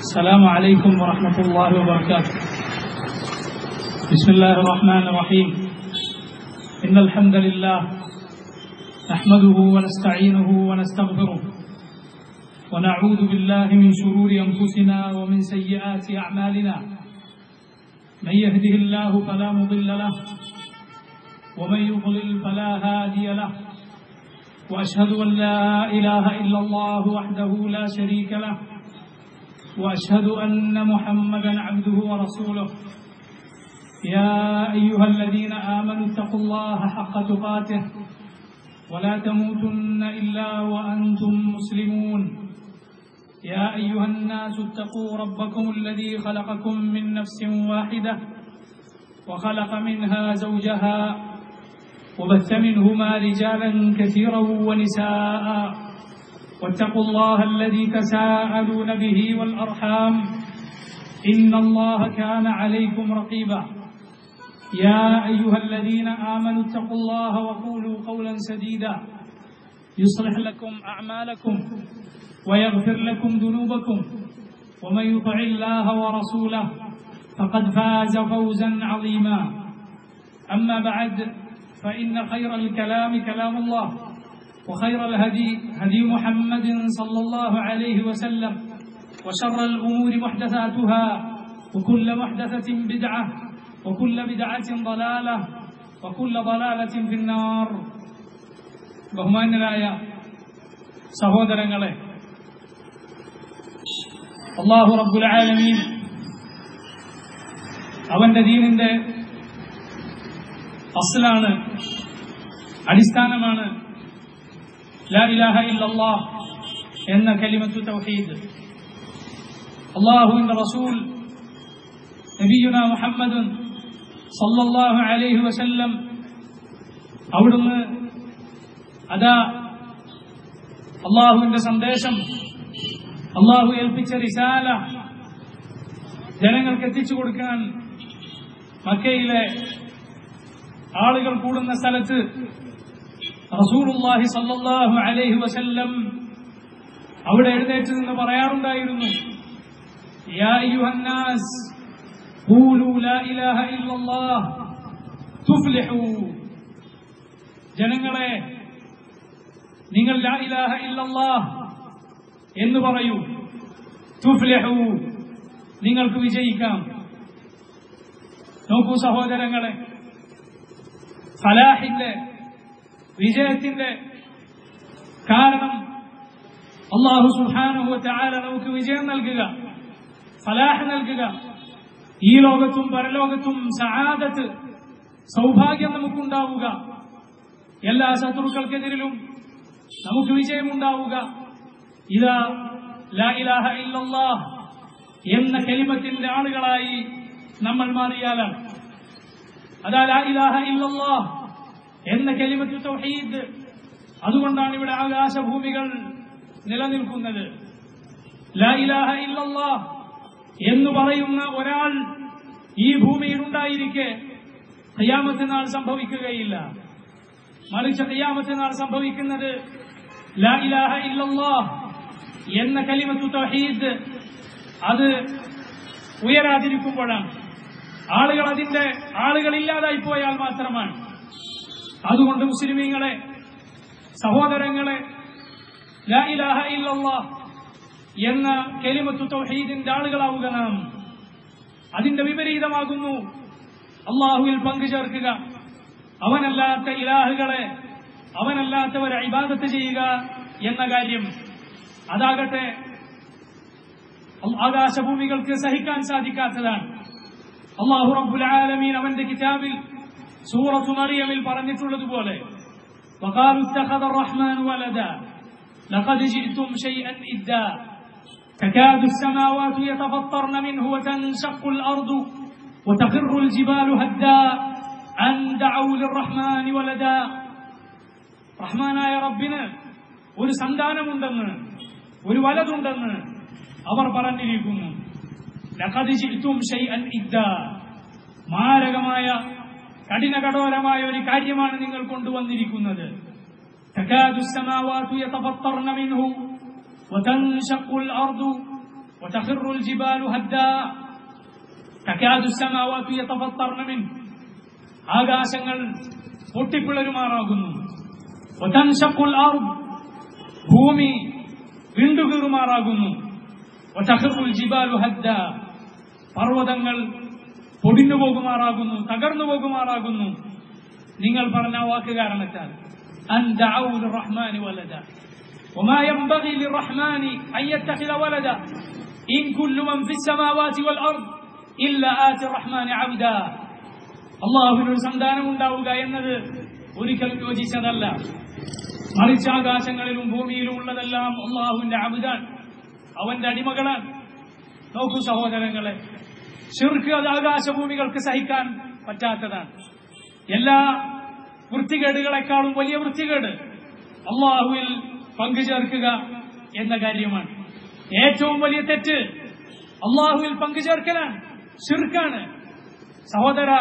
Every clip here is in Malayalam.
السلام عليكم ورحمة الله وبركاته بسم الله الرحمن الرحيم إن الحمد لله نحمده ونستعينه ونستغفره ونعوذ بالله من شرور أنفسنا ومن سيئات أعمالنا من يهده الله فلا مضل له ومن يضلل فلا هادي له وأشهد أن لا إله إلا الله وحده لا شريك له واشهد ان محمدا عبده ورسوله يا ايها الذين امنوا اتقوا الله حق تقاته ولا تموتن الا وانتم مسلمون يا ايها الناس اتقوا ربكم الذي خلقكم من نفس واحده وخلق منها زوجها وبث منهما رجالا كثيرا ونساء واتقوا الله الذي تساءلون به والارحام ان الله كان عليكم رقيبا يا ايها الذين امنوا اتقوا الله وقولوا قولا سديدا يصلح لكم اعمالكم ويغفر لكم ذنوبكم ومن يطع الله ورسوله فقد فاز فوزا عظيما اما بعد فان خير الكلام كلام الله وخير الهدي هدي محمد صلى الله عليه وسلم وشر الأمور محدثاتها وكل محدثة بدعة وكل بدعة ضلالة وكل ضلالة في النار ബഹുമാന്യരായ സഹോദരങ്ങളെ അള്ളാഹു റബ്ബുൽ ആലമീൻ അവന്റെ ദീനിന്റെ അസലാണ് അടിസ്ഥാനമാണ് لا إله إلا الله എന്ന കലിമത്തു തൗഹീദ് അള്ളാഹുവിന്റെ റസൂൽ നബിയുന മുഹമ്മദ് സല്ലല്ലാഹു അലൈഹി വസല്ലം അവിടുന്ന് അതാ അള്ളാഹുവിന്റെ സന്ദേശം അള്ളാഹു ഏൽപ്പിച്ച റിസാല ജനങ്ങൾക്ക് എത്തിച്ചു കൊടുക്കാൻ മക്കയിലെ ആളുകൾ കൂടുന്ന സ്ഥലത്ത് റസൂലുള്ളാഹി സല്ലല്ലാഹു അലൈഹി വസല്ലം അവിടെ എഴുന്നേറ്റ് നിന്ന് പറയാറുണ്ടായിരുന്നു യാ അയ്യുഹന്നാസ് ഖൂലു ലാ ഇലാഹ ഇല്ലല്ലാഹ് തുഫ്ലിഹു ജനങ്ങളെ നിങ്ങൾ ലാ ഇലാഹ ഇല്ലല്ലാഹ് എന്ന് പറയൂ തുഫ്ലിഹു നിങ്ങൾക്ക് വിജയിക്കാം നോക്കൂ സഹോദരങ്ങളെ ഫലാഹിന്റെ വിജയത്തിന്റെ കാരണം അള്ളാഹു സുഹാനുഭവ ചാല നമുക്ക് വിജയം നൽകുക ഫലാഹ് നൽകുക ഈ ലോകത്തും പരലോകത്തും സഹാദത്ത് സൗഭാഗ്യം നമുക്കുണ്ടാവുക എല്ലാ ശത്രുക്കൾക്കെതിരിലും നമുക്ക് വിജയമുണ്ടാവുക ഇതാ ലാ ഇലാഹ ഇല്ലല്ലാഹ് എന്ന കലിമത്തിന്റെ ആളുകളായി നമ്മൾ മാറിയാലാണ് അതാ ലാ ഇലാഹ ഇല്ലല്ലാഹ് എന്ന കലിമത്തു തൗഹീദ് അതുകൊണ്ടാണ് ഇവിടെ ആകാശഭൂമികൾ നിലനിൽക്കുന്നത് ലാ ഇലാഹ ഇല്ലല്ലാഹ് എന്ന് പറയുന്ന ഒരാൾ ഈ ഭൂമിയിൽ ഉണ്ടായിരിക്കെ ഖിയാമത്ത് നാൾ സംഭവിക്കുകയില്ല മറിച്ച് ഖിയാമത്ത് നാൾ സംഭവിക്കുന്നത് ലാ ഇലാഹ ഇല്ലല്ലാഹ് എന്ന കലിമത്തു തൗഹീദ് അത് ഉയരാതിരിക്കുമ്പോഴാണ് ആളുകൾ അതിന്റെ ആളുകൾ ഇല്ലാതായി പോയാൽ മാത്രമാണ് അതുകൊണ്ട് മുസ്ലിമീങ്ങളെ സഹോദരങ്ങളെ ലാ ഇലാഹ ഇല്ലല്ലാഹ് എന്ന കെലിമത്തു തൗഹീദിന്റെ ആളുകളാവുക നാം അതിന്റെ വിപരീതമാകുന്നു അള്ളാഹുവിൽ പങ്കു ചേർക്കുക അവനല്ലാത്ത ഇലാഹുകളെ അവനല്ലാത്തവരെ ഇബാദത്ത് ചെയ്യുക എന്ന കാര്യം അതാകട്ടെ ആകാശഭൂമികൾക്ക് സഹിക്കാൻ സാധിക്കാത്തതാണ് അള്ളാഹു റബ്ബുൽ ആലമീൻ അവന്റെ കിതാബിൽ സൂറത്തു മറിയമിൽ പറഞ്ഞിട്ടുള്ളതുപോലെ وقالوا اتخذ الرحمن ولدا لقد جئتم شيئا إدا تكاد السماوات يتفطرن منه وتنشق الأرض وتخر الجبال هدا أن دعوا للرحمن ولدا റഹ്മാനായ റബ്ബിന് ഒരു സന്താനമുണ്ടെന്ന് ഒരു വലതുണ്ടെന്ന് അവർ പറഞ്ഞിരിക്കുന്നു ലഖദ് ജിഅ്തും ഷൈഅൻ ഇദ്ദാ മാരകമായ കഠിന കഠോരമായ ഒരു കാര്യമാണ് നിങ്ങൾ കൊണ്ടുവന്നിരിക്കുന്നത് تكاد السماوات يتفطرن منه وتنشق الأرض وتخر الجبال هدا تكاد السماوات يتفطرن منه ആകാശങ്ങൾ പൊട്ടിപ്പിളരുമാറാകുന്നു വതൻഷഖുൽ അർദ് ഭൂമി വിണ്ടുകീറുമാറാകുന്നു വതഖറുൽ ജിബാലു ഹദ്ദ പർവ്വതങ്ങൾ പൊടിഞ്ഞു പോകുമാറാകുന്നു തകർന്നു പോകുമാറാകുന്നു നിങ്ങൾ പറഞ്ഞ ആ വാക്ക് കാരണത്താൽ അൻ ദഅൂ ലിർറഹ്മാനി വലദ وما ينبغي للرحمن أن يتخذ ولدا إن كل من في السماوات والأرض إلا آتي الرحمن عبدا അള്ളാഹുവിനൊരു സന്താനം ഉണ്ടാവുക എന്നത് ഒരിക്കലും യോജിച്ചതല്ല മറിച്ച് ആകാശങ്ങളിലും ഭൂമിയിലും ഉള്ളതെല്ലാം അള്ളാഹുവിന്റെ അബുദാൻ അവന്റെ അടിമകളാണ് നോക്കൂ സഹോദരങ്ങളെ ഷിർക്ക് അത് ആകാശഭൂമികൾക്ക് സഹിക്കാൻ പറ്റാത്തതാണ് എല്ലാ വൃത്തികേടുകളെക്കാളും വലിയ വൃത്തികേട് അള്ളാഹുവിൽ പങ്കുചേർക്കുക എന്ന കാര്യമാണ് ഏറ്റവും വലിയ തെറ്റ് അള്ളാഹുവിൽ പങ്കുചേർക്കലാണ് ഷിർക്കാണ് സഹോദര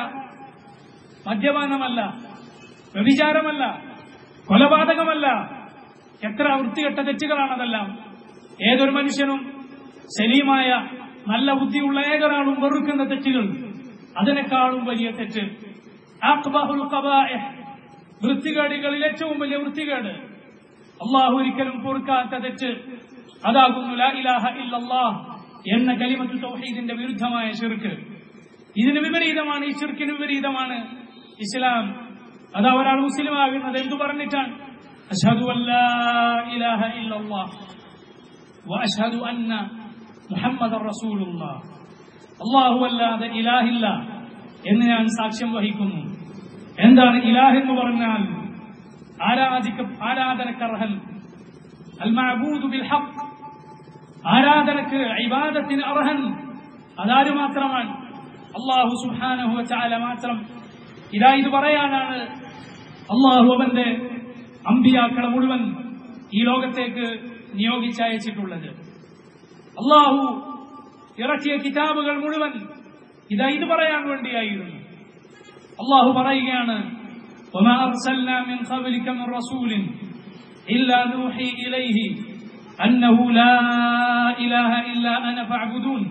മദ്യപാനമല്ല വ്യഭിചാരമല്ല കൊലപാതകമല്ല എത്ര വൃത്തികെട്ട തെറ്റുകളാണതെല്ലാം ഏതൊരു മനുഷ്യനും സലീമായ നല്ല ബുദ്ധിയുള്ള ഏതൊരാളും വെറുക്കുന്ന തെറ്റുകൾ അതിനേക്കാളും വലിയ തെറ്റ് അഖ്ബഹുൽ ഖബാഇഹ് വൃത്തികേടുകളിൽ ഏറ്റവും വലിയ വൃത്തികേട് അള്ളാഹു ഒരിക്കലും പൊറുക്കാത്ത തെറ്റ് അതാകുന്നു ലാ ഇലാഹ ഇല്ലല്ലാഹ് എന്ന കലിമത്ത് തൗഹീദിന്റെ വിരുദ്ധമായ ശിർക്ക് ഇതിന് വിപരീതമാണ് ഈ ശിർക്കിന് വിപരീതമാണ് ഇസ്ലാം അതാ ഒരാൾ മുസ്ലിം ആകുന്നത് എന്തു പറഞ്ഞിട്ടാണ് അഷ്ഹദു അല്ലാ ഇലാഹ ഇല്ലല്ലാഹ് വഅഷ്ഹദു അന്ന മുഹമ്മദ് റസൂലുള്ളാഹ് അല്ലാഹു അല്ലാതെ ഇലാഹില്ല എന്ന് ഞാൻ സാക്ഷ്യം വഹിക്കുന്നു എന്താണ് ഇലാഹ് എന്ന് പറഞ്ഞാൽ ആരാധിക്ക ആരാധനക്കർഹൻ അൽ മഅബൂദു ബിൽ ഹഖ് ആരാധനക്ക് ഇബാദത്തിന് അർഹൻ അതാര് മാത്രമാണ് അള്ളാഹു സുബ്ഹാനഹു വതആല മാത്രം ഇതാ ഇത് പറയാനാണ് അള്ളാഹു അവന്റെ അമ്പിയാക്കളെ മുഴുവൻ ഈ ലോകത്തേക്ക് നിയോഗിച്ചയച്ചിട്ടുള്ളത് അള്ളാഹു ഇറക്കിയ കിതാബുകൾ മുഴുവൻ ഇതാ ഇത് പറയാൻ വേണ്ടിയായിരുന്നു അള്ളാഹു പറയുകയാണ് وما أرسلنا من قبلك من رسول إلا نوحي إليه أنه لا إله إلا أنا فاعبدون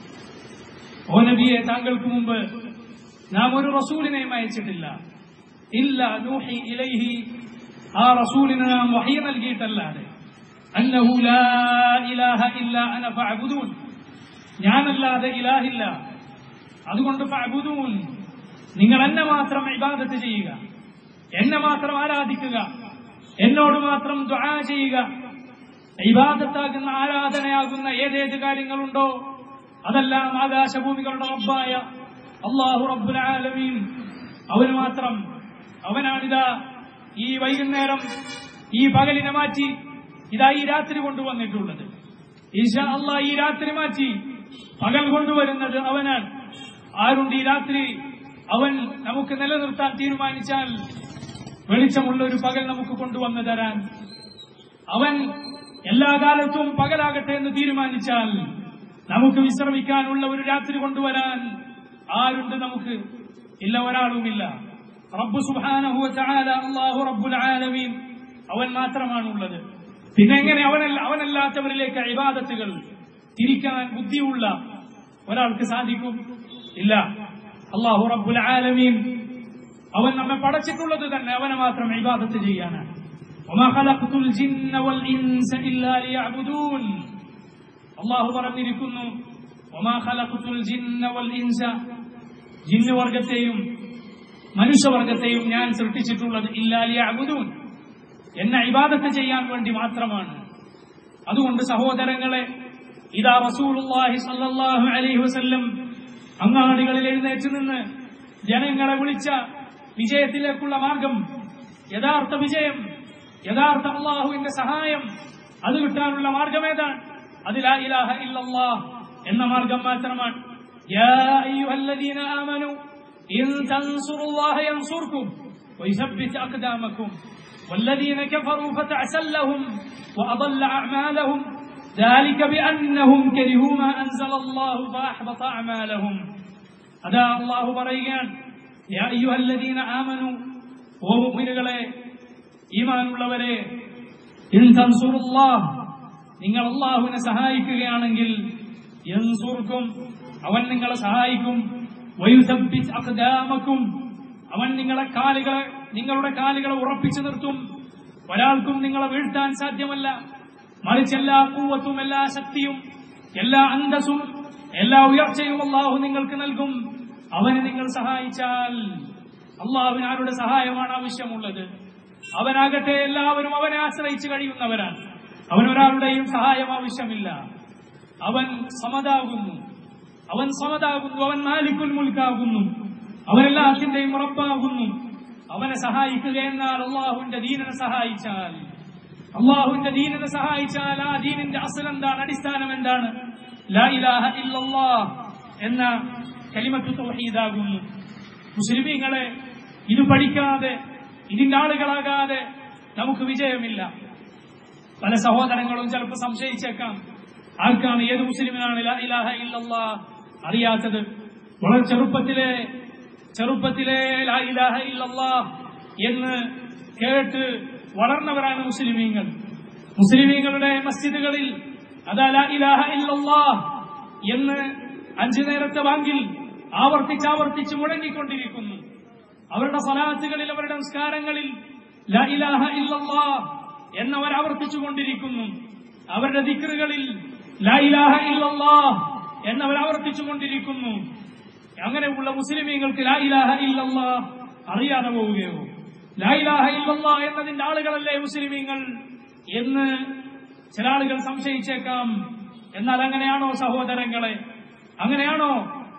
ഓ നബിയെ താങ്കൾക്ക് മുമ്പ് നാം ഒരു റസൂലിനെയും അയച്ചിട്ടില്ല ഇല്ല നൂഹി ഇലൈഹി ആ റസൂലിന് നാം വഹി നൽകിയിട്ടല്ലാതെ അന്നഹു ലാ ഇലാഹ ഇല്ല അന ഫഅബുദൂൻ ഞാനല്ലാതെ ഇലാഹില്ല അതുകൊണ്ട് ഫഅബുദൂൻ നിങ്ങൾ എന്നെ മാത്രം ഇബാദത്ത് ചെയ്യുക എന്നെ മാത്രം ആരാധിക്കുക എന്നോട് മാത്രം ദുആ ചെയ്യുക ഇബാദത്താകുന്ന ആരാധനയാകുന്ന ഏതേത് കാര്യങ്ങളുണ്ടോ അതെല്ലാം ആകാശഭൂമികളുടെ റബ്ബായ അള്ളാഹു റബ്ബുൽ ആലമീൻ അവന് മാത്രം അവനാണിതാ ഈ വൈകുന്നേരം ഈ പകലിനെ മാറ്റി ഇതാ ഈ രാത്രി കൊണ്ടുവന്നിട്ടുള്ളത് ഈശാ അള്ളാഹ് ഈ രാത്രി മാറ്റി പകൽ കൊണ്ടുവരുന്നത് അവനാണ് ആരുണ്ട് ഈ രാത്രി അവൻ നമുക്ക് നിലനിർത്താൻ തീരുമാനിച്ചാൽ വെളിച്ചമുള്ള ഒരു പകൽ നമുക്ക് കൊണ്ടുവന്നു തരാൻ അവൻ എല്ലാ കാലത്തും പകലാകട്ടെ എന്ന് തീരുമാനിച്ചാൽ നമുക്ക് വിശ്രമിക്കാനുള്ള ഒരു രാത്രി കൊണ്ടുവരാൻ ആരുണ്ട് നമുക്ക് ഇല്ല ഒരാളുമില്ല റബ്ബു സുബ്ഹാനഹു വതആല അല്ലാഹു റബ്ബുൽ ആലമീൻ അവൻ മാത്രമാണുള്ളത് പിന്നെ എങ്ങനെ അവനല്ല അവനല്ലാത്തവരിലേക്ക് ഇബാദത്തുകൾ തിരിക്കാൻ ബുദ്ധിയുള്ള ഒരാൾക്ക് സാധിക്കും ഇല്ല അള്ളാഹു റബ്ബുൽ ആലമീൻ അവൻ നമ്മെ പടച്ചിട്ടുള്ളത് തന്നെ അവനെ മാത്രം ഇബാദത്ത് ചെയ്യാനാണ് وما خلقت الجن والإنس إلا ليعبدون അള്ളാഹു പറഞ്ഞിരിക്കുന്നു ഒമാ ഖലഖ്തുൽ ജിന്ന വൽ ഇൻസ ജിന്ന് വർഗത്തെയും മനുഷ്യവർഗത്തെയും ഞാൻ സൃഷ്ടിച്ചിട്ടുള്ളത് ഇല്ലാലി അബുദൂൻ എന്നെ ഇബാദത്ത് ചെയ്യാൻ വേണ്ടി മാത്രമാണ് അതുകൊണ്ട് സഹോദരങ്ങളെ ഇതാ റസൂലുള്ളാഹി സല്ലല്ലാഹു അലൈഹി വസല്ലം അങ്ങാടികളിൽ എഴുന്നേറ്റ് നിന്ന് ജനങ്ങളെ വിളിച്ച വിജയത്തിലേക്കുള്ള മാർഗം യഥാർത്ഥ വിജയം യഥാർത്ഥ അള്ളാഹുവിന്റെ സഹായം അത് കിട്ടാനുള്ള മാർഗം ഏതാണ് അത് ലാ ഇലാഹ ഇല്ലല്ലാഹ് എന്ന മാർഗം മാത്രമാണ് യാ അയ്യുഹല്ലദീന ആമനു ഇൻ തൻസുറുല്ലാഹ യൻസുർകും വയുസബ്ബിത് അഖ്ദാമകും والذين كفروا فتعسل لهم وأضل أعمالهم ذلك بأنهم كرهوا ما أنزل الله فأحبط أعمالهم هذا الله بريان يا أيها الذين آمنوا ومؤمنين إيمان ഉള്ളവരെ ഇൻ തൻസുറുല്ലാഹ് നിങ്ങൾ അള്ളാഹുവിനെ സഹായിക്കുകയാണെങ്കിൽ യൻസുർക്കും അവൻ നിങ്ങളെ സഹായിക്കും വയുസബ്ബിത് അഖ്ദാമക്കും അവൻ നിങ്ങളെ കാലുകളെ നിങ്ങളുടെ കാലുകളെ ഉറപ്പിച്ചു നിർത്തും ഒരാൾക്കും നിങ്ങളെ വീഴ്ത്താൻ സാധ്യമല്ല മറിച്ച് എല്ലാ കൂവത്തും എല്ലാ ശക്തിയും എല്ലാ അന്തസ്സും എല്ലാ ഉയർച്ചയും അള്ളാഹു നിങ്ങൾക്ക് നൽകും അവന് നിങ്ങൾ സഹായിച്ചാൽ അള്ളാഹുവിന് ആരുടെ സഹായമാണ് ആവശ്യമുള്ളത് അവനാകട്ടെ എല്ലാവരും അവനെ ആശ്രയിച്ച് കഴിയുന്നവരാണ് അവൻ ഒരാളുടെയും സഹായം ആവശ്യമില്ല അവൻ സമതാകുന്നു അവൻ സമതാകുന്നു അവൻ മാലിക്കുൽ മുൽക്കാകുന്നു അവൻ എല്ലാത്തിന്റെയും ഉറപ്പാകുന്നു അവനെ സഹായിക്കുക എന്നാൽ അള്ളാഹുവിന്റെ ദീനനെ സഹായിച്ചാൽ അള്ളാഹുവിന്റെ ദീനനെ സഹായിച്ചാൽ ആ ദീനിന്റെ അസൽ എന്താണ് അടിസ്ഥാനം എന്താണ് ലാ ഇലാഹ ഇല്ലല്ലാഹ് എന്ന കലിമത്ത് തൗഹീദാകുന്നു മുസ്ലിമീങ്ങളെ ഇത് പഠിക്കാതെ ഇതിന്റെ ആളുകളാകാതെ നമുക്ക് വിജയമില്ല പല സഹോദരങ്ങളും ചിലപ്പോൾ സംശയിച്ചേക്കാം ആർക്കാണ് ഏത് മുസ്ലിമിനാണ് ലാ ഇലാഹ ഇല്ലല്ലാഹ് അറിയാത്തത് വളരെ ചെറുപ്പത്തിലെ ചെറുപ്പത്തിലെ ലാ ഇലാഹ ഇല്ലല്ലാഹ് എന്ന് കേട്ട് വളർന്നവരാണ് മുസ്ലിമീങ്ങൾ മുസ്ലിമീങ്ങളുടെ മസ്ജിദുകളിൽ അതാ ലാ ഇലാഹ ഇല്ലല്ലാഹ് എന്ന് അഞ്ചു നേരത്തെ വാങ്കിൽ ആവർത്തിച്ചാവർത്തിച്ച് മുഴങ്ങിക്കൊണ്ടിരിക്കുന്നു അവരുടെ സലാത്തുകളിൽ അവരുടെ സംസ്കാരങ്ങളിൽ ലാ ഇലാഹ ഇല്ലല്ലാഹ് എന്നവർ ആവർത്തിച്ചുകൊണ്ടിരിക്കുന്നു അവരുടെ ദിക്റുകളിൽ ലാ ഇലാഹ ഇല്ലല്ലാഹ് എന്നവർ ആവർത്തിച്ചുകൊണ്ടിരിക്കുന്നു അങ്ങനെയുള്ള മുസ്ലിമീങ്ങൾക്ക് ലാ ഇലാഹ ഇല്ലല്ലാഹ് അറിയാതെ പോവുകയോ ലാ ഇലാഹ ഇല്ലല്ലാഹ് എന്നതിന്റെ ആളുകളല്ലേ മുസ്ലിമീങ്ങൾ എന്ന് ചില ആളുകൾ സംശയിച്ചേക്കാം എന്നാൽ അങ്ങനെയാണോ സഹോദരങ്ങളെ അങ്ങനെയാണോ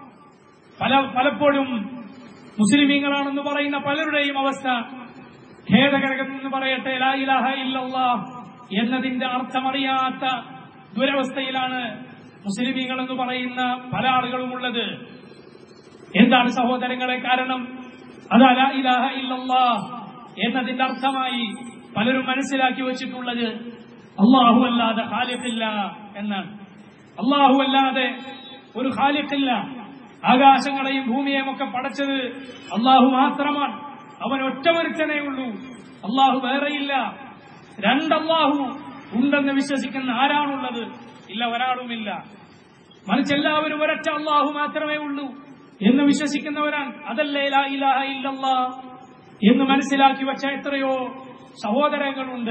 പല പലപ്പോഴും മുസ്ലിമീങ്ങളാണെന്ന് പറയുന്ന പലരുടെയും അവസ്ഥ ഖേദകരകമെന്ന് പറയട്ടെ ലാ ഇലാഹ ഇല്ലല്ലാഹ് എന്നതിന്റെ അർത്ഥമറിയാത്ത ദുരവസ്ഥയിലാണ് മുസ്ലിമീങ്ങൾ എന്ന് പറയുന്ന പല ആളുകളും ഉള്ളത് എന്താണ് സഹോദരങ്ങളെ കാരണം അത് ലാ ഇലാഹ ഇല്ലല്ലാഹ് എന്നതിന്റെ അർത്ഥമായി പലരും മനസ്സിലാക്കി വെച്ചിട്ടുള്ളത് അള്ളാഹു അല്ലാതെ ഖാലിഖില്ല എന്നാണ് അള്ളാഹു അല്ലാതെ ഒരു ഖാലിഖില്ല ആകാശങ്ങളെയും ഭൂമിയെയും ഒക്കെ പടച്ചത് അള്ളാഹു മാത്രമാണ് അവൻ ഒറ്റമൊരുത്തനേ ഉള്ളൂ അള്ളാഹു വേറെയില്ല രണ്ടല്ലാഹു ഉണ്ടെന്ന് വിശ്വസിക്കുന്ന ആരാണുള്ളത് ഇല്ല ഒരാളുമില്ല മറിച്ച് എല്ലാവരും ഒരൊറ്റ അള്ളാഹു മാത്രമേ ഉള്ളൂ എന്ന് വിശ്വസിക്കുന്നവരാണ് അതല്ലേ ലാ ഇലാഹ ഇല്ലല്ലാ എന്ന് മനസ്സിലാക്കി വച്ച എത്രയോ സഹോദരങ്ങളുണ്ട്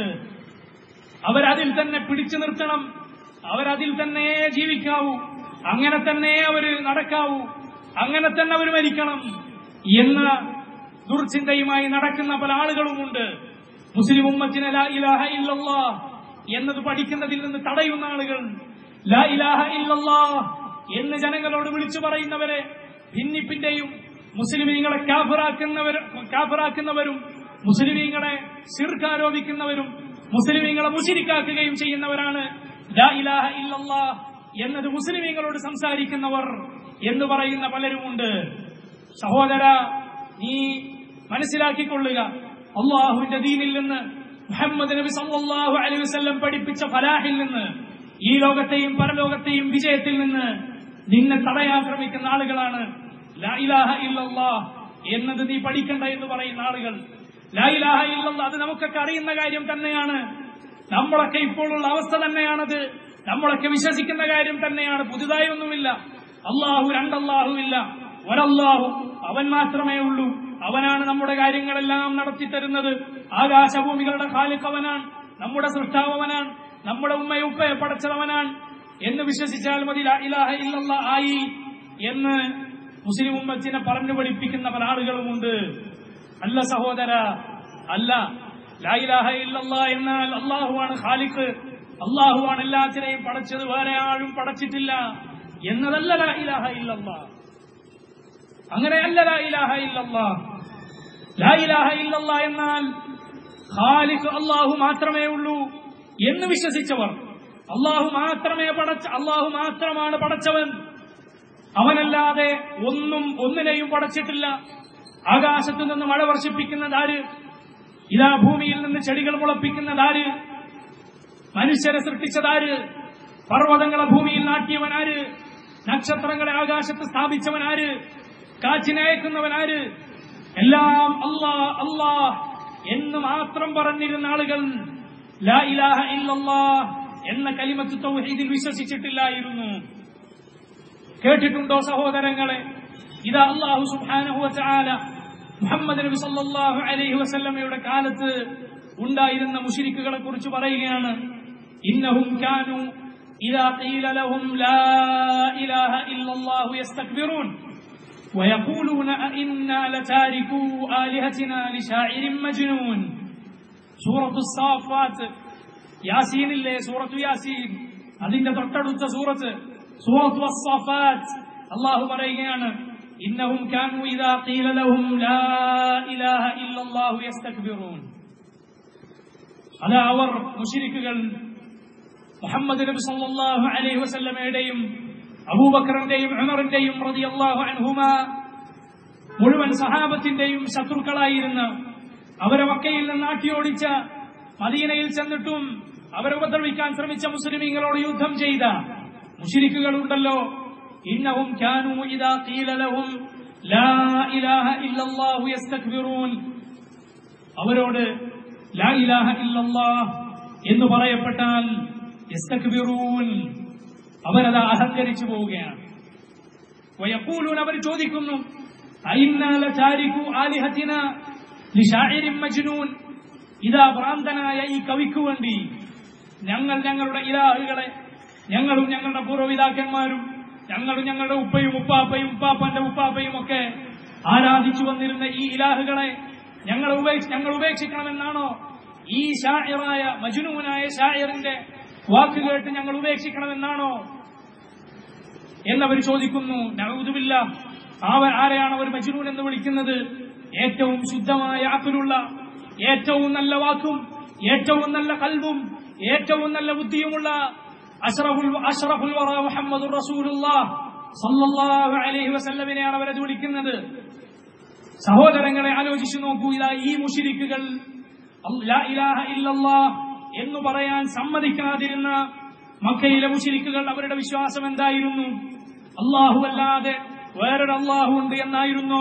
അവരതിൽ തന്നെ പിടിച്ചു നിർത്തണം അവരതിൽ തന്നെ ജീവിക്കാവൂ അങ്ങനെ തന്നെ അവര് നടക്കാവൂ അങ്ങനെ തന്നെ അവർ മരിക്കണം എന്ന ദുർചിന്തയുമായി നടക്കുന്ന പല ആളുകളുമുണ്ട് മുസ്ലിം ഉമ്മത്തിനെ ലാ ഇലാഹ ഇല്ലല്ലാ എന്നത് പഠിക്കുന്നതിൽ നിന്ന് തടയുന്ന ആളുകൾ ലാ ഇലാഹ ഇല്ലല്ലാ എന്ന് ജനങ്ങളോട് വിളിച്ചു പറയുന്നവരെ ഭിന്നിപ്പിന്റെയും മുസ്ലിമീങ്ങളെ കാഫിറാക്കുന്നവർ കാഫിറാക്കുന്നവരും മുസ്ലിമീങ്ങളെ ശിർക്കാരോപിക്കുന്നവരും മുസ്ലിമീങ്ങളെ മുശിരിക്കാക്കുകയും ചെയ്യുന്നവരാണ് ലാ ഇലാഹ ഇല്ലല്ലാ എന്നത് മുസ്ലിമീങ്ങളോട് സംസാരിക്കുന്നവർ എന്ന് പറയുന്ന പലരുമുണ്ട് സഹോദര നീ മനസ്സിലാക്കിക്കൊള്ളുക അള്ളാഹുവിന്റെ ദീനിൽ നിന്ന് മുഹമ്മദ് നബി സല്ലല്ലാഹു അലൈഹി വസല്ലം പഠിപ്പിച്ച ഫലാഹിൽ നിന്ന് ഈ ലോകത്തെയും പരലോകത്തെയും വിജയത്തിൽ നിന്ന് നിന്നെ തടയാൻ ശ്രമിക്കുന്ന ആളുകളാണ് ലാ ഇലാഹ ഇല്ലല്ലാഹ് എന്നത് നീ പഠിക്കണ്ട എന്ന് പറയുന്ന ആളുകൾ ലാ ഇലാഹ ഇല്ലല്ലാഹ് അത് നമുക്കൊക്കെ അറിയുന്ന കാര്യം തന്നെയാണ് നമ്മളൊക്കെ ഇപ്പോഴുള്ള അവസ്ഥ തന്നെയാണത് നമ്മളൊക്കെ വിശ്വസിക്കുന്ന കാര്യം തന്നെയാണ് പുതുതായി ഒന്നുമില്ല അള്ളാഹു രണ്ടല്ലാഹു ഇല്ല ഒരല്ലാഹു അവൻ മാത്രമേ ഉള്ളൂ അവനാണ് നമ്മുടെ കാര്യങ്ങളെല്ലാം നടത്തി തരുന്നത് ആകാശഭൂമികളുടെ ഖാലിഖ് അവനാണ് നമ്മുടെ സൃഷ്ടാവ് അവനാണ് നമ്മുടെ ഉമ്മയെ ഉപ്പയെ പടച്ചതവനാണ് എന്ന് വിശ്വസിച്ചാൽ മതി ലാ ഇലാഹ ഇല്ലല്ലാ ആയി എന്ന് മുസ്ലിം ഉമ്മത്തിനെ പറഞ്ഞു പഠിപ്പിക്കുന്ന പല ആളുകളുമുണ്ട് അല്ല സഹോദര അല്ല ലാ ഇലാഹ ഇല്ലല്ലാ എന്നാൽ അള്ളാഹുവാണ് ഖാലിഖ് അള്ളാഹുവാണ് എല്ലാത്തിനെയും പടച്ചത് വേറെ ആരും പടച്ചിട്ടില്ല എന്നതല്ല ലാ ഇലാഹ ഇല്ലല്ലാ അങ്ങനെയല്ല ലാ ഇലാഹ ഇല്ലല്ലാ ലാ ഇലാഹ ഇല്ലല്ലാ എന്നാൽ ഖാലിഖ് അള്ളാഹു മാത്രമേ ഉള്ളൂ എന്ന് വിശ്വസിച്ചവർ അള്ളാഹു മാത്രമേ പടച്ച അള്ളാഹു മാത്രമാണ് പടച്ചവൻ അവനല്ലാതെ ഒന്നും ഒന്നിനെയും പടച്ചിട്ടില്ല ആകാശത്തു നിന്ന് മഴ വർഷിപ്പിക്കുന്നതാര് ഇതാ ഭൂമിയിൽ നിന്ന് ചെടികൾ മുളപ്പിക്കുന്നതാര് മനുഷ്യരെ സൃഷ്ടിച്ചതാര് പർവ്വതങ്ങളെ ഭൂമിയിൽ നാട്ടിയവനാര് നക്ഷത്രങ്ങളെ ആകാശത്ത് സ്ഥാപിച്ചവനാര് കാറ്റിനെ അയക്കുന്നവനാര് എല്ലാം അല്ലാ അല്ലാ എന്ന് മാത്രം പറഞ്ഞിരുന്ന ആളുകൾ ലാ ഇലാഹ ഇല്ലല്ലാ എന്ന കലിമത്ത് തൗഹീദിൽ വിശ്വസിച്ചിട്ടില്ലായിരുന്നു കേട്ടിട്ടുണ്ടോ സഹോദരങ്ങളെ ഇതാ അള്ളാഹു സുബ്ഹാനഹു വതആല മുഹമ്മദ് നബി സല്ലല്ലാഹു അലൈഹി വസല്ലമയുടെ കാലത്ത് ഉണ്ടായിരുന്ന മുശ്രിക്കുകളെ കുറിച്ച് പറയുകയാണ് ഇന്നഹും കാനു ഇദാ ഖീല ലഹും ലാ ഇലാഹ ഇല്ലല്ലാഹു യസ്തക്ബിറൂൻ ويقولون أئنا لتاركو آلهتنا لشاعر مجنون سورة الصافات യാസീൻ ഇല്ലേ സൂറത്തു യാസീൻ അതിന്റെ തൊട്ടടുത്ത സൂറത്ത് സൂറത്തു അസ്സാഫാത്ത് അള്ളാഹു പറയുകയാണ് ഇന്നഹും കാനു ഇദാ ഖീല ലഹും ലാ ഇലാഹ ഇല്ലല്ലാഹു യസ്തക്ബിറൂൻ അതാ അവർ മുശ്രിക്കുകൾ മുഹമ്മദ് നബി സല്ലല്ലാഹു അലൈഹി വസല്ലമയുടെയും അബൂബക്കറിന്റെയും ഉമറിന്റെയും റളിയല്ലാഹു അൻഹുമ മുഴുവൻ സഹാബത്തിന്റെയും ശത്രുക്കളായിരുന്ന അവരെ മക്കയിൽ നിന്ന് ആട്ടിയോടിച്ച മദീനയിൽ ചെന്നിട്ടും അവരെ ഉപദ്രവിക്കാൻ ശ്രമിച്ച മുസ്ലിമീങ്ങളോട് യുദ്ധം ചെയ്ത മുഷിരിക്കുകളുണ്ടല്ലോ ഇന്നഹും കാനൂ ഇദാ ഖീല ലഹും ലാ ഇലാഹ ഇല്ലല്ലാഹു യസ്തക്ബിറൂൻ അവരോട് ലാ ഇലാഹ ഇല്ലല്ലാഹ് എന്ന് പറയപ്പെട്ടാൽ യസ്തക്ബിറൂൻ അവരത് അഹങ്കരിച്ചു പോവുകയാണ് വയക്കൂലൂൻ അവർ ചോദിക്കുന്നു അയിന്നാ ലതാരികു ആലിഹത്തിന ലിശാഇരിൻ മജ്നൂൻ ഇതാ ഭ്രാന്തനായ ഈ കവിക്ക് വേണ്ടി ഞങ്ങൾ ഞങ്ങളുടെ ഇലാഹുകളെ ഞങ്ങളും ഞങ്ങളുടെ പൂർവ്വപിതാക്കന്മാരും ഞങ്ങളും ഞങ്ങളുടെ ഉപ്പയും ഉപ്പാപ്പയും ഉപ്പാപ്പന്റെ ഉപ്പാപ്പയും ഒക്കെ ആരാധിച്ചു വന്നിരുന്ന ഈ ഇലാഹുകളെ ഞങ്ങൾ ഉപേക്ഷ ഞങ്ങൾ ഉപേക്ഷിക്കണമെന്നാണോ ഈ ഷായറായ മജുനൂനായ ഷായറിന്റെ വാക്ക് കേട്ട് ഞങ്ങൾ ഉപേക്ഷിക്കണമെന്നാണോ എന്നവർ ചോദിക്കുന്നു നഴുതുമില്ല അവർ ആരെയാണ് അവർ മജുനൂൻ എന്ന് വിളിക്കുന്നത് ഏറ്റവും ശുദ്ധമായ ആക്കിലുള്ള ഏറ്റവും നല്ല വാക്കും ഏറ്റവും നല്ല കൽവും ഏറ്റവും നല്ല ബുദ്ധിയുമുള്ള അഷ്റഫുൽ അഷ്റഫുൽ വറ മുഹമ്മദ് റസൂലുള്ളാഹ് സല്ലല്ലാഹു അലൈഹി വസല്ലമിനെയാണ് അവരത് വിളിക്കുന്നത് സഹോദരങ്ങളെ ആലോചിച്ചു നോക്കൂ ഇതാ ഈ മുഷിരിക്കുകൾ ലാ ഇലാഹ ഇല്ലല്ലാഹ് എന്ന് പറയാൻ സമ്മതിക്കാതിരുന്ന മക്കയിലെ മുഷിരിക്കുകൾ അവരുടെ വിശ്വാസം എന്തായിരുന്നു അള്ളാഹു അല്ലാതെ വേറൊരു അള്ളാഹു ഉണ്ട് എന്നായിരുന്നോ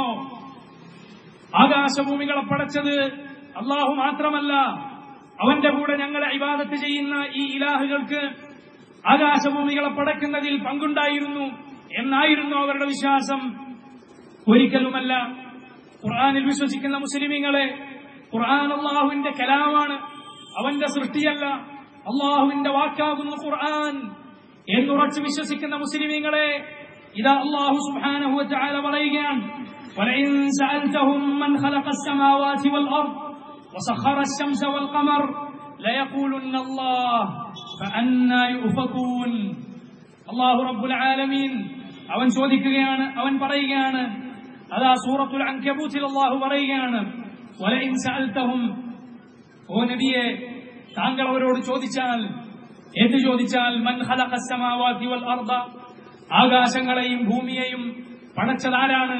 ആകാശഭൂമികളെ പടച്ചത് അള്ളാഹു മാത്രമല്ല അവന്റെ കൂടെ ഞങ്ങളെ ഇബാദത്ത് ചെയ്യുന്ന ഈ ഇലാഹുകൾക്ക് ആകാശഭൂമികളെ പടക്കുന്നതിൽ പങ്കുണ്ടായിരുന്നു എന്നായിരുന്നു അവരുടെ വിശ്വാസം ഒരിക്കലുമല്ല ഖുർആാനിൽ വിശ്വസിക്കുന്ന മുസ്ലിമീങ്ങളെ ഖുർആൻ അള്ളാഹുവിന്റെ കലാമാണ് അവന്റെ സൃഷ്ടിയല്ല അള്ളാഹുവിന്റെ വാക്കാകുന്നു ഖുർആൻ എന്നുറച്ച് വിശ്വസിക്കുന്ന മുസ്ലിമീങ്ങളെ ഇതാ അള്ളാഹു സുബ്ഹാനഹു വതആല പറയുകയാണ് ولئن سألتهم من خلق السماوات والأرض وسخر الشمس والقمر ليقولن الله فأنا يؤفكون الله رب العالمين അവൻ ചോദിക്കുകയാണ് അവൻ പറയുകയാണ് അതാ സൂറത്തുൽ അൻകബൂത്തിൽ അള്ളാഹു പറയുകയാണ് വലഇൻ സഅൽതഹും ഓ നബിയെ താങ്കൾ അവരോട് ചോദിച്ചാൽ എന്ത് ചോദിച്ചാൽ മൻ ഖലഖ അസ്സമാവാതി വൽ അർദ ആകാശങ്ങളെയും ഭൂമിയെയും പടച്ചതാരാണ്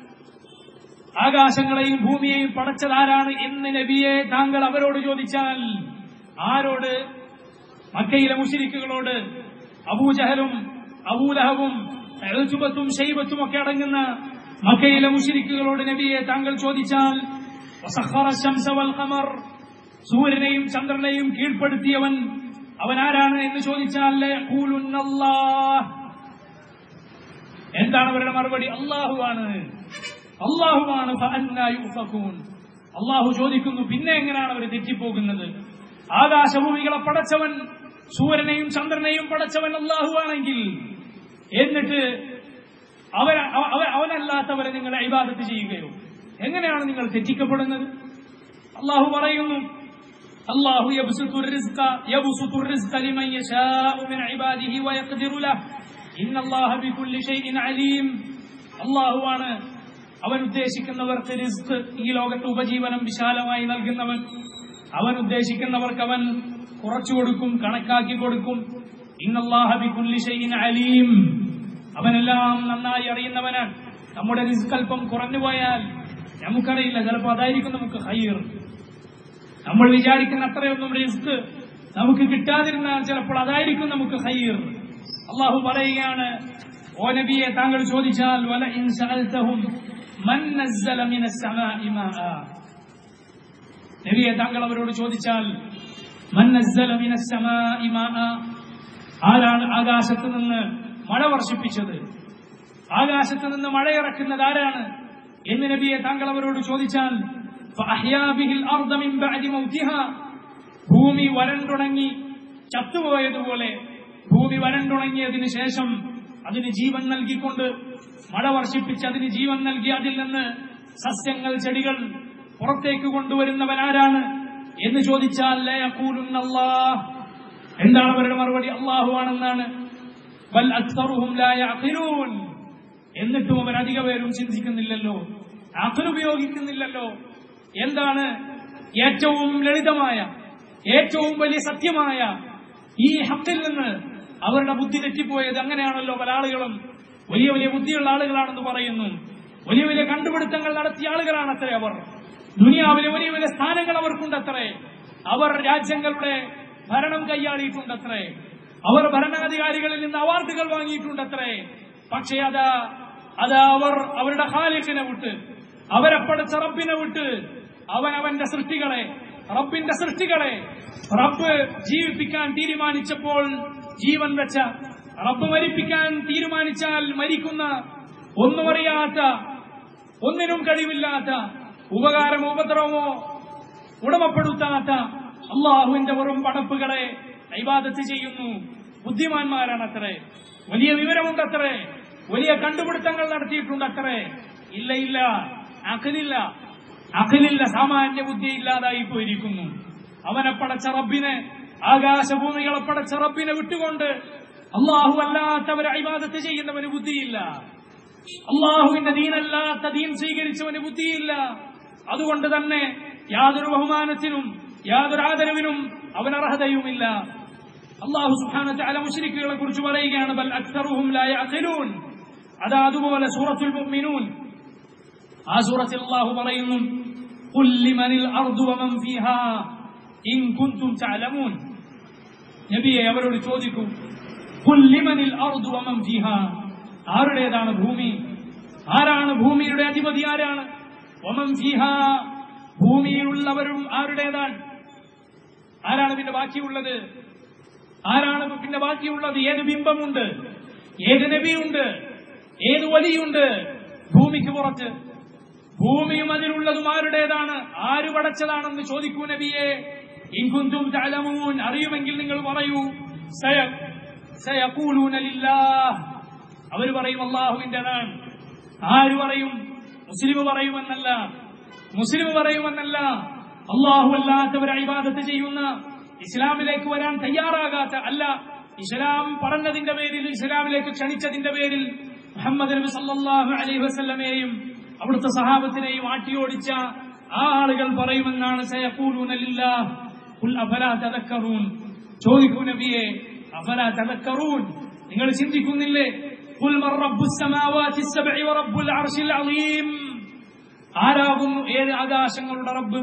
ആകാശങ്ങളെയും ഭൂമിയെയും പടച്ചതാരാണ് എന്ന് നബിയെ താങ്കൾ അവരോട് ചോദിച്ചാൽ ആരോട് മക്കയിലെ മുഷിരിക്കുകളോട് അബൂജഹലും അബൂലഹവും എഴുചുബത്തും ഷെയ്ബത്തും ഒക്കെ അടങ്ങുന്ന മക്കയിലെ മുഷിരിക്കുകളോട് നബിയെ താങ്കൾ ചോദിച്ചാൽ വസഖറ ശംസ വൽ ഖമർ സൂര്യനെയും ചന്ദ്രനെയും കീഴ്പ്പെടുത്തിയവൻ അവൻ ആരാണ് എന്ന് ചോദിച്ചാൽ ലയഖൂലുന്നല്ലാഹ്. എന്താണ് അവരുടെ മറുപടി അള്ളാഹുവാണ് അള്ളാഹുവാണ് ഫഅന്നാ യുഫകൂൻ. അള്ളാഹു ചോദിക്കുന്നു പിന്നെ എങ്ങനെയാണ് അവർ തെറ്റിപ്പോകുന്നത് ആകാശഭൂമികളെ പടച്ചവൻ സൂര്യനെയും ചന്ദ്രനെയും പടച്ചവൻ അള്ളാഹുവാണെങ്കിൽ എന്നിട്ട് അവര അവ- അവനല്ലാത്തവരെ നിങ്ങൾ ഇബാദത്ത് ചെയ്യുകയോ എങ്ങനെയാണ് നിങ്ങൾ തെറ്റിക്കപ്പെടുന്നത് അള്ളാഹു പറയുന്നു അള്ളാഹു يبسط الرزق يبسط الرزق لمن يشاء من عباده ويقدر له إن الله بكل شيء عليم അള്ളാഹു ആണ് അവൻ ഉദ്ദേശിക്കുന്നവർക്ക് റിസ്ക് ഈ ലോകത്ത് ഉപജീവനം വിശാലമായി നൽകുന്നവൻ അവൻ ഉദ്ദേശിക്കുന്നവർക്ക് അവൻ കുറച്ചു കൊടുക്കും കണക്കാക്കി കൊടുക്കും ഇന്നല്ലാഹ ബികുല്ലി ഷൈഇൻ അലീം അവനെല്ലാം നന്നായി അറിയുന്നവനാണ് നമ്മുടെ റിസ്ക് അല്പം കുറഞ്ഞു പോയാൽ നമുക്കറിയില്ല ചിലപ്പോൾ അതായിരിക്കും നമുക്ക് ഹൈർ നമ്മൾ വിചാരിക്കുന്ന അത്രയൊന്നും റിസ്ക് നമുക്ക് കിട്ടാതിരുന്നാൽ ചിലപ്പോൾ അതായിരിക്കും നമുക്ക് ഹൈർ അള്ളാഹു പറയുകയാണ് ഓ നബിയെ താങ്കൾ ചോദിച്ചാൽ വല ഇൻ സഅൽതഹും മൻ നസ്സല മിനസ് സമാഇ മാഅ നബിയെ താങ്കൾ അവരോട് ചോദിച്ചാൽ മൻ നസ്സല മിനസ് സമാഇ മാഅ ആരാണ് ആകാശത്ത് നിന്ന് മഴ വർഷിപ്പിച്ചത് ആകാശത്ത് നിന്ന് മഴയിറക്കുന്നത് ആരാണ് എന്ന് നബിയെ താങ്കൾ അവരോട് ചോദിച്ചാൽ فأحيا به الأرض من بعد موتها ഭൂമി വരണ്ടുണങ്ങി ചത്തുപോയതുപോലെ ഭൂമി വരണ്ടുണങ്ങിയതിനു ശേഷം അതിന് ജീവൻ നൽകിക്കൊണ്ട് മഴ വർഷിപ്പിച്ച് അതിന് ജീവൻ നൽകി അതിൽ നിന്ന് സസ്യങ്ങൾ ചെടികൾ പുറത്തേക്ക് കൊണ്ടുവരുന്നവൻ ആരാണ് എന്ന് ചോദിച്ചാൽ ലയഖൂലുന്ന അല്ലാഹ്. എന്താണ് അവരുടെ മറുപടി അള്ളാഹു ആണെന്നാണ് ബൽ അക്തറുഹും ലാ യഅഖിലൂൻ. എന്നിട്ടും അവർ അധിക പേരും ചിന്തിക്കുന്നില്ലല്ലോ അഖിൽ ഉപയോഗിക്കുന്നില്ലല്ലോ എന്താണ് ഏറ്റവും ലളിതമായ ഏറ്റവും വലിയ സത്യമായ ഈ ഹക്കിൽ നിന്ന് അവരുടെ ബുദ്ധി തെറ്റിപ്പോയത് അങ്ങനെയാണല്ലോ പല ആളുകളും വലിയ വലിയ ബുദ്ധിയുള്ള ആളുകളാണെന്ന് പറയുന്നു വലിയ വലിയ കണ്ടുപിടുത്തങ്ങൾ നടത്തിയ ആളുകളാണത്രേ അവർ ദുനിയാവിലെ വലിയ വലിയ സ്ഥാനങ്ങൾ അവർക്കുണ്ടത്രേ അവർ രാജ്യങ്ങളുടെ ഭരണം കൈയാളിയിട്ടുണ്ടത്രേ അവർ ഭരണാധികാരികളിൽ നിന്ന് അവാർഡുകൾ വാങ്ങിയിട്ടുണ്ടത്രേ പക്ഷേ അതാ അതാ അവർ അവരുടെ ഖാലിഖിനെ വിട്ട് അവരെ പഠിച്ച റബ്ബിനെ വിട്ട് അവൻ അവന്റെ സൃഷ്ടികളെ റബ്ബിന്റെ സൃഷ്ടികളെ റബ്ബ് ജീവിപ്പിക്കാൻ തീരുമാനിച്ചപ്പോൾ ജീവൻ വെച്ച റബ്ബ് മരിപ്പിക്കാൻ തീരുമാനിച്ചാൽ മരിക്കുന്ന ഒന്നും അറിയാത്ത ഒന്നിനും കഴിവില്ലാത്ത ഉപകാരമോ ഉപദ്രവമോ ഉടമപ്പെടുത്താത്ത അള്ളാഹുവിന്റെ വെറും പടപ്പുകളെ കൈവാദത്ത് ചെയ്യുന്നു ബുദ്ധിമാന്മാരാണത്രേ വലിയ വിവരമുണ്ടത്രേ വലിയ കണ്ടുപിടുത്തങ്ങൾ നടത്തിയിട്ടുണ്ടത്രേ ഇല്ല ഇല്ല അഖിലില്ല അഖിലില്ല സാമാന്യ ബുദ്ധി ഇല്ലാതായി പോയിരിക്കുന്നു അവനെ പടച്ച റബ്ബിനെ ആകാശഭൂമികളെ പടച്ച റബ്ബിനെ വിട്ടുകൊണ്ട് അള്ളാഹു അല്ലാത്തവരെ അഭിവാദത്ത് ചെയ്യുന്നവന് ബുദ്ധിയില്ല അള്ളാഹുവിന്റെ ദീനല്ലാത്ത ദീൻ സ്വീകരിച്ചവന് ബുദ്ധിയില്ല അതുകൊണ്ട് തന്നെ യാതൊരു ബഹുമാനത്തിനും യാതൊരു ആദരവിനും അവന് അർഹതയുമില്ല അള്ളാഹു സുബ്ഹാനഹു വതആല മുശ്രിക്കുകളെ കുറിച്ച് പറയുകയാണ് ബൽ അക്തറുഹും ലാ യഅഖിലൂൻ അതാ അതുപോലെ സൂറത്തുൽ മുഅ്മിനൂൻ ആ സൂറത്തിൽ അള്ളാഹു പറയുന്നു قل لمن الأرض ومن فيها إن كنتم تعلمون നബിയെ അവരോട് ചോദിക്കൂ قل لمن الأرض ومن فيها ആരുടേതാണ് ഭൂമി ആരാണ് ഭൂമിയുടെ അധിപതി ആരാണ് വമൻ ഫിഹ ഭൂമിയിലുള്ളവരും ആരുടേതാണ് ആരാണ് പിന്നെ ബാക്കിയുള്ളത് ആരാണ് പിന്നെ ബാക്കിയുള്ളത് ഏത് ബിംബമുണ്ട് ഏത് നബിയുണ്ട് ഏത് വലിയുണ്ട് ഭൂമിക്ക് പുറത്ത് ഭൂമിയും അതിലുള്ളതും ആരുടേതാണ് ആര് പടച്ചതാണെന്ന് ചോദിക്കൂ നബിയെ ഇൻകുന്തും തഅലമൂൻ അറിയുമെങ്കിൽ നിങ്ങൾ പറയൂ സയ സയഖൂലൂന ലില്ലാഹ് അവർ പറയും അള്ളാഹുവിന്റേതാണ് ആര് പറയും മുസ്ലിം പറയുമെന്നല്ല മുസ്ലിം പറയുമെന്നല്ല അള്ളാഹു അല്ലാത്തവരെ ഇബാദത്ത് ചെയ്യുന്ന ഇസ്ലാമിലേക്ക് വരാൻ തയ്യാറാകാത്ത അല്ല ഇസ്ലാം പറഞ്ഞതിന്റെ പേരിൽ ഇസ്ലാമിലേക്ക് ക്ഷണിച്ചതിന്റെ പേരിൽ മുഹമ്മദ് നബി സല്ലല്ലാഹു അലൈഹി വസല്ലമയെയും അവിടുത്തെ സഹാബത്തിനെയും ആട്ടിയോടിച്ച ആ ആളുകൾ പറയുമെന്നാണ് സയഖൂലൂന ലില്ലാഹ് ഖുൽ അഫലാ തദക്കറൂൻ ചോദിക്കൂ നബിയെ അഫലാ തദക്കറൂൻ നിങ്ങൾ ചിന്തിക്കുന്നില്ലേ ഖുൽ മർ റബ്ബുസ് സമാവാതി السبع ورب العرش العظيم ആരാകുന്നു ഏഴ് ആകാശങ്ങളുടെ റബ്ബ്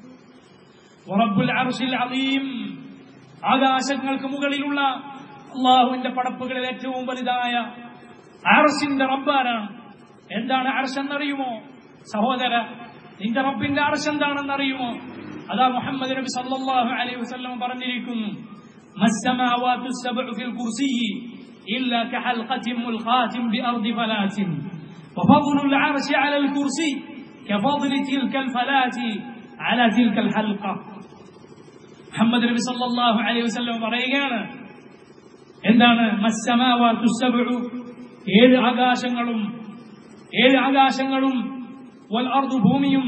വറബ്ബുൽ അർശിൽ അലീം ആകാശങ്ങൾക്ക് മുകളിലുള്ള അള്ളാഹുവിന്റെ പടപ്പുകളിൽ ഏറ്റവും വലുതായ അർശിന്റെ റബ്ബാരാണ് എന്താണ് അർശ് എന്നറിയുമോ സഹോദര നിന്റെ റബ്ബിന്റെ അർശ് എന്താണെന്ന് അറിയുമോ അതാ മുഹമ്മദ് നബി സല്ലല്ലാഹു അലൈഹി വസല്ലം പറഞ്ഞിരിക്കുന്നു മസ്സമാവാതു السبع في الكرسي إلا كحلقة ملقاة بأرض فلاة وفضل العرش على الكرسي كفضل تلك الفلاة على تلك الحلقة മുഹമ്മദ് നബി സല്ലല്ലാഹു അലൈഹി വസല്ലം പറയുകയാണ് എന്താണ് മസ്സമാവാതു സബ്ഉ ഏഴ് ആകാശങ്ങളും ഏഴ് ആകാശങ്ങളും വൽ അർദു ഭൂമിയും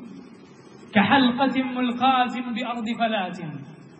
കഹൽഖത്തിൻ മുൽഖാത്തിൻ ബിഅർദി ഫലാത്തിൻ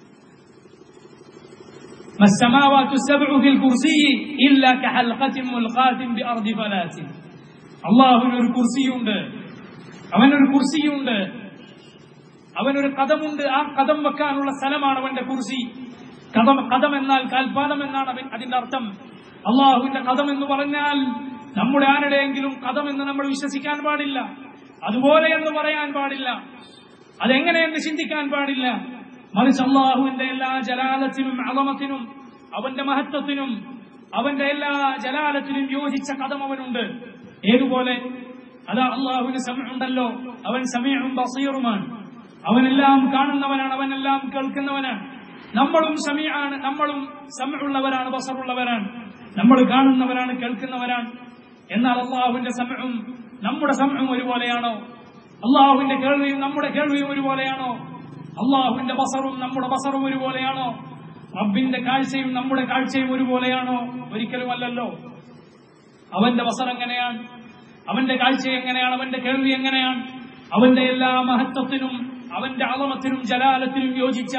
ما السماوات السبع في الكرسي إلا كحلقة ملقاة بأرض فلاة الله ഒരു കുർസിയുണ്ട് അവനൊരു കുർസിയുണ്ട് അവനൊരു കഥമുണ്ട് ആ കഥം വെക്കാനുള്ള സ്ഥലമാണ് അവന്റെ കുർസി കഥം കഥം എന്നാൽ കാൽപാദം എന്നാണ് അവൻ അതിന്റെ അർത്ഥം അള്ളാഹുവിന്റെ കഥം എന്ന് പറഞ്ഞാൽ നമ്മുടെ ആരുടെയെങ്കിലും കഥം എന്ന് നമ്മൾ വിശ്വസിക്കാൻ പാടില്ല അതുപോലെ എന്ന് പറയാൻ പാടില്ല അതെങ്ങനെയെന്ന് ചിന്തിക്കാൻ പാടില്ല മറിച്ച് അള്ളാഹുവിന്റെ എല്ലാ ജലാലത്തിനും അളമത്തിനും അവന്റെ മഹത്വത്തിനും അവന്റെ എല്ലാ ജലാലത്തിനും യോജിച്ച കഥം അവനുണ്ട് ഏതുപോലെ അതാ അള്ളാഹുവിന് സമയമുണ്ടല്ലോ അവൻ സമയവും ബസീറുമാണ് അവനെല്ലാം കാണുന്നവനാണ് അവനെല്ലാം കേൾക്കുന്നവനാണ് നമ്മളും സമയാണ് നമ്മളും സമയമുള്ളവരാണ് ബസറുള്ളവരാണ് നമ്മൾ കാണുന്നവരാണ് കേൾക്കുന്നവരാണ് എന്നാൽ അള്ളാഹുവിന്റെ സമയവും നമ്മുടെ സമയവും ഒരുപോലെയാണോ അള്ളാഹുവിന്റെ കേൾവിയും നമ്മുടെ കേൾവിയും ഒരുപോലെയാണോ അള്ളാഹുവിന്റെ ബസറും നമ്മുടെ ബസറും ഒരുപോലെയാണോ റബ്ബിന്റെ കാഴ്ചയും നമ്മുടെ കാഴ്ചയും ഒരുപോലെയാണോ ഒരിക്കലുമല്ലല്ലോ അവന്റെ ബസർ എങ്ങനെയാണ് അവന്റെ കാഴ്ച എങ്ങനെയാണ് അവന്റെ കേൾവി എങ്ങനെയാണ് അവന്റെ എല്ലാ മഹത്വത്തിനും അവന്റെ അളമത്തിനും ജലാലത്തിനും യോജിച്ച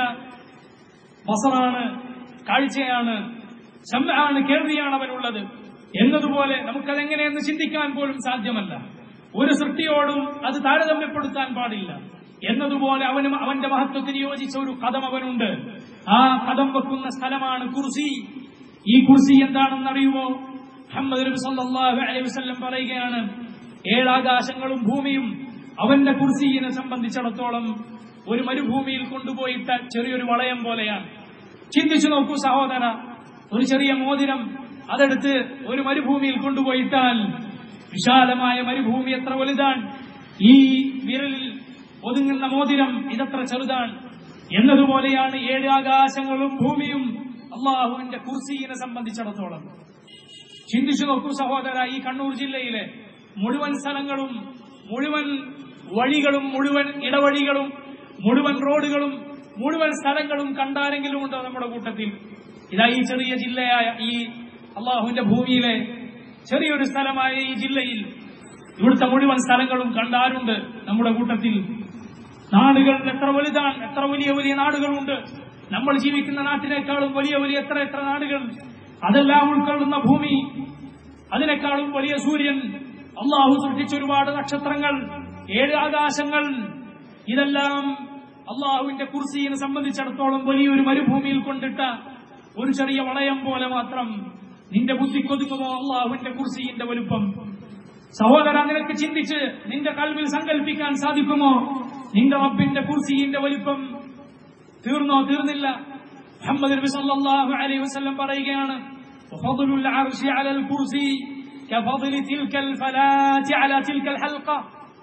ബസറാണ് കാഴ്ചയാണ് ശമ്മാണ് കേൾവിയാണ് അവനുള്ളത് എന്നതുപോലെ നമുക്കതെങ്ങനെയെന്ന് ചിന്തിക്കാൻ പോലും സാധ്യമല്ല ഒരു സൃഷ്ടിയോടും അത് താരതമ്യപ്പെടുത്താൻ പാടില്ല എന്നതുപോലെ അവനും അവന്റെ മഹത്വത്തിന് യോജിച്ച ഒരു കഥം അവനുണ്ട് ആ കഥം വെക്കുന്ന സ്ഥലമാണ് കുർസി ഈ കുർസി എന്താണെന്ന് അറിയുമോ മുഹമ്മദ് നബി സല്ലല്ലാഹു അലൈഹി വസല്ലം പറയുകയാണ് ഏഴാകാശങ്ങളും ഭൂമിയും അവന്റെ കുർസിയെ സംബന്ധിച്ചിടത്തോളം ഒരു മരുഭൂമിയിൽ കൊണ്ടുപോയിട്ട ചെറിയൊരു വളയം പോലെയാണ് ചിന്തിച്ചു നോക്കൂ സഹോദര ഒരു ചെറിയ മോതിരം അതെടുത്ത് ഒരു മരുഭൂമിയിൽ കൊണ്ടുപോയിട്ടാൽ വിശാലമായ മരുഭൂമി എത്ര വലുതാണ് ഈ വിരലിൽ ഒതുങ്ങുന്ന മോതിരം ഇതെത്ര ചെറുതാണ് എന്നതുപോലെയാണ് ഏഴ് ആകാശങ്ങളും ഭൂമിയും അള്ളാഹുവിന്റെ കുർസീനെ സംബന്ധിച്ചിടത്തോളം ചിന്തിച്ചു നോക്കൂ സഹോദര ഈ കണ്ണൂർ ജില്ലയിലെ മുഴുവൻ സ്ഥലങ്ങളും മുഴുവൻ വഴികളും മുഴുവൻ ഇടവഴികളും മുഴുവൻ റോഡുകളും മുഴുവൻ സ്ഥലങ്ങളും കണ്ടാരെങ്കിലും ഉണ്ടോ നമ്മുടെ കൂട്ടത്തിൽ ഇതാ ഈ ചെറിയ ജില്ലയായ ഈ അള്ളാഹുവിന്റെ ഭൂമിയിലെ ചെറിയൊരു സ്ഥലമായ ഈ ജില്ലയിൽ ഇവിടുത്തെ മുഴുവൻ സ്ഥലങ്ങളും കണ്ടാരുണ്ട് നമ്മുടെ കൂട്ടത്തിൽ നാടുകൾ എത്ര വലുതാണ് എത്ര വലിയ വലിയ നാടുകളുണ്ട് നമ്മൾ ജീവിക്കുന്ന നാട്ടിനേക്കാളും വലിയ വലിയ എത്ര എത്ര നാടുകൾ അതെല്ലാം ഉൾക്കൊള്ളുന്ന ഭൂമി അതിനേക്കാളും വലിയ സൂര്യൻ അള്ളാഹു സൃഷ്ടിച്ച ഒരുപാട് നക്ഷത്രങ്ങൾ ഏഴ് ആകാശങ്ങൾ ഇതെല്ലാം അള്ളാഹുവിന്റെ കുർസിയെ സംബന്ധിച്ചിടത്തോളം വലിയൊരു മരുഭൂമിയിൽ കൊണ്ടിട്ട ഒരു ചെറിയ വളയം പോലെ മാത്രം നിന്റെ ബുദ്ധിക്കൊതുങ്ങുമോ അള്ളാഹുവിന്റെ കുർസിന്റെ വലുപ്പം സഹോദര നിനക്ക് ചിന്തിച്ച് നിന്റെ കൽവിൽ സങ്കല്പിക്കാൻ സാധിക്കുമോ നിന്റെ റബ്ബിന്റെ കുർസിന്റെ വലിപ്പം തീർന്നോ തീർന്നില്ല മുഹമ്മദ് നബി സല്ലല്ലാഹു അലൈഹി വസല്ലം പറയുകയാണ് وفضل العرش على الكرسي كفضل تلك الفلاة على تلك الحلقة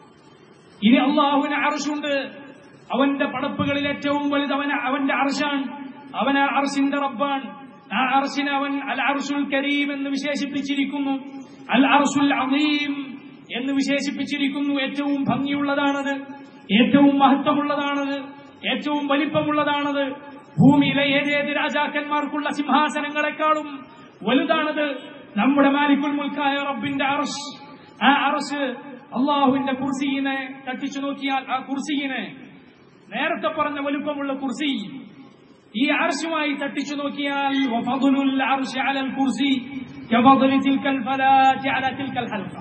ഇനി അള്ളാഹുവിന് അർഷുണ്ട് അവന്റെ പടപ്പുകളിൽ ഏറ്റവും വലുത് അവൻ അവന്റെ അർഷാണ് അവൻ ആ അർഷിന്റെ റബ്ബാൻ ആ അർഷിനെ അവൻ അൽ അർഷുൽ കരീം എന്ന് വിശേഷിപ്പിച്ചിരിക്കുന്നു അൽ അർഷുൽ അമീം എന്ന് വിശേഷിപ്പിച്ചിരിക്കുന്നു ഏറ്റവും ഭംഗിയുള്ളതാണത് ഏറ്റവും മഹത്വമുള്ളതാണത് ഏറ്റവും വലിപ്പമുള്ളതാണത് ഭൂമിയിലെ ഏതേത് രാജാക്കന്മാർക്കുള്ള സിംഹാസനങ്ങളെക്കാളും വലുതാണത് നമ്മുടെ മാലിക്കുൽ മുൽക്കായ റബ്ബിന്റെ അർഷ് ആ അർഷ് അള്ളാഹുവിന്റെ കുർസിയിനെ തട്ടിച്ചു നോക്കിയാൽ ആ കുർസിയിനെ നേരത്തെ പറഞ്ഞ വലുപ്പമുള്ള കുർസി ഈ അർഷുമായി തട്ടിച്ചു നോക്കിയാൽ വഫദുലുൽ അർശി അലൽ കുർസി കഫദലി തിൽക്കൽ ഫലാത്തി അല തിൽക്കൽ ഹൽഖ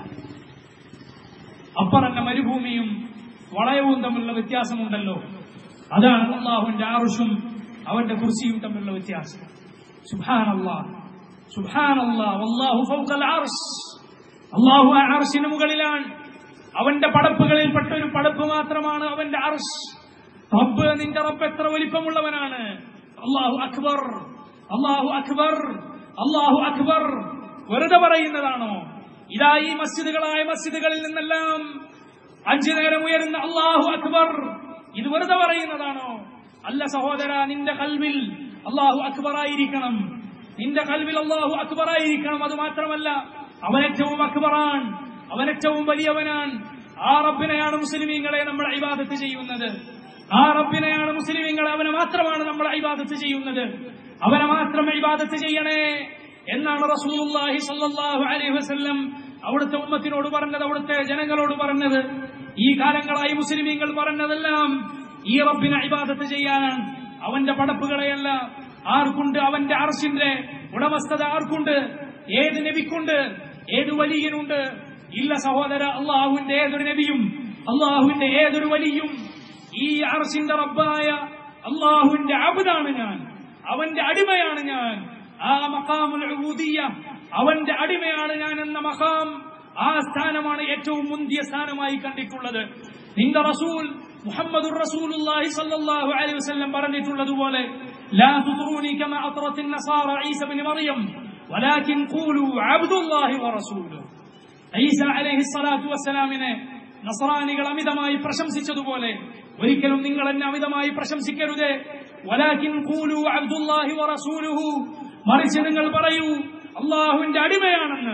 അപ്പറഞ്ഞ മരുഭൂമിയും വളയവും തമ്മിലുള്ള വ്യത്യാസമുണ്ടല്ലോ അതാണ് അള്ളാഹുവിന്റെ ആറുഷും അവന്റെ കുർസിയും തമ്മിലുള്ള വ്യത്യാസം സുബാനല്ലാ സുബാനല്ലാ അള്ളാഹു ഫൗഖൽ അർശ് അള്ളാഹു ആ അർശിന് മുകളിലാണ് അവന്റെ പടപ്പുകളിൽപ്പെട്ട ഒരു പടപ്പ് മാത്രമാണ് അവന്റെ അർശ് റബ്ബ് നിന്റെ റബ്ബ് എത്ര വലിപ്പമുള്ളവനാണ് അള്ളാഹു അക്ബർ അള്ളാഹു അക്ബർ അള്ളാഹു അക്ബർ വെറുതെ പറയുന്നതാണോ ഇതാ ഈ മസ്ജിദുകളായ മസ്ജിദുകളിൽ നിന്നെല്ലാം അഞ്ചു നേരം ഉയരുന്ന അള്ളാഹു അക്ബർ ഇത് വെറുതെ പറയുന്നതാണോ അല്ല സഹോദര നിന്റെ കൽവിൽ അള്ളാഹു അക്ബർ ആയിരിക്കണം നിന്റെ കൽവിൽ അള്ളാഹു അക്ബർ ആയിരിക്കണം അത് മാത്രമല്ല അവനേറ്റവും അക്ബറാൻ അവനേറ്റവും വലിയവനാൻ ആ റബ്ബിനെയാണ് മുസ്ലിമീങ്ങളെ നമ്മൾ ഇബാദത്ത് ചെയ്യുന്നത് ആ റബ്ബിനെയാണ് മുസ്ലിമീങ്ങൾ അവനെ മാത്രമാണ് നമ്മൾ ഇബാദത്ത് ചെയ്യുന്നത് അവനെ മാത്രം ഇബാദത്ത് ചെയ്യണേ എന്നാണ് റസൂലുള്ളാഹി സ്വല്ലല്ലാഹു അലൈഹി വസല്ലം അവിടുത്തെ ഉമ്മത്തിനോട് പറഞ്ഞത് അവിടുത്തെ ജനങ്ങളോട് പറഞ്ഞത് ഈ കാലങ്ങളായി മുസ്ലിമീങ്ങൾ പറഞ്ഞതെല്ലാം ഈ റബ്ബിനെ ഇബാദത്ത് ചെയ്യാനാണ് അവന്റെ പടപ്പുകളെയല്ല ആർക്കുണ്ട് അവന്റെ അർശിന്റെ ഉടമസ്ഥത ആർക്കുണ്ട് ഏത് നബിക്കുണ്ട് ഏത് വലിയനുണ്ട് ഇല്ല സഹോദര അള്ളാഹുവിന്റെ ഏതൊരു നബിയും അള്ളാഹുവിന്റെ ഏതൊരു വലിയും ഈ അർശിന്റെ റബ്ബായ അള്ളാഹുവിന്റെ അബുദാണ് ഞാൻ അവന്റെ അടിമയാണ് ഞാൻ ആ മഖാമുൽ ഉബൂദിയ്യ അവന്റെ അടിമയാണ് ഞാൻ എന്ന മഖാം ആ സ്ഥാനമാണ് ഏറ്റവും മുന്തിയ സ്ഥാനമായി കണ്ടിട്ടുള്ളത് നിന്റെ റസൂൽ മുഹമ്മദുർ റസൂലുള്ളാഹി സ്വല്ലല്ലാഹു അലൈഹി വസല്ലം പറഞ്ഞിട്ടുള്ളതുപോലെ ലാ തുത്റൂനി കമാ അത്റത്തിൻ നസാറ ഈസ ഇബ്നു മറിയം വലാകിൻ ഖൂലു അബ്ദുല്ലാഹി വറസൂലുഹു ഈസ അലൈഹി സ്വലാത്തു വസ്സലാമിനെ നസറാനികൾ അമിതമായി പ്രശംസിച്ചതുപോലെ ഒരിക്കലും നിങ്ങൾ എന്നെ അമിതമായി പ്രശംസിക്കരുതേ വലാകിൻ ഖൂലു അബ്ദുല്ലാഹി വറസൂലുഹു മറിച്ച് നിങ്ങൾ പറയൂ അള്ളാഹുവിന്റെ അടിമയാണെന്ന്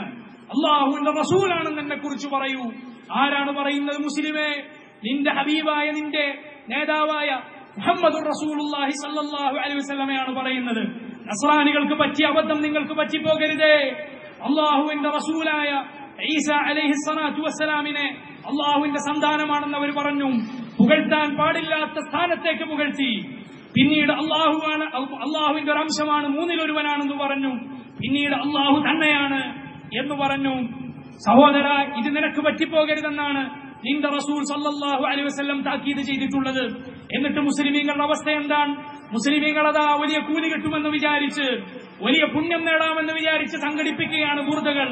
അള്ളാഹുവിന്റെ റസൂലാണെന്ന് എന്നെ കുറിച്ച് പറയൂ ആരാണ് പറയുന്നത് മുസ്ലിമേ നിന്റെ ഹബീബായ നിന്റെ നേതാവായ മുഹമ്മദ് റസൂലുള്ളാഹി സല്ലല്ലാഹു അലൈഹി വസല്ലമയാണ് പറയുന്നത് നസ്രാനികൾക്ക് പറ്റിയ അബദ്ധം നിങ്ങൾക്ക് പറ്റിപ്പോകരുതേ അള്ളാഹുവിന്റെ റസൂലായ ഈസ അലൈഹി സ്വലാത്തു വസ്സലാമിനെ അള്ളാഹുവിന്റെ സന്താനമാണെന്ന് അവർ പറഞ്ഞു പുകഴ്ത്താൻ പാടില്ലാത്ത സ്ഥാനത്തേക്ക് പുകഴ്ത്തി പിന്നീട് അള്ളാഹുവാണ് അള്ളാഹുവിന്റെ ഒരു അംശമാണ് മൂന്നിലൊരുവനാണെന്ന് പറഞ്ഞു പിന്നീട് അള്ളാഹു തന്നെയാണ് എന്ന് പറഞ്ഞു സഹോദര ഇത് നിനക്ക് പറ്റിപ്പോകരുതെന്നാണ് നിന്റെ റസൂൽ സല്ലല്ലാഹു അലൈഹി വസല്ലം താക്കീത് ചെയ്തിട്ടുള്ളത് എന്നിട്ട് മുസ്ലിമീങ്ങളുടെ അവസ്ഥ എന്താണ് മുസ്ലിമീങ്ങൾ അതാ വലിയ കൂലി കിട്ടുമെന്ന് വിചാരിച്ച് വലിയ പുണ്യം നേടാമെന്ന് വിചാരിച്ച് സംഘടിപ്പിക്കുകയാണ് ബൂർദകൾ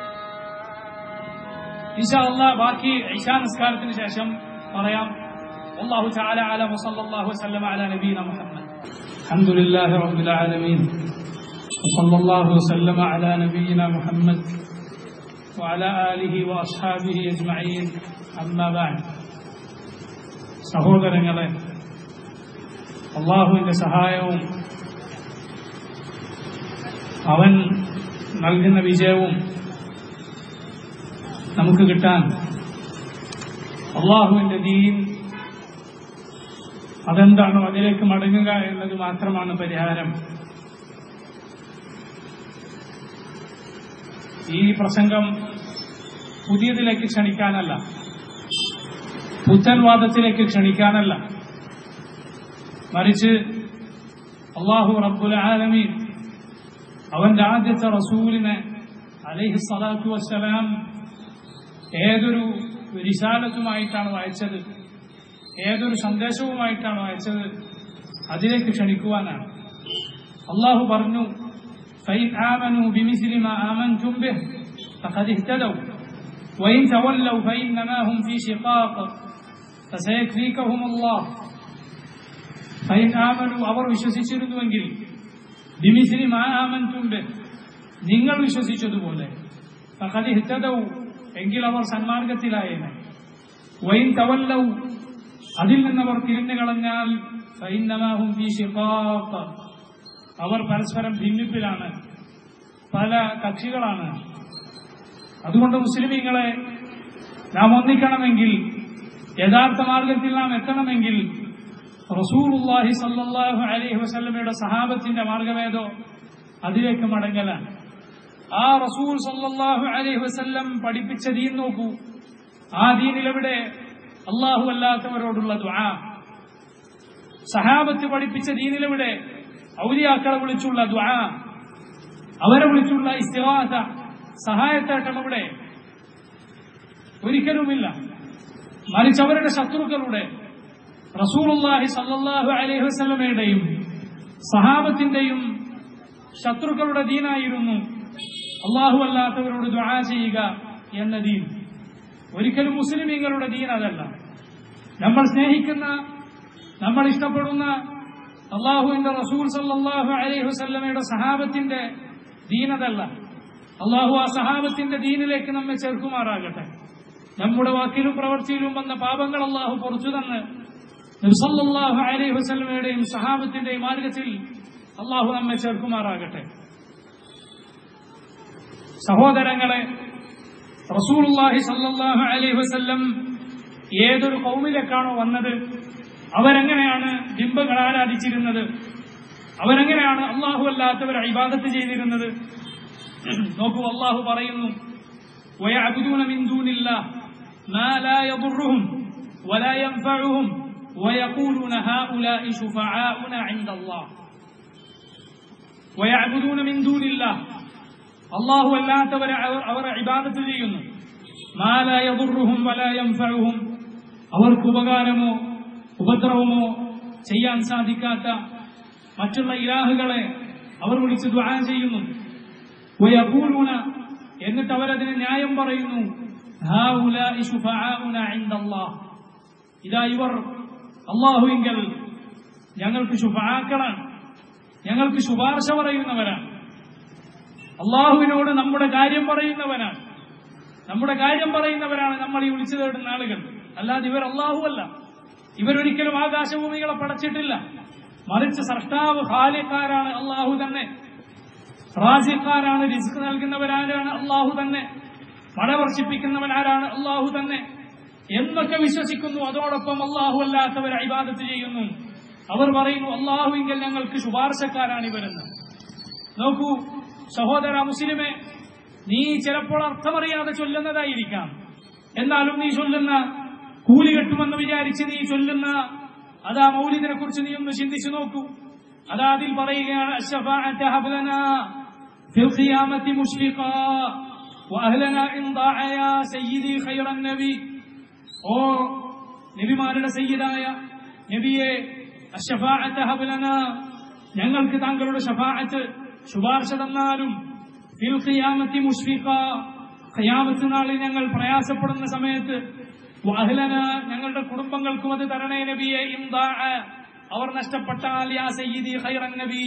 ഇൻഷാ അല്ലാ ബാക്കി ഇശാ നിസ്കാരത്തിന് ശേഷം പറയാം والله تعالى اعلم وصلى الله وسلم على نبينا محمد الحمد لله رب العالمين وصلى الله وسلم على نبينا محمد وعلى آله وأصحابه أجمعين أما بعد സഹോദരങ്ങളെ അള്ളാഹുവിന്റെ സഹായവും അവൻ നൽകുന്ന വിജയവും നമുക്ക് കിട്ടാൻ അള്ളാഹുവിന്റെ ദീൻ അതെന്താണോ അതിലേക്ക് മടങ്ങുക എന്നത് മാത്രമാണ് പരിഹാരം ഈ പ്രസംഗം പുതിയതിലേക്ക് ക്ഷണിക്കാനല്ല പുത്തൻവാദത്തിലേക്ക് ക്ഷണിക്കാനല്ല മറിച്ച് അള്ളാഹു റബ്ബുൽ ആലമീൻ അവന്റെ ആദ്യത്തെ റസൂലിനെ അലൈഹി സ്വലാത്തു വസ്സലാം ഏതൊരു വിശാലത്തുമായിട്ടാണ് വായിച്ചത് ഏതൊരു സന്ദേശവുമായിട്ടാണ് വായിച്ചത് അതിലേക്ക് ക്ഷണിക്കുവാനാണ് അള്ളാഹു പറഞ്ഞു فإن آمنوا بمثل ما آمنتم به فقد اهتدوا وإن تولوا فإنما هم في شقاق فسيكفيكهم الله فإن آمنوا അവർ വിശ്വസിച്ചിരുന്നുവെങ്കിൽ ബിമിസിലി മാ ആമൻതും ബിഹ് നിങ്ങൾ വിശ്വസിച്ചതുപോലെ ഫഖദ് ഇഹ്തദൗ എങ്കിൽ അവർ സന്മാർഗത്തിലായേനെ വൈൻ തവല്ലൗ അതിൽ നിന്നവർ തിരിഞ്ഞു കളഞ്ഞാൽ ഫൈന്നമാഹും ഫീ ഷിഖാഖ് അവർ പരസ്പരം ഭിന്നിപ്പിലാണ് പല കക്ഷികളാണ് അതുകൊണ്ട് മുസ്ലിമീങ്ങളെ നാം ഒന്നിക്കണമെങ്കിൽ യഥാർത്ഥ മാർഗത്തിൽ നാം എത്തണമെങ്കിൽ റസൂലുള്ളാഹി സല്ലല്ലാഹു അലൈഹി വസല്ലമയുടെ സഹാബത്തിന്റെ മാർഗമേതോ അതിലേക്ക് മടങ്ങലാണ് ആ റസൂൽ സല്ലല്ലാഹു അലൈഹി വസല്ലം പഠിപ്പിച്ച ദീൻ നോക്കൂ ആ ദീനിലെവിടെ അള്ളാഹു അല്ലാത്തവരോടുള്ള ദുആ സഹാബത്ത് പഠിപ്പിച്ച ദീനിലെവിടെ ഔലിയാക്കളെ വിളിച്ചുള്ള ദ്വാ അവരെ വിളിച്ചുള്ള ഇസ്തിവാസ സഹായത്തേട്ടം അവിടെ ഒരിക്കലുമില്ല മറിച്ച് അവരുടെ ശത്രുക്കളുടെ റസൂലുള്ളാഹി സല്ലല്ലാഹു അലൈഹി വസല്ലമയുടെയും സഹാബത്തിന്റെയും ശത്രുക്കളുടെ ദീനായിരുന്നു അള്ളാഹു അല്ലാത്തവരോട് ദ്വാ ചെയ്യുക എന്ന ദീൻ ഒരിക്കലും മുസ്ലിമീങ്ങളുടെ ദീൻ അതല്ല നമ്മൾ സ്നേഹിക്കുന്ന നമ്മൾ ഇഷ്ടപ്പെടുന്ന അള്ളാഹുവിന്റെ റസൂൽ സല്ലാഹു അലൈഹി വസല്ലമയുടെ സഹാബത്തിന്റെ ദീനതല്ല അള്ളാഹു ആ സഹാബത്തിന്റെ ദീനിലേക്ക് നമ്മെ ചേർക്കുമാറാകട്ടെ നമ്മുടെ വാക്കിലും പ്രവൃത്തിയിലും വന്ന പാപങ്ങൾ അള്ളാഹു പൊറച്ചു തന്ന് നബ്സല്ലാഹു അലൈഹി വസല്ലമയുടെയും സഹാബത്തിന്റെയും മാർഗത്തിൽ അള്ളാഹു നമ്മെ ചേർക്കുമാറാകട്ടെ സഹോദരങ്ങളെ റസൂലുള്ളാഹി സല്ലല്ലാഹു അലൈഹി വസല്ലം ഏതൊരു കൗമിലേക്കാണോ വന്നത് അവരെങ്ങനെയാണ് ബിംബങ്ങൾ ആരാധിച്ചിരുന്നത് അവരെങ്ങനെയാണ് അള്ളാഹു അല്ലാത്തവരെ ഇബാദത്ത് ചെയ്തിരുന്നത് നോക്കൂ അള്ളാഹു പറയുന്നു ويعبدون من دون الله ما لا يضرهم ولا ينفعهم ويقولون هؤلاء شفعاؤنا عند الله ويعبدون من دون الله അള്ളാഹു അല്ലാത്തവരെ അവർ ഇബാദത്ത് ചെയ്യുന്നു മാല യദുറുഹും വല യൻഫഉഹും അവർക്ക് ഉപകാരമോ ഉപദ്രവമോ ചെയ്യാൻ സാധിക്കാത്ത മറ്റുള്ള ഇലാഹുകളെ അവർ വിളിച്ച് ദ്വാ ചെയ്യുന്നു വയഖൂലൂന എന്നിട്ട് അവരതിന് ന്യായം പറയുന്നു ഹാഉലാഇ ശുഫആഉന ഇൻദല്ലാഹ് ഇതാ ഇവർ അള്ളാഹുവിങ്കൽ ഞങ്ങൾക്ക് ശുഫാക്കളാണ് ഞങ്ങൾക്ക് ശുപാർശ പറയുന്നവരാണ് അള്ളാഹുവിനോട് നമ്മുടെ കാര്യം പറയുന്നവനാണ് നമ്മുടെ കാര്യം പറയുന്നവരാണ് നമ്മൾ ഈ വിളിച്ചു തേടുന്ന ആളുകൾ അല്ലാതെ ഇവർ അള്ളാഹു അല്ല ഇവരൊരിക്കലും ആകാശഭൂമികളെ പടച്ചിട്ടില്ല മറിച്ച് സൃഷ്ടാവ് ഖാലിഖാരാണ് അള്ളാഹു തന്നെ റാസിഖാരാണ് റിസ്ക് നൽകുന്നവരാരാണ് അള്ളാഹു തന്നെ മഴ വർഷിപ്പിക്കുന്നവൻ ആരാണ് അള്ളാഹു തന്നെ എന്നൊക്കെ വിശ്വസിക്കുന്നു അതോടൊപ്പം അള്ളാഹു അല്ലാത്തവർ ഇബാദത്ത് ചെയ്യുന്നു അവർ പറയുന്നു അള്ളാഹുവിങ്കിൽ ഞങ്ങൾക്ക് ശുപാർശക്കാരാണ് ഇവരെന്ന് നോക്കൂ സഹോദര മുസ്ലിമെ നീ ചിലപ്പോൾ അർത്ഥമറിയാതെ ചൊല്ലുന്നതായിരിക്കാം എന്നാലും നീ ചൊല്ലുന്ന കൂലി കിട്ടുമെന്ന് വിചാരിച്ച് നീ ചൊല്ലുന്ന അതാ മൗലിദിനെ കുറിച്ച് നീ ഒന്ന് ചിന്തിച്ചു നോക്കൂ അതാ അതിൽ പറയുകയാണ് الشفاعة هب لنا في القيامة مشفقا وأهلنا إن ضاع يا سيدي خير النبي ഓ നബിമാരുടെ സയ്യിദായ നബിയെ അഷഫാഅത്ത് ഹബ് ലനാ ഞങ്ങൾക്ക് താങ്കളുടെ ഷഫാഅത്ത് ശുപാർശ തന്നാലും ഫിൽ ഖിയാമത്തി മുഷ്ഫിഖ ഖിയാമത്ത് നാളിൽ ഞങ്ങൾ പ്രയാസപ്പെടുന്ന സമയത്ത് വഅഹ്ലന ഞങ്ങളുടെ കുടുംബങ്ങൾക്കും അത് തരണേ നബിയെ ഇംദാഅ അവർ നഷ്ടപ്പെട്ടാൽ യാ സയ്യിദി ഖൈറൻ നബി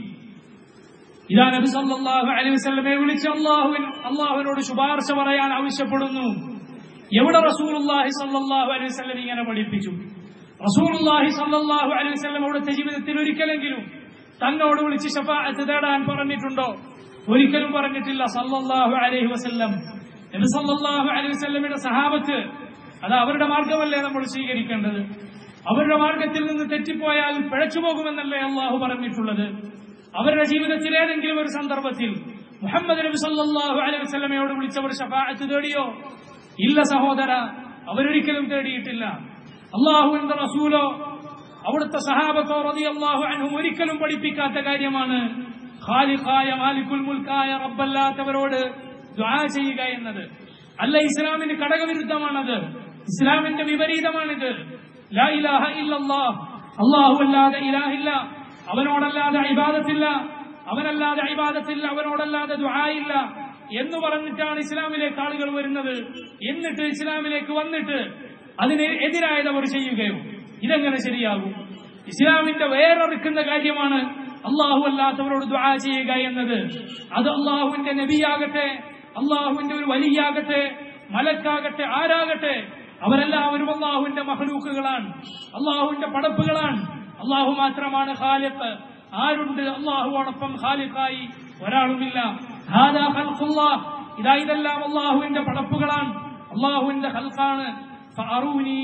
ഇതാ നബി സല്ലല്ലാഹു അലൈഹി വസല്ലമയെ വിളിച്ച് അല്ലാഹുവിൻ അല്ലാഹുവിനോട് ശുപാർശ പറയാൻ ആവശ്യപ്പെടുന്നു എവിടെ റസൂലുള്ളാഹി സല്ലല്ലാഹു അലൈഹി വസല്ലം ഇങ്ങനെ പഠിപ്പിച്ചു റസൂലുള്ളാഹി സല്ലല്ലാഹു അലൈഹി വസല്ലം അവിടുത്തെ ജീവിതത്തിൽ ഒരിക്കലെങ്കിലും തന്നോട് വിളിച്ച് ഷഫാഅത്ത് തേടാൻ പറഞ്ഞിട്ടുണ്ടോ ഒരിക്കലും പറഞ്ഞിട്ടില്ല സല്ലല്ലാഹു അലൈഹി വസല്ലം നബി സല്ലല്ലാഹു അലൈഹി വസല്ലമയുടെ സഹാബത്ത് അത് അവരുടെ മാർഗമല്ലേ നമ്മൾ സ്വീകരിക്കേണ്ടത് അവരുടെ മാർഗത്തിൽ നിന്ന് തെറ്റിപ്പോയാൽ പിഴച്ചു പോകുമെന്നല്ലേ അള്ളാഹു പറഞ്ഞിട്ടുള്ളത് അവരുടെ ജീവിതത്തിൽ ഏതെങ്കിലും ഒരു സന്ദർഭത്തിൽ മുഹമ്മദ് നബി സല്ലല്ലാഹു അലൈഹി വസല്ലമയോട് വിളിച്ചവർ ഷഫാഅത്ത് തേടിയോ ഇല്ല സഹോദര അവരൊരിക്കലും തേടിയിട്ടില്ല അള്ളാഹുവിന്റെ റസൂലോ അവിടുത്തെ സഹാബത്തോ റതി അള്ളാഹു അൻഹും ഒരിക്കലും പഠിപ്പിക്കാത്ത കാര്യമാണ് ഖാലിഖായ മാലിക്കുൽ മുൽക്കായ റബ്ബല്ലാത്തവരോട് ദ്വാ ചെയ്യുക എന്നത് അല്ല ഇസ്ലാമിന് ഘടകവിരുദ്ധമാണത് ഇസ്ലാമിന്റെ വിപരീതമാണിത് ലാ ഇലാഹ ഇല്ലല്ലാഹ് അള്ളാഹു അല്ലാതെ ഇലാഹില്ല അവനോടല്ലാതെ ഇബാദത്തില്ല അവനല്ലാതെ ഇബാദത്തില്ല അവനോടല്ലാതെ ദുആയില്ല എന്ന് പറഞ്ഞിട്ടാണ് ഇസ്ലാമിലേക്ക് ആളുകൾ വരുന്നത് എന്നിട്ട് ഇസ്ലാമിലേക്ക് വന്നിട്ട് അതിന് എതിരായത് അവർ ചെയ്യുകയോ ഇതെങ്ങനെ ശരിയാകും ഇസ്ലാമിന്റെ വേറെറുക്കുന്ന കാര്യമാണ് അള്ളാഹു അല്ലാത്തവരോട് ദുആ ചെയ്യുക എന്നത് അത് അള്ളാഹുവിന്റെ നബിയാകട്ടെ അള്ളാഹുവിന്റെ ഒരു വലിയാകട്ടെ മലക്കാകട്ടെ ആരാകട്ടെ അവരെല്ലാവരും അള്ളാഹുവിന്റെ മഹലൂക്കുകളാണ് അള്ളാഹുവിന്റെ പടപ്പുകളാണ് അള്ളാഹു മാത്രമാണ് ഖാലിഖ് ആരുണ്ട് അള്ളാഹുവോടൊപ്പം ഖാലിഖായി ഒരാളുമില്ല ഹാദാ ഖൽഖുല്ലാഹ്. ഇതാ ഇതെല്ലാം അള്ളാഹുവിന്റെ പടപ്പുകളാണ് അള്ളാഹുവിന്റെ ഹൽക്കാണ് ഫഅറൂനി.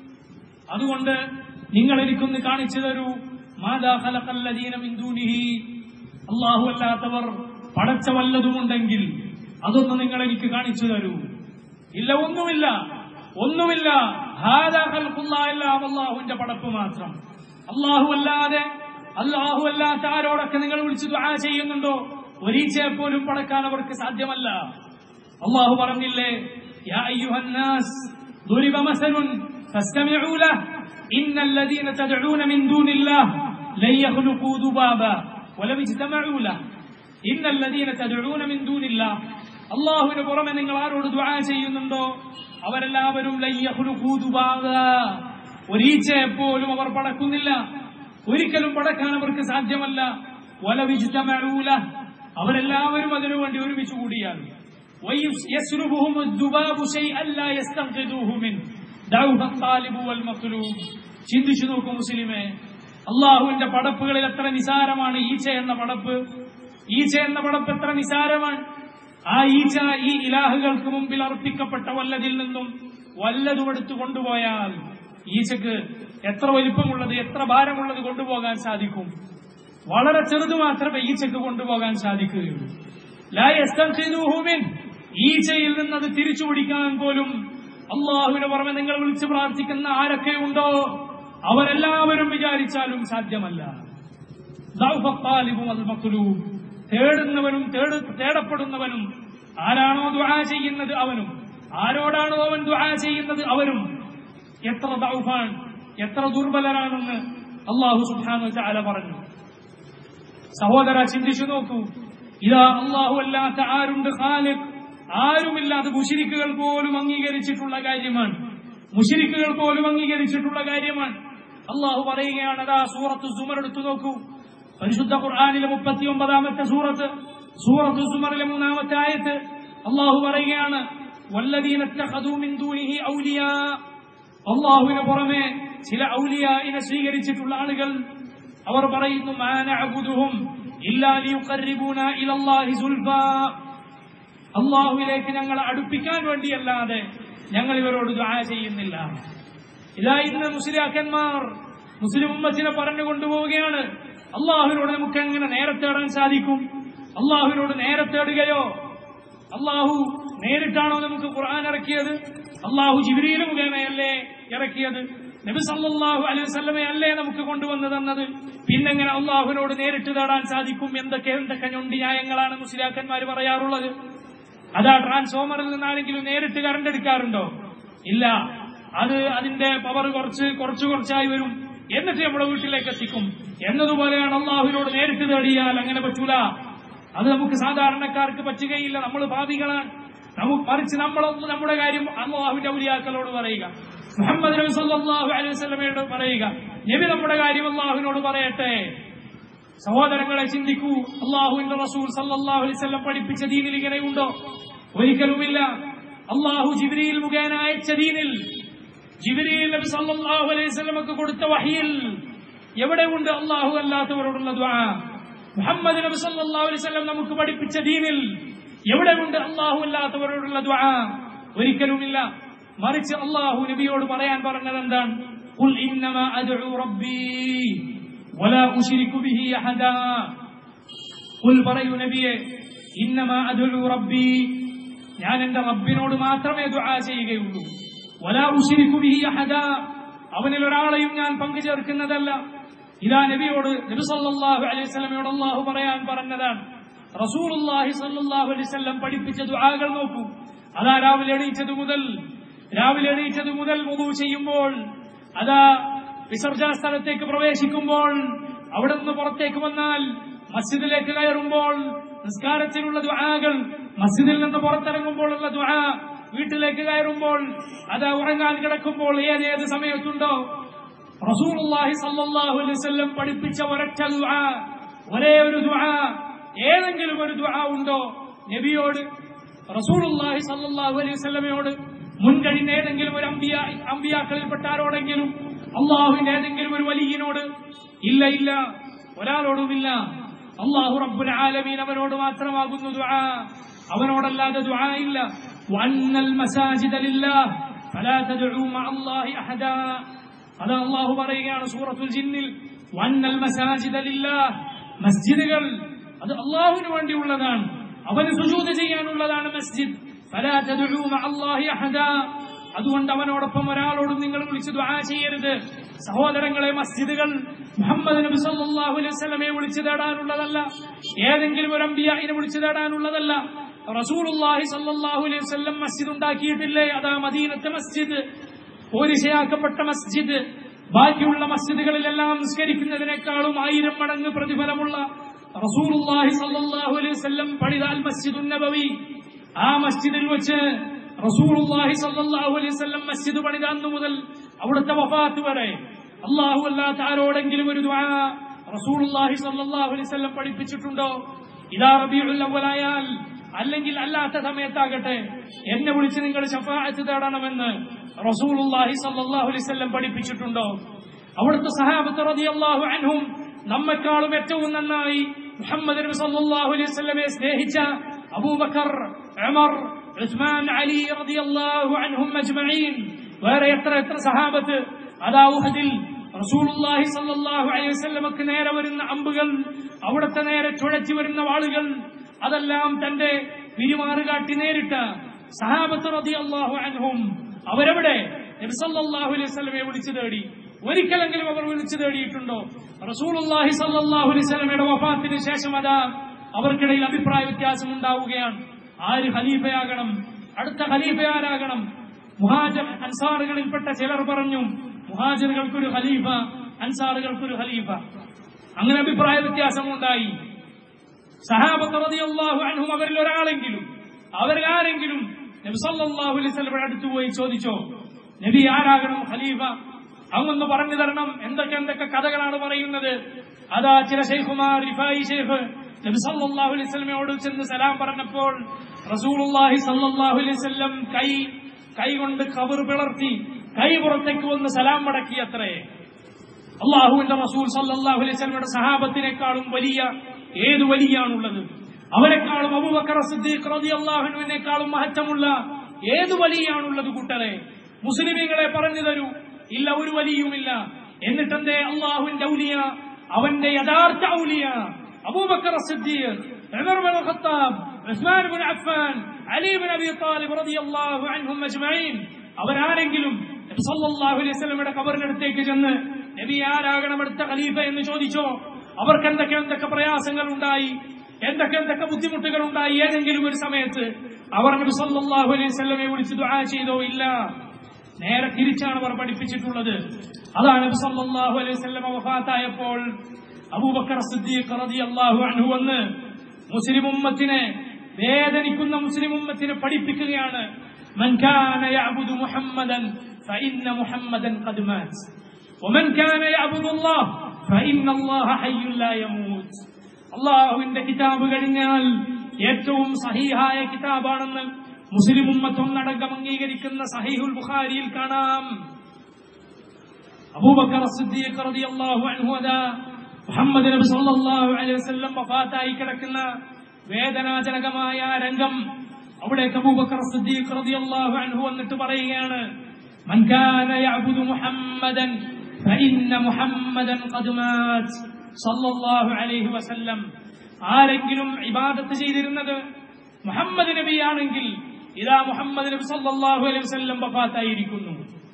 അതുകൊണ്ട് നിങ്ങൾ എനിക്കൊന്ന് കാണിച്ചു തരൂ മാതാ ഖലഖല്ലദീന മിൻ ദൂനിഹി അള്ളാഹു അല്ലാത്തവർ പടച്ച വല്ലതുമുണ്ടെങ്കിൽ അതൊന്ന് നിങ്ങൾ എനിക്ക് കാണിച്ചു തരൂ ഇല്ല ഒന്നുമില്ല ഒന്നുമില്ല ഹാദാ ഖൽഖുല്ലാഹ് എല്ലാം അള്ളാഹുവിന്റെ പടപ്പ് മാത്രം അള്ളാഹു അല്ലാതെ അള്ളാഹു അല്ലാത്ത ആരോടൊക്കെ നിങ്ങൾ വിളിച്ച് ദുആ ചെയ്യുന്നുണ്ടോ ഒരീച്ചയെ പോലും പടക്കാൻ അവർക്ക് സാധ്യമല്ല അള്ളാഹു പറഞ്ഞില്ലേ യാ അയ്യുഹന്നാസ് ضرب مثل فاستمعوا له إن الذين تدعون من دون الله لن يخلقوا ذبابا ولو اجتمعوا له إن الذين تدعون من دون الله അള്ളാഹുവിന് പുറമെ നിങ്ങൾ ആരോട് ദുആ ചെയ്യുന്നുണ്ടോ അവരെല്ലാവരും ലൻ യഖ്ലുഖൂ ദുബാബാ. ഒരീച്ചയെ പോലും അവർ പടക്കുന്നില്ല ഒരിക്കലും പടക്കാൻ അവർക്ക് സാധ്യമല്ല വലവിജ്തമഊല അവരെല്ലാവരും അതിനുവേണ്ടി ഒരുമിച്ച് കൂടിയാൽ ويسلبهم الذباب شيئا لا يستنقذوه منه دعوه الطالب والمطلوب ചിന്തിച്ചു നോക്കൂ മുസ്ലിമേ അള്ളാഹുവിന്റെ പടപ്പുകളിൽ എത്ര നിസാരമാണ് ഈച്ച എന്ന പടപ്പ് ഈച്ച എന്ന പടപ്പ് എത്ര നിസാരമാണ് ആ ഈച്ച ഈ ഇലാഹുകൾക്ക് മുമ്പിൽ അർപ്പിക്കപ്പെട്ട വല്ലതിൽ നിന്നും വല്ലതും എടുത്തു കൊണ്ടുപോയാൽ ഈച്ചക്ക് എത്ര വലിപ്പമുള്ളത് എത്ര ഭാരമുള്ളത് കൊണ്ടുപോകാൻ സാധിക്കും വളരെ ചെറുത് മാത്രമേ ഈച്ചക്ക് കൊണ്ടുപോകാൻ സാധിക്കുകയുള്ളൂ ലാ യസ്തൻഖിദൂഹു മിൻ. ഈച്ചയിൽ നിന്ന് അത് തിരിച്ചു പിടിക്കാൻ പോലും അള്ളാഹുവിന് പുറമെ നിങ്ങൾ വിളിച്ച് പ്രാർത്ഥിക്കുന്ന ആരൊക്കെ ഉണ്ടോ അവരെല്ലാവരും വിചാരിച്ചാലും സാധ്യമല്ല ضعف الطالب والمطلوب. തേടുന്നവനും തേട് തേടപ്പെടുന്നവനും ആരാണോ ദുആ ചെയ്യുന്നത് അവനും ആരോടാണോ അവൻ ദുആ ചെയ്യുന്നത് അവരും എത്ര ദൗഫാണ് എത്ര ദുർബലരാണെന്ന് അള്ളാഹു സുബ്ഹാനഹു വതആല പറഞ്ഞു സഹോദര ചിന്തിച്ചു നോക്കൂ ഇതാ അള്ളാഹു അല്ലാത്ത ആരുണ്ട് ഖാലിഖ് ആരുമില്ലാത്ത മുഷിരിക്കുകൾ പോലും അംഗീകരിച്ചിട്ടുള്ള കാര്യമാണ് മുഷിരിക്കുകൾ പോലും അംഗീകരിച്ചിട്ടുള്ള കാര്യമാണ് അള്ളാഹു പറയുകയാണ് അതാ സൂറത്ത് സുമർ എടുത്തു നോക്കൂ പരിശുദ്ധ ഖുർആാനിലെ മുപ്പത്തി ഒമ്പതാമത്തെ സൂറത്ത് സൂറത്ത് സുമറിലെ മൂന്നാമത്തെ ആയത്ത് അള്ളാഹു പറയുകയാണ് വല്ലദീന ഇത്തഖദൂ മിൻ ദൂനിഹി ഔലിയാ അള്ളാഹുവിന് പുറമെ ചില ഔലിയായിനെ സ്വീകരിച്ചിട്ടുള്ള ആളുകൾ അവർ പറയുന്നു മാ നഅബുദുഹും ഇല്ലാ ലിയുഖർരിബൂന ഇലല്ലാഹി സുൽഫാ അള്ളാഹുവിലേക്ക് ഞങ്ങളെ അടുപ്പിക്കാൻ വേണ്ടിയല്ലാതെ ഞങ്ങൾ ഇവരോട് ദ്വാ ചെയ്യുന്നില്ല ഇതാ ഇന്ന് മുസ്ലിയാക്കന്മാർ മുസ്ലിം ഉമ്മത്തിനെ പറഞ്ഞു കൊണ്ടുപോവുകയാണ് അള്ളാഹുവിനോട് നമുക്ക് എങ്ങനെ നേരെ തേടാൻ സാധിക്കും അള്ളാഹുവിനോട് നേരെ തേടുകയോ അള്ളാഹു നേരിട്ടാണോ നമുക്ക് ഖുർആൻ ഇറക്കിയത് അള്ളാഹു ജിബ്രീൽ മുഖേനയല്ലേ ഇറക്കിയത് നബി സല്ലല്ലാഹു അലൈഹി വസല്ലമയെ അല്ലേ നമുക്ക് കൊണ്ടുവന്നു തന്നത് പിന്നെങ്ങനെ അള്ളാഹുവിനോട് നേരിട്ട് തേടാൻ സാധിക്കും എന്തൊക്കെ എന്തൊക്കെ ഞൊണ്ടി ന്യായങ്ങളാണ് മുസ്ലിയാക്കന്മാർ പറയാറുള്ളത് അതാ ട്രാൻസ്ഫോമറിൽ നിന്നാണെങ്കിലും നേരിട്ട് കറണ്ട് എടുക്കാറുണ്ടോ ഇല്ല അത് അതിന്റെ പവർ കുറച്ച് കുറച്ച് കുറച്ചായി വരും എന്നിട്ട് നമ്മുടെ വീട്ടിലേക്ക് എത്തിക്കും എന്നതുപോലെയാണ് അള്ളാഹുവിനോട് നേരിട്ട് തേടിയാൽ അങ്ങനെ പറ്റൂല അത് നമുക്ക് സാധാരണക്കാർക്ക് പറ്റുകയില്ല നമ്മൾ ഭാവികളാണ് നമുക്ക് മറിച്ച് നമ്മളൊന്ന് നമ്മുടെ കാര്യം അള്ളാഹുവിന്റെ ഔലിയാക്കളോട് പറയുക മുഹമ്മദ് നബി സല്ലല്ലാഹു അലൈഹി വസല്ലമയോട് പറയുക നബി നമ്മുടെ കാര്യം അള്ളാഹുവിനോട് പറയട്ടെ സഹോദരങ്ങളെ ചിന്തിക്കൂ അള്ളാഹുവിന്റെ റസൂൽ സല്ലല്ലാഹു അലൈഹി വസല്ലം പഠിപ്പിച്ച ദീനിൽ ഇങ്ങനെയുണ്ടോ ഒരിക്കലുമില്ല അള്ളാഹു ജിബ്രീൽ മുഖേന അയച്ച ദീനിൽ ജിബ്രീൽ നബി സല്ലല്ലാഹു അലൈഹി വസല്ലമക്ക് കൊടുത്ത വഹിയിൽ എവിടെ ഉണ്ട് അള്ളാഹു അല്ലാത്തവരോടുള്ള ദ്വാ മുഹമ്മദ് നബി സല്ലല്ലാഹു അലൈഹി വസല്ലം നമുക്ക് പഠിപ്പിച്ച ദീനിൽ എവിടെ ഉണ്ട് അള്ളാഹു അല്ലാത്തവരോടുള്ള ദ്വാ ഒരിക്കലുമില്ല മറിച്ച് അള്ളാഹു നബിയോട് പറയാൻ പറഞ്ഞത് എന്താണ് قل إنما أدعو ربي ولا أشرك به أحدا قل പറയൂ നബിയെ ഇന്നമാ അദുഉ റബ്ബി ഞാൻ എന്റെ റബ്ബിനോട് മാത്രമേ ദുആ ചെയ്യുകയുള്ളൂ വലാ ഉശ്രികു ബിഹി അഹദ അവനിൽ ഒരാളെയും ഞാൻ പങ്കു ചേർക്കുന്നതല്ല ഇതാ നബിയോട് നബി സല്ലല്ലാഹു അലൈഹി വസല്ലമയോട് അല്ലാഹു പറയാൻ പറഞ്ഞതാണ് റസൂലുള്ളാഹി സല്ലല്ലാഹു അലൈഹി വസല്ലം പഠിപ്പിച്ച ദുആകൾ നോക്കൂ അതാ രാവിലെ എണീറ്റത് മുതൽ രാവിലെ എണീറ്റത് മുതൽ വുദൂ ചെയ്യുമ്പോൾ അതാ വിസർജന സ്ഥലത്തേക്ക് പ്രവേശിക്കുമ്പോൾ അവിടെ നിന്ന് പുറത്തേക്ക് വന്നാൽ മസ്ജിദിലേക്ക് കയറുമ്പോൾ നിസ്കാരത്തിനുള്ള ദുആകൾ മസ്ജിദിൽ നിന്ന് പുറത്തിറങ്ങുമ്പോഴുള്ള ദുആ വീട്ടിലേക്ക് കയറുമ്പോൾ അത് ഉറങ്ങാൻ കിടക്കുമ്പോൾ ഏത് ഏത് സമയത്തുണ്ടോ റസൂലുള്ളാഹി സല്ലല്ലാഹു അലൈഹി വസല്ലം പഠിപ്പിച്ച ഒരൊറ്റ ദുആ ഒരേ ഒരു ദുആ ഏതെങ്കിലും ഒരു ദുആ ഉണ്ടോ നബിയോട് റസൂലുള്ളാഹി സല്ലല്ലാഹു അലൈഹി വസല്ലമയോട് മുൻകഴിഞ്ഞ ഏതെങ്കിലും ഒരു അമ്പിയ അമ്പിയാക്കളിൽപ്പെട്ട ആരോടെങ്കിലും അള്ളാഹുവിന്റെ ഏതെങ്കിലും ഒരു വലിയനോട് ഇല്ല ഇല്ല ഒരാളോടുമില്ല അള്ളാഹു റബ്ബുൽ ആലമീൻ അവനോട് മാത്രമാകുന്നു ദുആ അവനോടല്ലാതെ ദുആ ഇല്ല വന്നൽ മസാജിദ ലില്ലാഹ് ഫലാ തദ്ഉ മഅല്ലാഹി അഹദാ അത് അള്ളാഹു പറയുകയാണ് സൂറത്തുൽ ജിന്നിൽ വന്നൽ മസാജിദ ലില്ലാഹ് മസ്ജിദുകൾ അത് അള്ളാഹുവിന് വേണ്ടിയുള്ളതാണ് അവന് സുജൂദ് ചെയ്യാനുള്ളതാണ് മസ്ജിദ് ഫലാ തദ്ഉ മഅല്ലാഹി അഹദാ അതുകൊണ്ട് അവനോടൊപ്പം ഒരാളോടും നിങ്ങൾ വിളിച്ച് ദുആ ചെയ്യരുത് സഹോദരങ്ങളെ മസ്ജിദുകൾ മുഹമ്മദ് നബി സല്ലല്ലാഹു അലൈഹി വസല്ലമയെ വിളിച്ചു തേടാനുള്ളതല്ല ഏതെങ്കിലും ഒരു അമ്പിയായിനെ വിളിച്ചു തേടാനുള്ളതല്ല റസൂലുള്ളാഹി സല്ലല്ലാഹു അലൈഹി വസല്ലം മസ്ജിദ് ഉണ്ടാക്കിയിട്ടില്ലേ അതാ മദീനത്തെ മസ്ജിദ് പോരിശയാക്കപ്പെട്ട മസ്ജിദ് ബാക്കിയുള്ള മസ്ജിദുകളിലെല്ലാം നിസ്കരിക്കുന്നതിനേക്കാളും ആയിരം മടങ്ങ് പ്രതിഫലമുള്ള റസൂലുള്ളാഹി സല്ലല്ലാഹു അലൈഹി വസല്ലം പണിതാൽ മസ്ജിദുൻ നബവി ആ മസ്ജിദിൽ വെച്ച് റസൂലുള്ളാഹി സല്ലല്ലാഹു അലൈഹി വസല്ലം മസ്ജിദ് പണിത അന്ന് മുതൽ അവിടുത്തെ വഫാത്ത് വരെ അള്ളാഹു അല്ലാത്ത ആരോടെങ്കിലും ഒരു ദുആ റസൂലുള്ളാഹി സല്ലല്ലാഹു അലൈഹി വസല്ലം പഠിപ്പിച്ചിട്ടുണ്ടോ ഇതാ റബീഉൽ അവ്വലായാൽ അല്ലെങ്കിൽ അല്ലാത്ത സമയത്താകട്ടെ എന്നെ വിളിച്ച് നിങ്ങൾ ശഫാഅത്ത് തേടണമെന്ന് റസൂലുള്ളാഹി സല്ലല്ലാഹു അലൈഹി വസല്ലം പഠിപ്പിച്ചിട്ടുണ്ടോ അവിടുത്തെ സഹാബത്ത് റളിയല്ലാഹു അൻഹും നമ്മെക്കാളും ഏറ്റവും നന്നായി മുഹമ്മദ് നബി സല്ലല്ലാഹു അലൈഹി വസല്ലമയെ സ്നേഹിച്ച അബൂബക്കർ ഉമർ ഉസ്മാൻ അലി റളിയല്ലാഹു അൻഹും അജ്മഈൻ വേറെ എത്ര എത്ര സഹാബത്ത് അതാ ഉഹദിൽ റസൂലുള്ളാഹി സല്ലല്ലാഹു അലൈഹി വസല്ലമക്ക് നേരെ വരുന്ന അമ്പുകൾ അവിടുത്തെ നേരെ ചുഴറ്റി വരുന്ന വാളുകൾ അതെല്ലാം തന്റെ പിരിമാറ് കാട്ടി നേരിട്ട സഹാബത്ത് റളിയല്ലാഹു അൻഹും അവരെവിടെ നബി സല്ലല്ലാഹു അലൈഹി വസല്ലമയെ വിളിച്ചു തേടി ഒരിക്കലെങ്കിലും അവർ വിളിച്ചു തേടിയിട്ടുണ്ടോ റസൂലുള്ളാഹി സല്ലല്ലാഹു അലൈഹി വസല്ലമയുടെ വഫാത്തിന് ശേഷം അതാ അവർക്കിടയിൽ അഭിപ്രായ വ്യത്യാസം ഉണ്ടാവുകയാണ് ആര് ഖലീഫയാകണം അടുത്ത ഖലീഫ ആരാകണം മുഹാജർ അൻസാറുകളിൽപ്പെട്ട ചിലർ പറഞ്ഞു മുഹാജിറുകൾക്കൊരു ഖലീഫ അൻസാറുകൾക്കൊരു ഖലീഫ അങ്ങനെ അഭിപ്രായ വ്യത്യാസമുണ്ടായി സഹാബത്ത് റളിയല്ലാഹു അൻഹും അവരിൽ ഒരാളെങ്കിലും അവരാരെങ്കിലും നബി സല്ലല്ലാഹു അലൈഹി വസല്ലമയുടെ അടുത്ത് പോയി ചോദിച്ചോ നബി ആരാകണം ഖലീഫ അങ്ങൊന്ന് പറഞ്ഞു തരണം എന്തൊക്കെ എന്തൊക്കെ കഥകളാണ് പറയുന്നത് അതാ ചില ഷെയ്ഖുമാർ റിഫായി ഷെയ്ഖ് നബി സല്ലല്ലാഹു അലൈഹി വസല്ലമയോട് ചെന്ന് സലാം പറഞ്ഞപ്പോൾ റസൂലുള്ളാഹി സല്ലല്ലാഹു അലൈഹി വസല്ലം കൈ കൈ കൊണ്ട് കബർ പിളർത്തി കൈ പുറത്തേക്ക് വന്ന് സലാം മടക്കി അത്രേ അള്ളാഹുവിന്റെ റസൂൽ സല്ലല്ലാഹു അലൈഹി വസല്ലമയുടെ സഹാബത്തിനേക്കാളും വലിയ ഏത് വലിയാണുള്ളത് അവരെക്കാളും അബൂബക്കർ സിദ്ദീഖ് റളിയല്ലാഹുവിനേക്കാളും മഹത്വമുള്ള ഏത് വലിയാണുള്ളത് കൂട്ടരെ മുസ്ലിമീങ്ങളെ പറഞ്ഞു തരൂ ഇല്ല ഒരു വലിയുമില്ല എന്നിട്ടെന്തേ അള്ളാഹുവിന്റെ ഔലിയ അവന്റെ യഥാർത്ഥ ഔലിയ Abu Bakr Siddiq Umar bin Khattab Usman bin Affan Ali bin Abi Talib റളിയല്ലാഹു അൻഹും അജ്മഈൻ അവരാരെങ്കിലും നബി സല്ലല്ലാഹു അലൈഹി വസല്ലമയുടെ ഖബറിനടുത്തേക്ക് ചെന്ന് നബി ആരാകണം അടുത്ത ഖലീഫ എന്ന് ചോദിച്ചോ അവർക്ക് എന്തൊക്കെ എന്തൊക്കെ പ്രയാസങ്ങൾ ഉണ്ടായി എന്തൊക്കെ എന്തൊക്കെ ബുദ്ധിമുട്ടുകൾ ഉണ്ടായി ഏതെങ്കിലും ഒരു സമയത്ത് അവർ നബി സല്ലല്ലാഹു അലൈഹി വസല്ലമയെ വിളിച്ച് ദുആ ചെയ്തോ ഇല്ല നേരെ തിരിച്ചാണ് അവർ പഠിപ്പിച്ചിട്ടുള്ളത് അതാണ് നബി സല്ലല്ലാഹു അലൈഹി വസല്ലമ വഫാത്തായപ്പോൾ അബൂബക്കർ സിദ്ദീഖ് റളിയല്ലാഹു അൻഹു വന്ന് മുസ്ലിം ഉമ്മത്തിനെ വേദനിക്കുന്ന മുസ്ലിം ഉമ്മത്തിനെ പഠിപ്പിക്കുകയാണ് من كان يعبد محمدا فإن محمدا قد مات ومن كان يعبد الله فإن الله حي لا يموت അള്ളാഹുവിന്റെ കിതാബ് കഴിഞ്ഞാൽ ഏറ്റവും സഹീഹായ കിതാബാണെന്ന് മുസ്ലിം ഉമ്മത്ത് ഒന്നടങ്കം അംഗീകരിക്കുന്ന സഹീഹുൽ ബുഖാരിയിൽ കാണാം അബൂബക്കർ സിദ്ദീഖ് റളിയല്ലാഹു അൻഹു അതാ മുഹമ്മദ് നബി സല്ലല്ലാഹു അലൈഹി വസല്ലം വഫാത്തായി കിടക്കുന്ന വേദനാജനകമായ ആ രംഗം അവിടേക്ക് അബൂബക്കർ സിദ്ദീഖ് റളിയല്ലാഹു അൻഹു വന്നിട്ട് പറയുകയാണ് من كان يعبد محمدا فإن محمدا قد مات صلى الله عليه وسلم ആരെങ്കിലും ഇബാദത്ത് ചെയ്തിരുന്നത് മുഹമ്മദ് നബിയാണെങ്കിൽ ഇതാ മുഹമ്മദ് നബി സല്ലല്ലാഹു അലൈഹി വസല്ലം വഫാത്തായിരിക്കുന്നു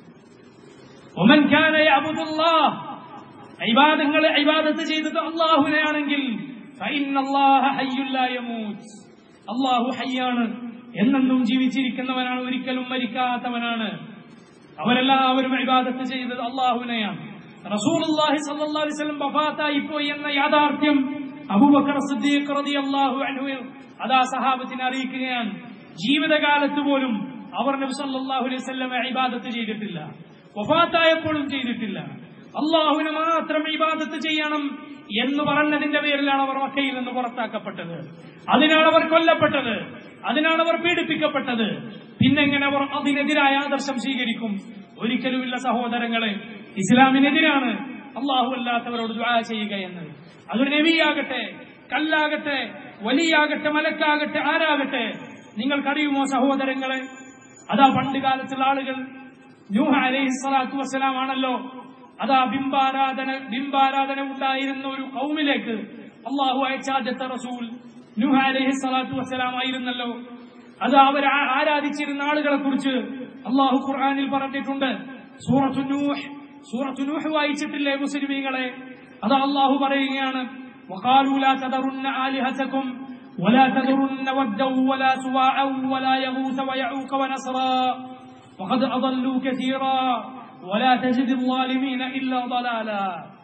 ഒമൻ കാന യഅബുദുല്ലാഹ് ഇബാദങ്ങൾ ഇബാദത്ത് ചെയ്തത് അല്ലാഹുവിനെയാണെങ്കിൽ ഫഇന്നല്ലാഹ ഹയ്യുൽ ലാ യമൂത്ത് അല്ലാഹു ഹയ്യാണ് എന്നെന്നും ജീവിച്ചിരിക്കുന്നവനാണ് ഒരിക്കലും മരിക്കാത്തവനാണ് അവരെല്ലാവരും ഇബാദത്ത് ചെയ്തത് അള്ളാഹുവിനെയാണ് റസൂലുള്ളാഹി സ്വല്ലല്ലാഹു അലൈഹി വസല്ലം വഫാത്തായി പോയി എന്ന യാഥാർത്ഥ്യം അബൂബക്കർ സിദ്ദീഖ് റളിയല്ലാഹു അൻഹു അതാ സഹാബത്തിനെ അറിയിക്കുകയാണ് ജീവിതകാലത്ത് പോലും അവർ നബി സല്ലല്ലാഹു അലൈഹി വസല്ലം ഇബാദത്ത് ചെയ്തിട്ടില്ല വഫാത്തായപ്പോഴും ചെയ്തിട്ടില്ല അള്ളാഹുവിനെ മാത്രം ഇബാദത്ത് ചെയ്യണം എന്ന് പറഞ്ഞതിന്റെ പേരിലാണ് അവർ മക്കയിൽ നിന്ന് പുറത്താക്കപ്പെട്ടത് അതിനാണ് അവർ കൊല്ലപ്പെട്ടത് അതിനാണ് അവർ പീഡിപ്പിക്കപ്പെട്ടത് പിന്നെങ്ങനെ അവർ അതിനെതിരായ ആദർശം സ്വീകരിക്കും ഒരിക്കലുമില്ല സഹോദരങ്ങളെ ഇസ്ലാമിനെതിരാണ് അള്ളാഹു അല്ലാത്തവരോട് ദ്വാ ചെയ്യുക എന്ന് അതൊരു നബിയാകട്ടെ കല്ലാകട്ടെ വലിയാകട്ടെ മലക്കാകട്ടെ ആരാകട്ടെ നിങ്ങൾക്കറിയുമോ സഹോദരങ്ങളെ അതാ പണ്ട് കാലത്തുള്ള ആളുകൾ നൂഹ അലൈഹി സ്വലാത്തു വസ്സലാം ആണല്ലോ അതാ ബിംബാരാധന ബിംബാരാധന ഉണ്ടായിരുന്ന ഒരു കൗമിലേക്ക് അള്ളാഹു അയച്ച ആദ്യത്തെ റസൂൽ നൂഹ അലൈഹി സ്വലാത്തു വസ്സലാം ആയിരുന്നല്ലോ അത് അവർ ആ- ആരാധിച്ചിരുന്ന ആളുകളെ കുറിച്ച് അള്ളാഹു ഖുർആനിൽ പറഞ്ഞിട്ടുണ്ട് സൂറത്തു നൂഹ് സൂറത്തു നൂഹ് വായിച്ചിട്ടില്ലേ മുസ്ലിമീങ്ങളെ അത് അള്ളാഹു പറയുകയാണ് وقالوا لا تذرن آلهتكم ولا تذرن ودا ولا سواعا ولا يغوث ويعوق ونسرا وقد أضلوا كثيرا ولا تزد الظالمين إلا ضلالا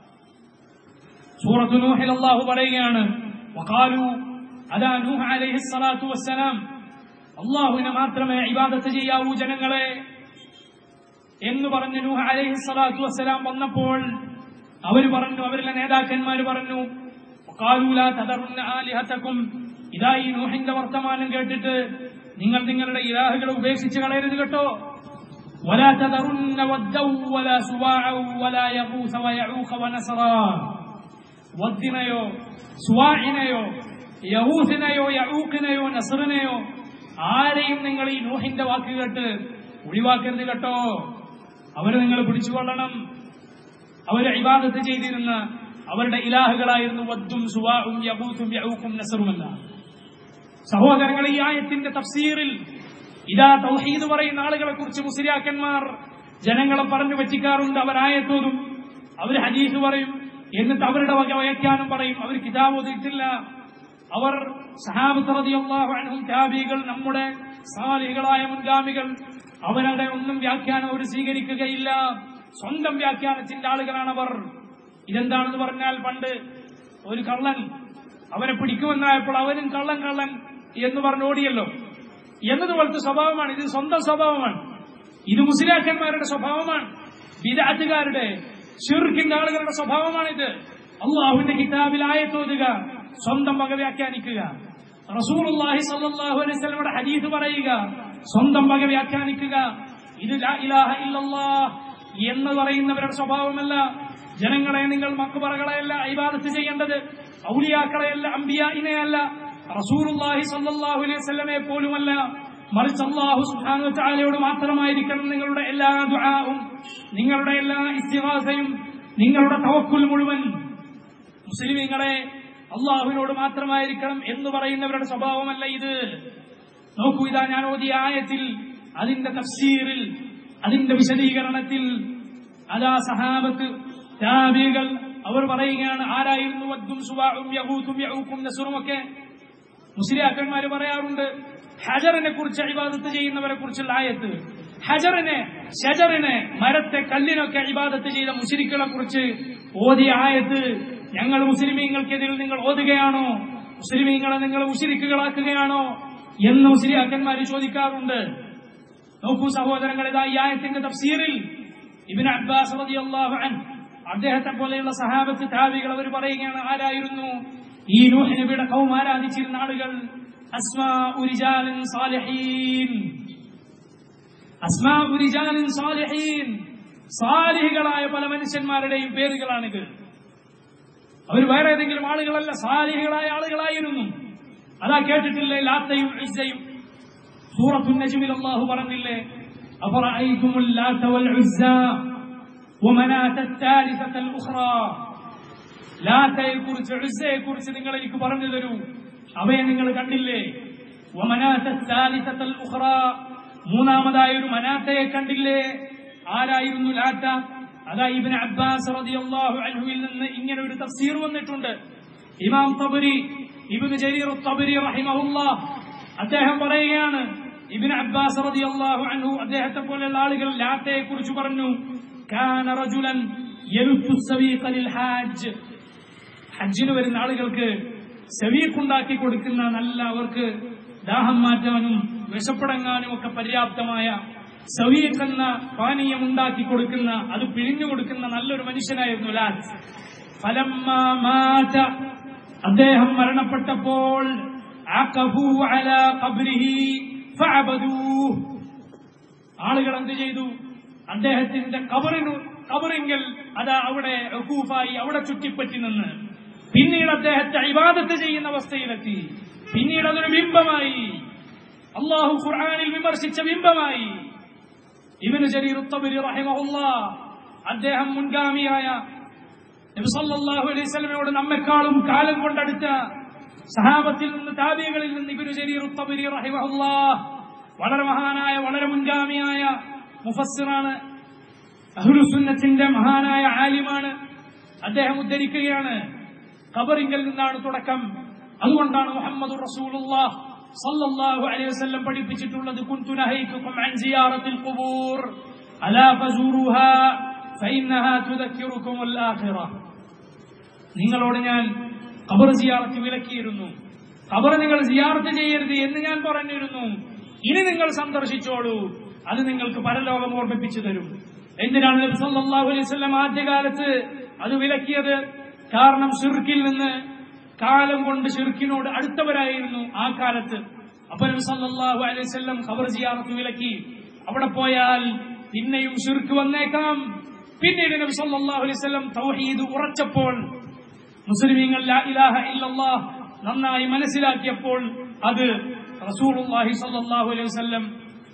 സൂറത്ത് നൂഹിൽ അള്ളാഹു പറയുകയാണ് വഖാലു അതാ നൂഹ് അലൈഹി സ്വലാത്തു വസ്സലാം അള്ളാഹുവിനെ മാത്രമേ ഇബാദത്ത് ചെയ്യാവൂ ജനങ്ങളെ എന്ന് പറഞ്ഞ് നൂഹ് അലൈഹി സ്വലാത്തു വസ്സലാം വന്നപ്പോൾ അവർ പറഞ്ഞു അവരിലെ നേതാക്കന്മാർ പറഞ്ഞു വഖാലു ലാ തദറുന്ന ആലിഹതക്കും ഇതാ ഈ നൂഹിന്റെ വർത്തമാനം കേട്ടിട്ട് നിങ്ങൾ നിങ്ങളുടെ ഇലാഹുകളെ ഉപേക്ഷിച്ച് കളയരുത് കേട്ടോ ولا تذرن ودا ولا سواعا ولا يغوث ويعوق ونسرا വദ്ദിനെയോ സ്വാഹിനെയോ യഹൂസിനെയോ യഹൂക്കിനെയോ നസറിനെയോ ആരെയും നിങ്ങൾ ഈ നൂഹിന്റെ വാക്ക് കേട്ട് ഒഴിവാക്കരുത് കേട്ടോ അവരെ നിങ്ങൾ പിടിച്ചുകൊള്ളണം അവരെ ഇബാദത്ത് ചെയ്തിരുന്ന അവരുടെ ഇലാഹുകളായിരുന്നു വദ്ദും സുവാഹും യഹൂത്തും യഹൂക്കും നസറുമല്ല സഹോദരങ്ങൾ ഈ ആയത്തിന്റെ തഫ്സീറിൽ ഇതാ തൗഹീദ് പറയുന്ന ആളുകളെ കുറിച്ച് മുസ്ലിയാക്കന്മാർ ജനങ്ങളെ പറഞ്ഞു പറ്റിക്കാറുണ്ട് അവർ ആയത്തോതും അവർ ഹദീസ് പറയും എന്നിട്ട് അവരുടെ വക വ്യാഖ്യാനം പറയും അവർ കിതാബ് ഓതിയിട്ടില്ല അവർ സഹാബത്ത് റളിയല്ലാഹു അൻഹും താബികൾ നമ്മുടെ സാലികളായ മുൻഗാമികൾ അവരുടെ ഒന്നും വ്യാഖ്യാനം അവർ സ്വീകരിക്കുകയില്ല സ്വന്തം വ്യാഖ്യാനത്തിന്റെ ആളുകളാണ് അവർ ഇതെന്താണെന്ന് പറഞ്ഞാൽ പണ്ട് ഒരു കള്ളൻ അവനെ പിടിക്കുമെന്നായപ്പോൾ അവനും കള്ളൻ കള്ളൻ എന്ന് പറഞ്ഞ് ഓടിയല്ലോ എന്നതുപോലത്തെ സ്വഭാവമാണ് ഇത് സ്വന്തം സ്വഭാവമാണ് ഇത് മുസ്ലിയാക്കന്മാരുടെ സ്വഭാവമാണ് വിദാറ്റുകാരുടെ ഷിർക്കിന്റെ ആളുകളുടെ സ്വഭാവമാണിത് അള്ളാഹുവിന്റെ കിതാബിൽ ആയത്തോതുക സ്വന്തം വക വ്യാഖ്യാനിക്കുക റസൂലുള്ളാഹി സ്വല്ലല്ലാഹു അലൈഹി വസല്ലമയുടെ ഹദീസ് പറയുക സ്വന്തം വക വ്യാഖ്യാനിക്കുക ഇത് ലാ ഇലാഹ ഇല്ലല്ലാഹ് എന്ന് പറയുന്നവരുടെ സ്വഭാവമല്ല ജനങ്ങളെ നിങ്ങൾ മക്കുപറകളെയല്ല ഇബാദത്ത് ചെയ്യേണ്ടത് ഔലിയാക്കളെയല്ല അമ്പിയായിനെയല്ല റസൂലുള്ളാഹി സ്വല്ലല്ലാഹു അലൈഹി വസല്ലമയെ പോലുമല്ല മറിച്ച് അല്ലാഹു സുബ്ഹാനഹു വ തആലയോട് മാത്രമായിരിക്കണം നിങ്ങളുടെ എല്ലാ ദുആവും നിങ്ങളുടെ എല്ലാ ഇസ്തിഗാസയും നിങ്ങളുടെ തവക്കുൽ മുഴുവൻ മുസ്ലിമീങ്ങളെ അള്ളാഹുവിനോട് മാത്രമായിരിക്കണം എന്ന് പറയുന്നവരുടെ സ്വഭാവമല്ല ഇത് നോക്കൂ ഇതാ ഞാൻ ഓതിയ ആയത്തിൽ അതിന്റെ തഫ്സീറിൽ അതിന്റെ വിശദീകരണത്തിൽ അതാ സഹാബത്ത് താബികൾ അവർ പറയുകയാണ് ആരായിരുന്നു വദ്ദും സുവാഉം യഹൂത്തും യഹൂക്കും നസുറും ഒക്കെ മുസ്ലിയാക്കന്മാർ പറയാറുണ്ട് ഹജറിനെ കുറിച്ച് ഇബാദത്ത് ചെയ്യുന്നവരെ കുറിച്ചുള്ള ആയത്ത് ഹജറിനെ ഷജറിനെ മരത്തെ കല്ലിനൊക്കെ ഇബാദത്ത് ചെയ്ത മുസ്ലിക്കുകളെ കുറിച്ച് ഓതിയ ആയത്ത് ഞങ്ങൾ മുസ്ലിമീങ്ങൾക്കെതിരിൽ നിങ്ങൾ ഓതുകയാണോ മുസ്ലിമീങ്ങളെ നിങ്ങൾ മുസ്ലിക്കുകളാക്കുകയാണോ എന്ന് മുസ്ലിയാക്കന്മാർ ചോദിക്കാറുണ്ട് നോക്കൂ സഹോദരങ്ങൾ ഇതാ ഈ ആയത്തിന്റെ തഫ്സീറിൽ ഇബിൻ അബ്ബാസ് റളിയല്ലാഹു അൻഹു അദ്ദേഹത്തെ പോലെയുള്ള സഹാബത്ത് താബികൾ അവർ പറയുകയാണ് ആരായിരുന്നു ഈ നൂഹ് നബിയുടെ കൗം ആരാധിച്ചിരുന്ന ആളുകൾ അസ്മാ ഉരിജാലിൻ സാലിഹീൻ അസ്മാ ഉരിജാലിൻ സാലിഹീൻ സാലിഹികളായ പല മനുഷ്യന്മാരുടെയും പേരുകളാണിത് അവർ വേറെ ഏതെങ്കിലും ആളുകളല്ല സാലിഹികളായ ആളുകളായിരുന്നു അതാ കേട്ടിട്ടില്ലേ ലാത്തയും ഇസ്സയും സൂറത്തു നജ്മിൽ അല്ലാഹു പറഞ്ഞില്ലേ അഫറഅയ്തുമുൽ ലാത്ത വൽ ഉസ്സ ومناة الثالثة الأخرى ലാത്തയെ കുറിച്ച് ഉസ്സയെ കുറിച്ച് നിങ്ങൾ എനിക്ക് പറഞ്ഞു തരൂ അവയെ നിങ്ങൾ കണ്ടില്ലേ വമനാത്ത الثالثة الأخرى മൂന്നാമതായ ഒരു മനാത്തയെ കണ്ടില്ലേ ആരായിരുന്നു ലാത്ത അതാ ഇബ്നു അബ്ബാസ് റളിയല്ലാഹു അൻഹുവിൽ നിന്ന് ഇങ്ങനെ ഒരു തഫ്സീർ വന്നിട്ടുണ്ട് ഇമാം തബരി ഇബ്നു ജരീർ തബരി റഹിമഹുല്ലാഹ് അദ്ദേഹം പറയുകയാണ് ഇബ്നു അബ്ബാസ് റളിയല്ലാഹു അൻഹു അദ്ദേഹത്തെ പോലെയുള്ള ആളുകൾ ലാത്തയെ കുറിച്ച് പറഞ്ഞു കാന റജുലൻ യലുത്തു സവീഖ ലിൽ ഹാജ് ഹജ്ജിന് വരുന്ന ആളുകൾക്ക് സവീഖുണ്ടാക്കി കൊടുക്കുന്ന നല്ല അവർക്ക് ദാഹം മാറ്റാനും വിശപ്പടങ്ങാനും ഒക്കെ പര്യാപ്തമായ സവീഖ് എന്ന പാനീയം ഉണ്ടാക്കി കൊടുക്കുന്ന അത് പിഴിഞ്ഞു കൊടുക്കുന്ന നല്ലൊരു മനുഷ്യനായിരുന്നു ലാൽ ഫലമ്മ മാത അദ്ദേഹം മരണപ്പെട്ടപ്പോൾ അഖഫു അലാ ഖബ്രിഹി ഫഅബദൂഹ് ആളുകൾ എന്ത് ചെയ്തു അദ്ദേഹത്തിന്റെ കബറിനു കബറിങ്കൽ അതാ അവിടെ റഹൂഫായി അവിടെ ചുറ്റിപ്പറ്റി നിന്ന് പിന്നീട് അദ്ദേഹത്തെ ഇബാദത്ത് ചെയ്യുന്ന അവസ്ഥയിലെത്തി പിന്നീട് അതൊരു ബിംബമായി അള്ളാഹു ഖുർആനിൽ വിമർശിച്ച ബിംബമായി ഇവന് ജരീർ ഉത്തബരി റഹിമഹുല്ല അദ്ദേഹം മുൻഗാമിയായ നബി സല്ലല്ലാഹു അലൈഹി വസല്ലമയോട് നമ്മെക്കാളും കാലം കൊണ്ടടുത്ത സഹാബത്തിൽ നിന്ന് താബികളിൽ നിന്ന് ഇബിനു ജരീർ ഉത്തബരി റഹിമഹുല്ല വളരെ മഹാനായ വളരെ മുൻഗാമിയായ മുഫസ്സിറാണ് അഹ്ലുസുന്നത്തിന്റെ മഹാനായ ആലിമാണ് അദ്ദേഹം ഉദ്ധരിക്കുകയാണ് ഖബറിങ്കൽ നിന്നാണ് തുടക്കം അതുകൊണ്ടാണ് മുഹമ്മദ് റസൂലുള്ളാഹ് സല്ലല്ലാഹു അലൈഹി വസല്ലം പഠിപ്പിച്ചിട്ടുള്ളത് കുൻതു നഹൈതുക്കും അൻ സിയാറത്തിൽ ഖുബൂർ അലാ ഫസൂറുഹാ ഫഇന്നഹാ തുദക്കിറുക്കും അൽ ആഖിറ നിങ്ങളോട് ഞാൻ ഖബർ സിയാറത്ത് വിലക്കിയിരുന്നു ഖബർ നിങ്ങൾ സിയാറത്ത് ചെയ്യരുത് എന്ന് ഞാൻ പറഞ്ഞിരുന്നു ഇനി നിങ്ങൾ സന്ദർശിച്ചോളൂ അത് നിങ്ങൾക്ക് പരലോകം ഓർമ്മിപ്പിച്ചു തരും എന്തിനാണ് നബി സല്ലല്ലാഹു അലൈഹി വസല്ലം ആദ്യകാലത്ത് അത് വിലക്കിയത് കാരണം ഷിർക്കിൽ നിന്ന് കാലം കൊണ്ട് ഷിർക്കിനോട് അടുത്തവരായിരുന്നു ആ കാലത്ത് അപ്പൊ നബി സല്ലല്ലാഹു അലൈഹി വസല്ലം ഖബർ സിയാറത്ത് വിലക്കി അവിടെ പോയാൽ പിന്നെയും ഷിർക്ക് വന്നേക്കാം പിന്നീട് നബി സല്ലല്ലാഹു അലൈഹി വസല്ലം തൗഹീദ് ഉറച്ചപ്പോൾ മുസ്ലിമീങ്ങൾ ലാ ഇലാഹ ഇല്ലല്ലാഹ് നന്നായി മനസ്സിലാക്കിയപ്പോൾ അത് റസൂലുള്ളാഹി സ്വല്ലല്ലാഹു അലൈഹി വസല്ലം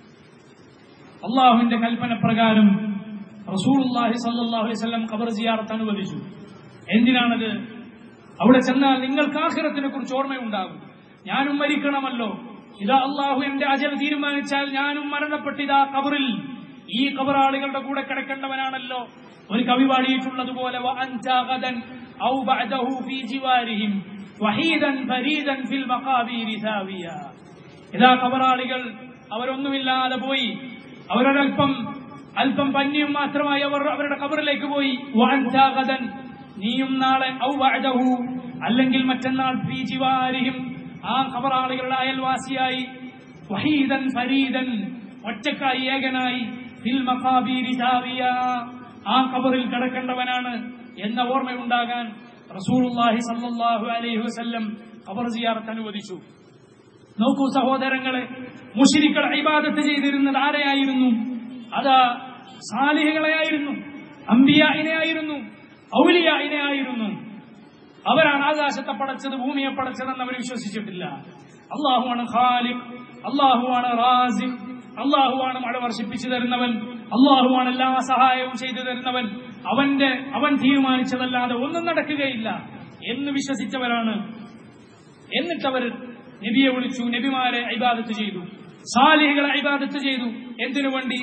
അള്ളാഹുവിന്റെ കൽപ്പന പ്രകാരം റസൂലുള്ളാഹി സ്വല്ലല്ലാഹു അലൈഹി വസല്ലം ഖബർ സിയാറത്ത് അനുവദിച്ചു എന്തിനാണത് അവിടെ ചെന്നാൽ നിങ്ങൾക്ക് ആഖിറത്തിനെ കുറിച്ച് ഓർമ്മയുണ്ടാകും ഞാനും മരിക്കണമല്ലോ ഇതാ അള്ളാഹു എന്റെ അജൽ തീരുമാനിച്ചാൽ ഞാനും മരണപ്പെട്ടിതാ ഖബറിൽ ഈ ഖബറാളികളുടെ കൂടെ കിടക്കേണ്ടവനാണല്ലോ ഒരു കവി പാടിയിട്ടുള്ളതുപോലെ وأنت غدا أو بعده في جوارهم وحيدا فريدا في المقابر ثاويا ഇതാ ഖബറാളികൾ അവരൊന്നുമില്ലാതെ പോയി അവരൊരൽപ്പം അല്പം പഞ്ഞിയും മാത്രമായി അവർ അവരുടെ ഖബറിലേക്ക് പോയി وأنت غدا നീയും നാളെ ഔ ബഅദഹു അല്ലെങ്കിൽ മറ്റന്നാൾ ഫീ ജിവാരിഹിം ആ ഖബറാളികളുടെ അയൽവാസിയായി വഹീദൻ ഫരീദൻ ഒറ്റക്കായി ഏകനായി ഫിൽ മഖാബീരി ജാവിയ ആ ഖബറിൽ കിടക്കേണ്ടവനാണ് എന്ന ഓർമ്മയുണ്ടാകാൻ റസൂലുള്ളാഹി സല്ലല്ലാഹു അലൈഹി വസല്ലം ഖബർ സിയാറത്ത് അനുവദിച്ചു നോക്കൂ സഹോദരങ്ങളെ മുഷിരിക്കൾ ഇബാദത്ത് ചെയ്തിരുന്നത് ആരെയായിരുന്നു അത് സാലിഹുകളെയായിരുന്നു അംബിയായിനെ ആയിരുന്നു ഔലിയായിനെ ആയിരുന്നു അവരാണ് ആകാശത്തെ പടച്ചത് ഭൂമിയെ പടച്ചതെന്ന് അവർ വിശ്വസിച്ചിട്ടില്ല അള്ളാഹുവാണ് ഖാലിഖ് അള്ളാഹുവാണ് റാസിഖ് അള്ളാഹുവാണ് മഴ വർഷിപ്പിച്ചു തരുന്നവൻ അള്ളാഹുവാണ് എല്ലാ സഹായവും ചെയ്തു തരുന്നവൻ അവന്റെ അവൻ തീരുമാനിച്ചതല്ലാതെ ഒന്നും നടക്കുകയില്ല എന്ന് വിശ്വസിച്ചവരാണ് എന്നിട്ടവർ നബിയെ വിളിച്ചു നബിമാരെ ഇബാദത്ത് ചെയ്തു സാലിഹികളെ ഇബാദത്ത് ചെയ്തു എന്തിനു വേണ്ടി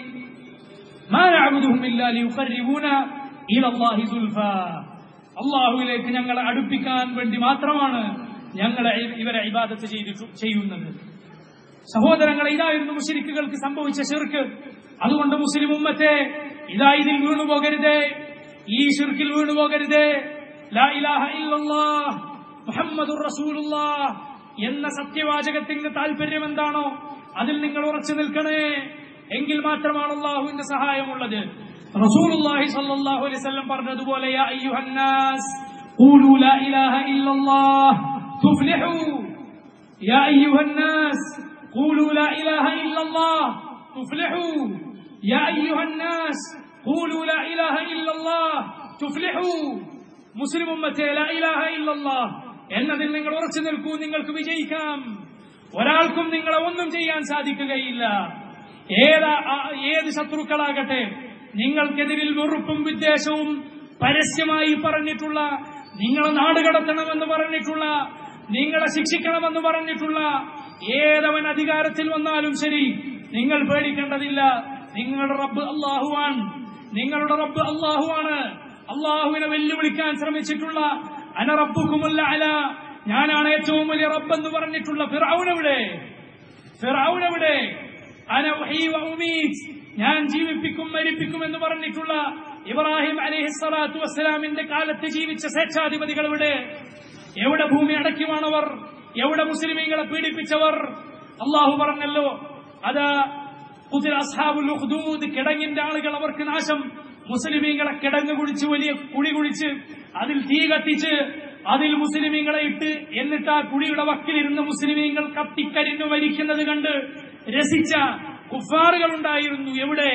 ما نعبدهم إلا ليقربونا إلى الله زلفى അള്ളാഹുവിലേക്ക് ഞങ്ങളെ അടുപ്പിക്കാൻ വേണ്ടി മാത്രമാണ് ഞങ്ങളെ ഇവരെ ഇബാദത്ത് ചെയ്തിട്ടു ചെയ്യുന്നത് സഹോദരങ്ങളെ ഇതായിരുന്നു മുസ്ലിക്കുകൾക്ക് സംഭവിച്ച ഷിർക്ക് അതുകൊണ്ട് മുസ്ലിം ഉമ്മത്തെ ഇതാ ഇതിൽ വീണുപോകരുതേ ഈ ഷിർക്കിൽ വീണുപോകരുതേ ലാ ഇലാഹ ഇല്ലല്ലാഹ് മുഹമ്മദുർ റസൂലുള്ളാഹ് എന്ന സത്യവാചകത്തിന്റെ താല്പര്യം എന്താണോ അതിൽ നിങ്ങൾ ഉറച്ചു നിൽക്കണേ എങ്കിൽ മാത്രമാണ് അള്ളാഹുവിന്റെ സഹായമുള്ളത് റസൂലുള്ളാഹി സ്വല്ലല്ലാഹു അലൈഹി വസല്ലം പറഞ്ഞതുപോലെ യാ അയ്യുഹന്നാസ് ഖൂലു ലാ ഇലാഹ ഇല്ലല്ലാഹ് തുഫ്ലിഹു യാ അയ്യുഹന്നാസ് ഖൂലു ലാ ഇലാഹ ഇല്ലല്ലാഹ് തുഫ്ലിഹു യാ അയ്യുഹന്നാസ് ഖൂലു ലാ ഇലാഹ ഇല്ലല്ലാഹ് തുഫ്ലിഹു മുസ്ലിം ഉമ്മത്തെ ലാ ഇലാഹ ഇല്ലല്ലാഹ് എന്നതിൽ നിങ്ങൾ ഉറച്ചു നിൽക്കൂ നിങ്ങൾക്ക് വിജയിക്കാം ഒരാൾക്കും നിങ്ങളെ ഒന്നും ചെയ്യാൻ സാധിക്കുകയില്ല ഏത് ഏത് ശത്രുക്കളാകട്ടെ നിങ്ങൾക്കെതിരിൽ വെറുപ്പും വിദ്വേഷവും പരസ്യമായി പറഞ്ഞിട്ടുള്ള നിങ്ങളെ നാട് കടത്തണമെന്ന് പറഞ്ഞിട്ടുള്ള നിങ്ങളെ ശിക്ഷിക്കണമെന്ന് പറഞ്ഞിട്ടുള്ള ഏതവൻ അധികാരത്തിൽ വന്നാലും ശരി നിങ്ങൾ പേടിക്കേണ്ടതില്ല നിങ്ങളുടെ റബ്ബ് അള്ളാഹുവാൻ നിങ്ങളുടെ റബ്ബ് അള്ളാഹുവാണ് അള്ളാഹുവിനെ വെല്ലുവിളിക്കാൻ ശ്രമിച്ചിട്ടുള്ള അന റബ്ബുക്കുമല്ല അല ഞാനാണ് ഏറ്റവും വലിയ റബ്ബെന്ന് പറഞ്ഞിട്ടുള്ള ഫിറൌനെവിടെ ഫിറൌനെവിടെ അന ഉഹീ വ ഉമീത് ഞാൻ ജീവിപ്പിക്കും മരിപ്പിക്കും എന്ന് പറഞ്ഞിട്ടുള്ള ഇബ്രാഹിം അലൈഹി സ്വലാത്തു വസ്സലാമിന്റെ കാലത്ത് ജീവിച്ച സ്വേച്ഛാധിപതികൾ ഇവിടെ എവിടെ ഭൂമി അടക്കിവാണവർ എവിടെ മുസ്ലിമീങ്ങളെ പീഡിപ്പിച്ചവർ അള്ളാഹു പറഞ്ഞല്ലോ അതാ കുതിര അസ്ഹാബുൽ ഉഖ്ദൂദ് കിടങ്ങിന്റെ ആളുകൾ അവർക്ക് നാശം മുസ്ലിമീങ്ങളെ കിടങ്ങ് കുഴിച്ച് വലിയ കുഴി കുഴിച്ച് അതിൽ തീ കത്തിച്ച് അതിൽ മുസ്ലിമീങ്ങളെ ഇട്ട് എന്നിട്ട് ആ കുഴിയുടെ വക്കിലിരുന്ന് മുസ്ലിമീങ്ങൾ കത്തിക്കരിഞ്ഞു മരിക്കുന്നത് കണ്ട് രസിച്ച കുഫാറുകൾ ഉണ്ടായിരുന്നു എവിടെ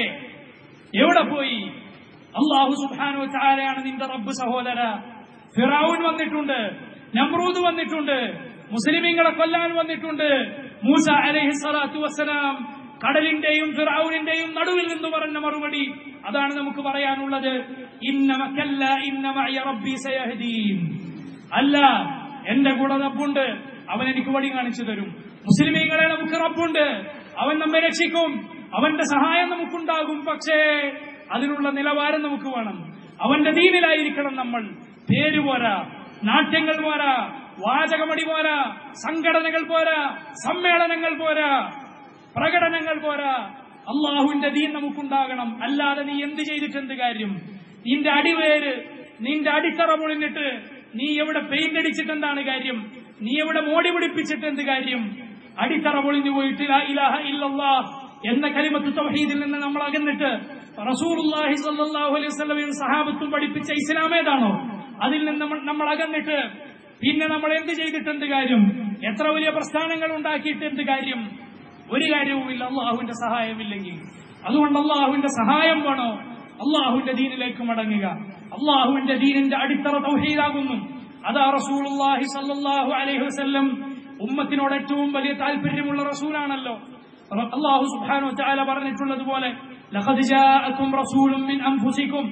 എവിടെ പോയി അള്ളാഹു സുബാനു ചാരയാണ് നിന്റെ റബ്ബ് സഹോദര ഫിറാവുൻ വന്നിട്ടുണ്ട് നമ്രൂദ് വന്നിട്ടുണ്ട് മുസ്ലിമീങ്ങളെ കൊല്ലാൻ വന്നിട്ടുണ്ട് മൂസ അലൈഹി സ്വലാത്തു വസ്സലാം കടലിന്റെയും ഫിറാവുനിന്റെയും നടുവിൽ നിന്ന് പറഞ്ഞ മറുപടി അതാണ് നമുക്ക് പറയാനുള്ളത് ഇന്നമക്കല്ല ഇന്നമയ റബ്ബി സയഹദീൻ അല്ല എന്റെ കൂടെ റബ്ബുണ്ട് അവൻ എനിക്ക് വഴി കാണിച്ചു തരും മുസ്ലിമീങ്ങളെ നമുക്ക് റബ്ബുണ്ട് അവൻ നമ്മെ രക്ഷിക്കും അവന്റെ സഹായം നമുക്കുണ്ടാകും പക്ഷേ അതിനുള്ള നിലവാരം നമുക്ക് വേണം അവന്റെ ദീനിലായിരിക്കണം നമ്മൾ പേര് പോരാ നാട്യങ്ങൾ പോരാ വാചകമടി പോരാ സംഘടനകൾ പോരാ സമ്മേളനങ്ങൾ പോരാ പ്രകടനങ്ങൾ പോരാ അള്ളാഹുവിന്റെ ദീൻ നമുക്കുണ്ടാകണം അല്ലാതെ നീ എന്ത് ചെയ്തിട്ട് എന്ത് കാര്യം നിന്റെ അടിവേര് നിന്റെ അടിത്തറ പൊളിഞ്ഞിട്ട് നീ എവിടെ പെയിന്റ് അടിച്ചിട്ട് എന്താണ് കാര്യം നീ എവിടെ മോടി പിടിപ്പിച്ചിട്ട് എന്ത് കാര്യം അടിത്തറ പൊളിഞ്ഞു പോയിട്ട് ലാ ഇലാഹ ഇല്ലല്ലാ എന്ന കലിമത്ത് തൗഹീദിൽ നിന്ന് നമ്മൾ അകന്നിട്ട് റസൂലുള്ളാഹി സ്വല്ലല്ലാഹു അലൈഹി വസല്ലമയും സഹാബത്തും പഠിപ്പിച്ച ഇസ്ലാം ഏതാണോ അതിൽ നിന്ന് നമ്മൾ- നമ്മൾ അകന്നിട്ട് പിന്നെ നമ്മൾ എന്ത് ചെയ്തിട്ട് എന്ത് കാര്യം എത്ര വലിയ പ്രസ്ഥാനങ്ങൾ ഉണ്ടാക്കിയിട്ട് എന്ത് കാര്യം ഒരു കാര്യവുമില്ല അള്ളാഹുവിന്റെ സഹായമില്ലെങ്കിൽ അതുകൊണ്ട് അള്ളാഹുവിന്റെ സഹായം വേണോ അള്ളാഹുവിന്റെ ദീനിലേക്ക് മടങ്ങുക അള്ളാഹുവിന്റെ ദീനിന്റെ അടിത്തറ തൗഹീദാകുന്നു അതാ റസൂലുള്ളാഹി സല്ലല്ലാഹു അലൈഹി വസല്ലം ഉമ്മത്തിനോട് ഏറ്റവും വലിയ താല്പര്യമുള്ള റസൂലാണല്ലോ റ- അള്ളാഹു സുബ്ഹാനഹു വതആല പറഞ്ഞിട്ടുള്ളതുപോലെ ലഖദ് ജാഅക്കും റസൂലുൻ മിൻ അൻഫുസിക്കും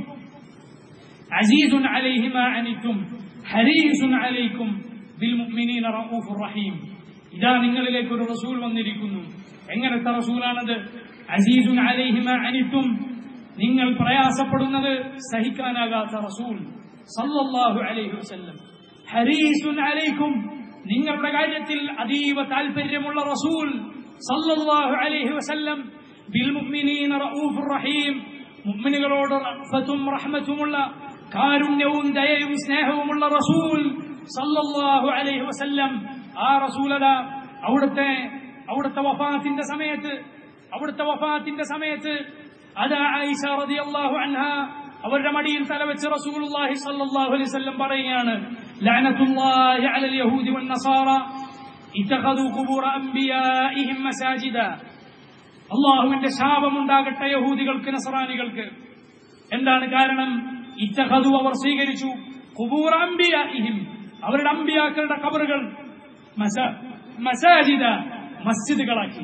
അസീസുൻ അലൈഹി മാ അനിത്തും ഹരീസുൻ അലൈക്കും ബിൽ മുഅ്മിനീന റഊഫുർ റഹീം ഇതാ നിങ്ങളിലേക്ക് ഒരു റസൂൽ വന്നിരിക്കുന്നു എങ്ങനത്തെ റസൂലാണത് അസീസുൻ അലൈഹി മാ അനിത്തും നിങ്ങൾ പ്രയാസപ്പെടുന്നത് സഹിക്കാനാകാത്ത റസൂൽ സല്ലല്ലാഹു അലൈഹി വസല്ലം ഹരീസുൻ അലൈക്കും നിങ്ങളുടെ കാര്യത്തിൽ അതീവ താല്പര്യമുള്ള റസൂൽ സല്ലല്ലാഹു അലൈഹി വസല്ലം ബിൽ മുഅ്മിനീന റഊഫുർ റഹീം മുഅ്മിനുകളോട് റഹ്ഫത്തും റഹ്മത്തുമുള്ള കാരുണ്യവും ദയയും സ്നേഹവുമുള്ള റസൂൽ സല്ലല്ലാഹു അലൈഹി വസല്ലം ആ റസൂലത അവിടുത്തെ അവിടുത്തെ വഫാത്തിന്റെ സമയത്ത് അവിടുത്തെ വഫാത്തിന്റെ സമയത്ത് അതാ ആയിഷ റളിയല്ലാഹു അൻഹ അവരുടെ മടിയിൽ തലവെച്ച് റസൂലുള്ളാഹി സ്വല്ലല്ലാഹു അലൈഹി വസല്ലം പറയുകയാണ് ലഅനത്തുല്ലാഹി അലൽ യഹൂദി വൻ നസാറ ഇത്തഖദു ഖുബൂറ അംബിയാഇഹിം മസാജിദ അള്ളാഹുവിന്റെ ശാപമുണ്ടാകട്ടെ യഹൂദികൾക്ക് നസറാനികൾക്ക് എന്താണ് കാരണം ഇത്തഹതു അവർ സ്വീകരിച്ചു ഖുബൂറ അംബിയാഇഹിം അവരുടെ അമ്പിയാക്കളുടെ കബറുകൾ മസ- മസാജിദ മസ്ജിദുകളാക്കി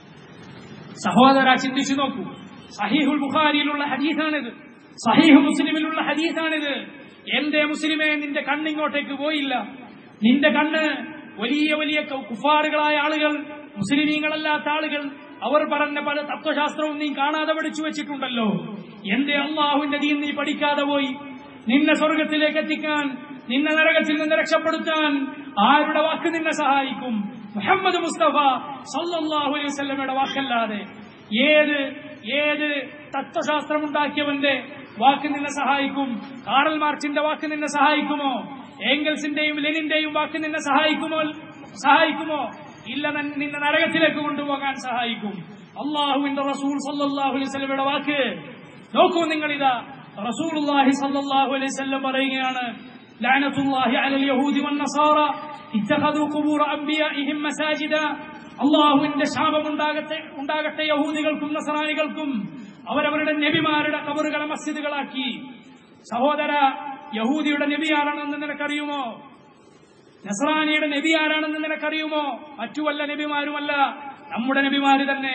സഹോദര ചിന്തിച്ചു നോക്കൂ സഹീഹുൽ ബുഖാരിയിലുള്ള ഹദീസാണിത് സഹീഹ് മുസ്ലിമിലുള്ള ഹദീസാണിത് എന്റെ മുസ്ലിമെ നിന്റെ കണ്ണിങ്ങോട്ടേക്ക് പോയില്ല നിന്റെ കണ്ണ് വലിയ വലിയ കു- കുഫാറുകളായ ആളുകൾ മുസ്ലിമീങ്ങളല്ലാത്ത ആളുകൾ അവർ പറഞ്ഞ പല തത്വശാസ്ത്രവും നീ കാണാതെ പഠിച്ചു വെച്ചിട്ടുണ്ടല്ലോ എന്റെ അള്ളാഹുവിന്റെ ദീൻ നീ പഠിക്കാതെ പോയി നിന്നെ സ്വർഗത്തിലേക്ക് എത്തിക്കാൻ നിന്നെ നരകത്തിൽ നിന്ന് രക്ഷപ്പെടുത്താൻ ആരുടെ വാക്ക് നിന്നെ സഹായിക്കും മുഹമ്മദ് മുസ്തഫ സല്ലല്ലാഹു അലൈഹി വസല്ലമയുടെ വാക്കല്ലാതെ ഏത് ഏത് തത്വശാസ്ത്രമുണ്ടാക്കിയവന്റെ വാക്ക് നിന്നെ സഹായിക്കും കാറൽ മാർക്സിന്റെ വാക്ക് നിന്നെ സഹായിക്കുമോ ഏംഗൽസിന്റെയും ലെനിന്റെയും വാക്ക് നിന്നെ സഹായിക്കുമോ സഹായിക്കുമോ ഇല്ല നൻ- നിന്നെ നരകത്തിലേക്ക് കൊണ്ടുപോകാൻ സഹായിക്കും അള്ളാഹുവിന്റെ റസൂൽ സല്ലല്ലാഹു അലൈഹി വസല്ലമയുടെ വാക്ക് നോക്കൂ നിങ്ങളിതാ റസൂലുള്ളാഹി സല്ലല്ലാഹു അലൈഹി വസല്ലം പറയുകയാണ് ലഅനത്തുല്ലാഹി അലൽ യഹൂദി വന്നസാറ ഇത്തഖദു ഖുബൂർ അംബിയാഇഹിം മസാജിദ അള്ളാഹുവിന്റെ ശാപം ഉണ്ടാകട്ടെ ഉണ്ടാകട്ടെ യഹൂദികൾക്കും നസറാനികൾക്കും അവരവരുടെ നബിമാരുടെ കബറുകളെ മസ്ജിദുകളാക്കി സഹോദര യഹൂദിയുടെ നബി ആരാണെന്ന് നിനക്കറിയുമോ നസറാനിയുടെ നബി ആരാണെന്ന് നിനക്കറിയുമോ മറ്റു വല്ല നബിമാരുമല്ല നമ്മുടെ നബിമാര് തന്നെ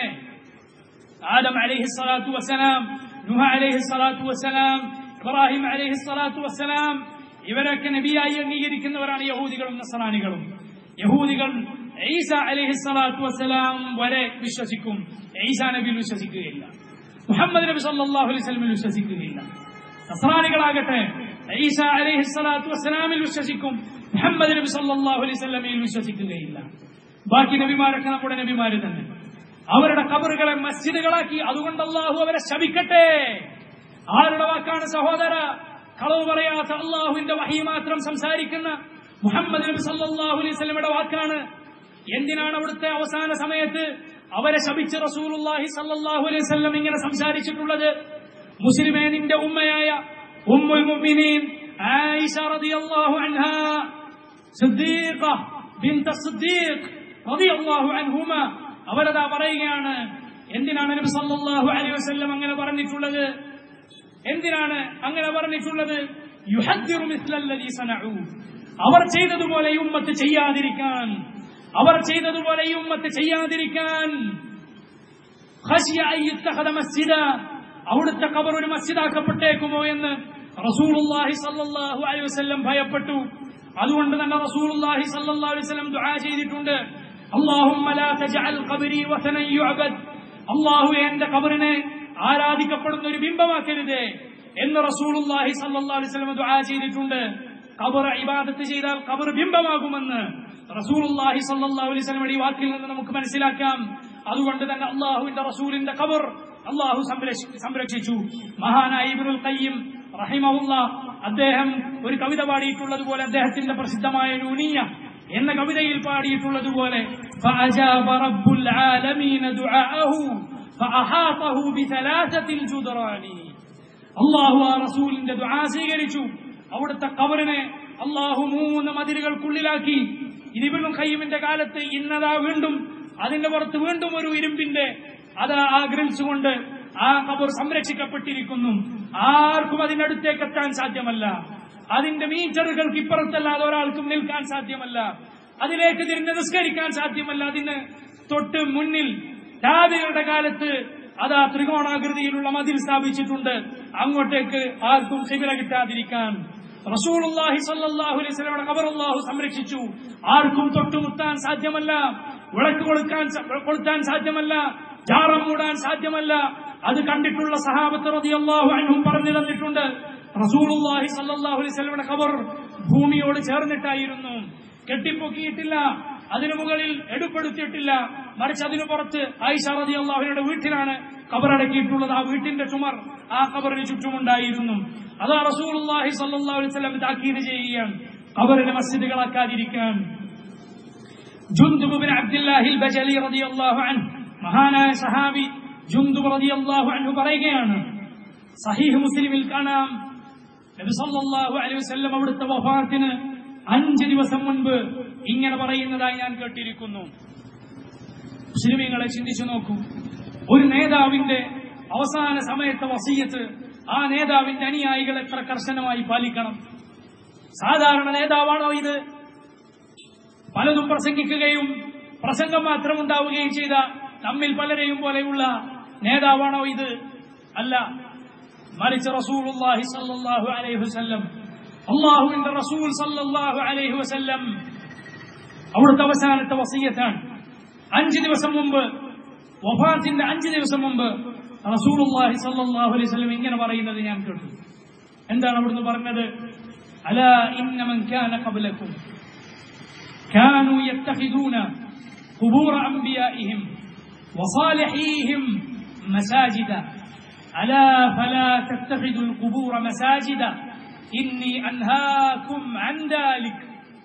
ആദം അലൈഹി സ്വലാത്തു വസ്സലാം നുഹ അലൈഹി സ്വലാത്തു വസ്സലാം ഇബ്രാഹിം അലൈഹി സ്വലാത്തു വസ്സലാം ഇവരൊക്കെ നബിയായി അംഗീകരിക്കുന്നവരാണ് യഹൂദികളും നസറാനികളും യഹൂദികൾ ഈസ അലൈഹി സ്വലാത്തു വസ്സലാം വരെ വിശ്വസിക്കും ഈസ നബിയിൽ വിശ്വസിക്കുകയില്ല മുഹമ്മദ് നബി സല്ലല്ലാഹു അലൈഹി വസല്ലമയിൽ വിശ്വസിക്കുകയില്ല നസ്രാനികളാകട്ടെ ഈസ അലൈഹി സ്വലാത്തു വസ്സലാമിൽ വിശ്വസിക്കും മുഹമ്മദ് നബി സല്ലല്ലാഹു അലൈഹി വസല്ലമയിൽ വിശ്വസിക്കുകയില്ല ബാക്കി നബിമാരൊക്കെ നമ്മുടെ നബിമാര് തന്നെ അവരുടെ കബറുകളെ മസ്ജിദുകളാക്കി അതുകൊണ്ട് അള്ളാഹു അവരെ ശപിക്കട്ടെ ആരുടെ വാക്കാണ് സഹോദര കളവ് പറയാത്ത അള്ളാഹുവിന്റെ വഹി മാത്രം സംസാരിക്കുന്ന മുഹമ്മദ് നബി സല്ലല്ലാഹു അലൈഹി വസല്ലമയുടെ വാക്കാണ് എന്തിനാണ് അവിടുത്തെ അവസാന സമയത്ത് അവരെ ശപിച്ച് റസൂലുള്ളാഹി സല്ലല്ലാഹു അലൈഹി വസല്ലം ഇങ്ങനെ സംസാരിച്ചിട്ടുള്ളത് മുസ്ലിമേ നിന്റെ ഉമ്മയായ ഉമ്മുൽ മുഅ്മിനീൻ ആയിഷ റളിയല്ലാഹു അൻഹാ സിദ്ദീഖ ബിൻത സിദ്ദീഖ് റളിയല്ലാഹു അൻഹുമ അവരതാ പറയുകയാണ് എന്തിനാണ് നബി സല്ലല്ലാഹു അലൈഹി വസല്ലം അങ്ങനെ പറഞ്ഞിട്ടുള്ളത് എന്തിനാണ് അങ്ങനെ പറഞ്ഞിട്ടുള്ളത് യുഹദ്ദിറു മിസ്ലല്ലദീ സനഉ അവർ ചെയ്തതുപോലെ ഈ ഉമ്മത്ത് ചെയ്യാതിരിക്കാൻ അവർ ചെയ്തതുപോലെ ഈ ഉമ്മത്ത് ചെയ്യാതിരിക്കാൻ ഖശിയ അൻ യുത്തഖദ മസ്ജിദ അവിടുത്തെ ഖബർ ഒരു മസ്ജിദാക്കപ്പെട്ടേക്കുമോ എന്ന് റസൂലുള്ളാഹി സല്ലല്ലാഹു അലൈഹി വസല്ലം ഭയപ്പെട്ടു അതുകൊണ്ട് തന്നെ റസൂലുള്ളാഹി സല്ലല്ലാഹു അലൈഹി വസല്ലം ദുആ ചെയ്തിട്ടുണ്ട് അല്ലാഹുമ്മ ലാ തജ്അൽ ഖബരി വസനൻ യുഅബദ് അല്ലാഹു എന്റെ ഖബറിനെ ആരാധിക്കപ്പെടുന്ന ഒരു ബിംബമാക്കരുതേ എന്ന് റസൂലുള്ളാഹി സല്ലല്ലാഹു അലൈഹി വസല്ലം ദുആ ചെയ്തിട്ടുണ്ട് ഖബർ ഇബാദത്ത് ചെയ്താൽ ഖബർ ബിംബമാകുമെന്ന് റസൂലുള്ളാഹി സല്ലല്ലാഹു അലൈഹി വസല്ലം ഈ വാക്കിൽ നിന്ന് നമുക്ക് മനസ്സിലാക്കാം അതുകൊണ്ട് തന്നെ അള്ളാഹുവിന്റെ റസൂലിന്റെ ഖബർ അള്ളാഹു സംരക്ഷി- സംരക്ഷിച്ചു മഹാനായ ഇബ്നുൽ ഖയ്യിം റഹിമഹുല്ല അദ്ദേഹം ഒരു കവിത പാടിയിട്ടുള്ളതുപോലെ അദ്ദേഹത്തിന്റെ പ്രസിദ്ധമായ നൂനിയ എന്ന കവിതയിൽ പാടിയിട്ടുള്ളതുപോലെ فأجاب رب العالمين دعاءه فأحاطه بثلاثة الجدران അള്ളാഹു ആ റസൂലിന്റെ ദുആ സ്വീകരിച്ചു അവിടുത്തെ കബറിനെ അള്ളാഹു മൂന്ന് മതിലുകൾക്കുള്ളിലാക്കി ഇതിബിനും ഖയ്യിമിന്റെ കാലത്ത് ഇന്നതാ വീണ്ടും അതിന്റെ പുറത്ത് വീണ്ടും ഒരു ഇരുമ്പിന്റെ അത് ആ ഗ്രിൽസ് കൊണ്ട് ആ കബർ സംരക്ഷിക്കപ്പെട്ടിരിക്കുന്നു ആർക്കും അതിനടുത്തേക്ക് എത്താൻ സാധ്യമല്ല അതിന്റെ മീറ്ററുകൾക്ക് ഇപ്പുറത്തല്ലാതെ ഒരാൾക്കും നിൽക്കാൻ സാധ്യമല്ല അതിലേക്ക് തിരിഞ്ഞ് നിസ്കരിക്കാൻ സാധ്യമല്ല അതിന് തൊട്ട് മുന്നിൽ രാവികളുടെ കാലത്ത് അതാ ത്രികോണാകൃതിയിലുള്ള മതിൽ സ്ഥാപിച്ചിട്ടുണ്ട് അങ്ങോട്ടേക്ക് ആർക്കും ശിബിര കിട്ടാതിരിക്കാൻ റസൂലുള്ളാഹി സ്വല്ലല്ലാഹു അലൈഹി വസല്ലമയുടെ ഖബർ അല്ലാഹു സംരക്ഷിച്ചു ആർക്കും തൊട്ടുമുത്താൻ സാധ്യമല്ല വിളക്ക് കൊളുക്കാൻ സ- കൊളുത്താൻ സാധ്യമല്ല ജാറം മൂടാൻ സാധ്യമല്ല അത് കണ്ടിട്ടുള്ള സഹാബത്ത് റളിയല്ലാഹു അൻഹും പറഞ്ഞു തന്നിട്ടുണ്ട് റസൂലുള്ളാഹി സ്വല്ലല്ലാഹു അലൈഹി വസല്ലമയുടെ ഖബർ ഭൂമിയോട് ചേർന്നിട്ടായിരുന്നു കെട്ടിപ്പൊക്കിയിട്ടില്ല അതിനു മുകളിൽ എടുപ്പെടുത്തിയിട്ടില്ല മറിച്ച് അതിനു പുറത്ത് ആയിഷ റളിയല്ലാഹുവിന്റെ വീട്ടിലാണ് കബറടക്കിയിട്ടുള്ളത് ആ വീട്ടിന്റെ ചുമർ ആ കബറിന് ചുറ്റുമുണ്ടായിരുന്നു അതാ റസൂലുള്ളാഹി സ്വല്ലല്ലാഹു അലൈഹി വസല്ലം താക്കീത് ചെയ്യുകയാണ് കബറിനെ മസ്ജിദുകളാക്കാതിരിക്കാൻ ജുന്ദുബ് ബിൻ അബ്ദുല്ലാഹിൽ ബജലി റളിയല്ലാഹു അൻഹു മഹാനായ സഹാബി ജുന്ദുബ് റളിയല്ലാഹു അൻഹു പറയുകയാണ് സഹീഹ് മുസ്ലിമിൽ കാണാം നബി സല്ലല്ലാഹു അലൈഹി വസല്ലം അവിടുത്തെ വഫാത്തിന് അഞ്ച് ദിവസം മുൻപ് ഇങ്ങനെ പറയുന്നതായി ഞാൻ കേട്ടിരിക്കുന്നു മുസ്ലിമീങ്ങളെ ചിന്തിച്ചു നോക്കൂ ഒരു നേതാവിന്റെ അവസാന സമയത്തെ വസീയത്ത് ആ നേതാവിന്റെ അനുയായികൾ എത്ര കർശനമായി പാലിക്കണം സാധാരണ നേതാവാണോ ഇത് പലതും പ്രസംഗിക്കുകയും പ്രസംഗം മാത്രം ഉണ്ടാവുകയും ചെയ്ത നമ്മിൽ പലരെയും പോലെയുള്ള നേതാവാണോ ഇത് അല്ല മറിച്ച് റസൂലുള്ളാഹി സല്ലല്ലാഹു അലൈഹി വസല്ലം അള്ളാഹുവിന്റെ റസൂൽ സല്ലല്ലാഹു അലൈഹി വസല്ലം അവിടുത്തെ അവസാനത്തെ വസീയത്താണ് അഞ്ച് ദിവസം മുമ്പ് വഫാത്തിന്റെ അഞ്ച് ദിവസം മുമ്പ് റസൂലുള്ളാഹി സല്ലല്ലാഹു അലൈഹി വസല്ലം ഇങ്ങനെ പറയുന്നത് ഞാൻ കേട്ടു എന്താണ് അവിടുന്ന് പറഞ്ഞത് അലാ ഇന്ന മൻ കാന ഖബ്ലക്കും كانوا يتخذون قبور أنبيائهم وصالحيهم مساجدا ألا فلا تتخذوا القبور مساجدا إني أنهاكم عن ذلك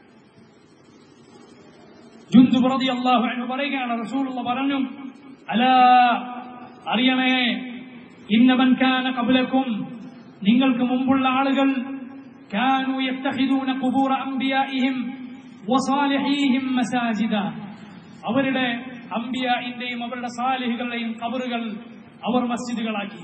ജുന്ദുബ് റളിയല്ലാഹു അൻഹു പറയുകയാണ് റസൂലുള്ള പറഞ്ഞു അലാ അറിയണേ ഇന്നമൻ കാന ഖബ്ലക്കും നിങ്ങൾക്ക് മുമ്പുള്ള ആളുകൾ കാനു യത്തഖിദൂന ഖുബൂറ അംബിയാഇഹിം വസാലിഹീഹിം മസാജിദ അവരുടെ അംബിയാഇന്റെയും അവരുടെ സാലിഹുകളുടെയും ഖബറുകൾ അവർ മസ്ജിദുകളാക്കി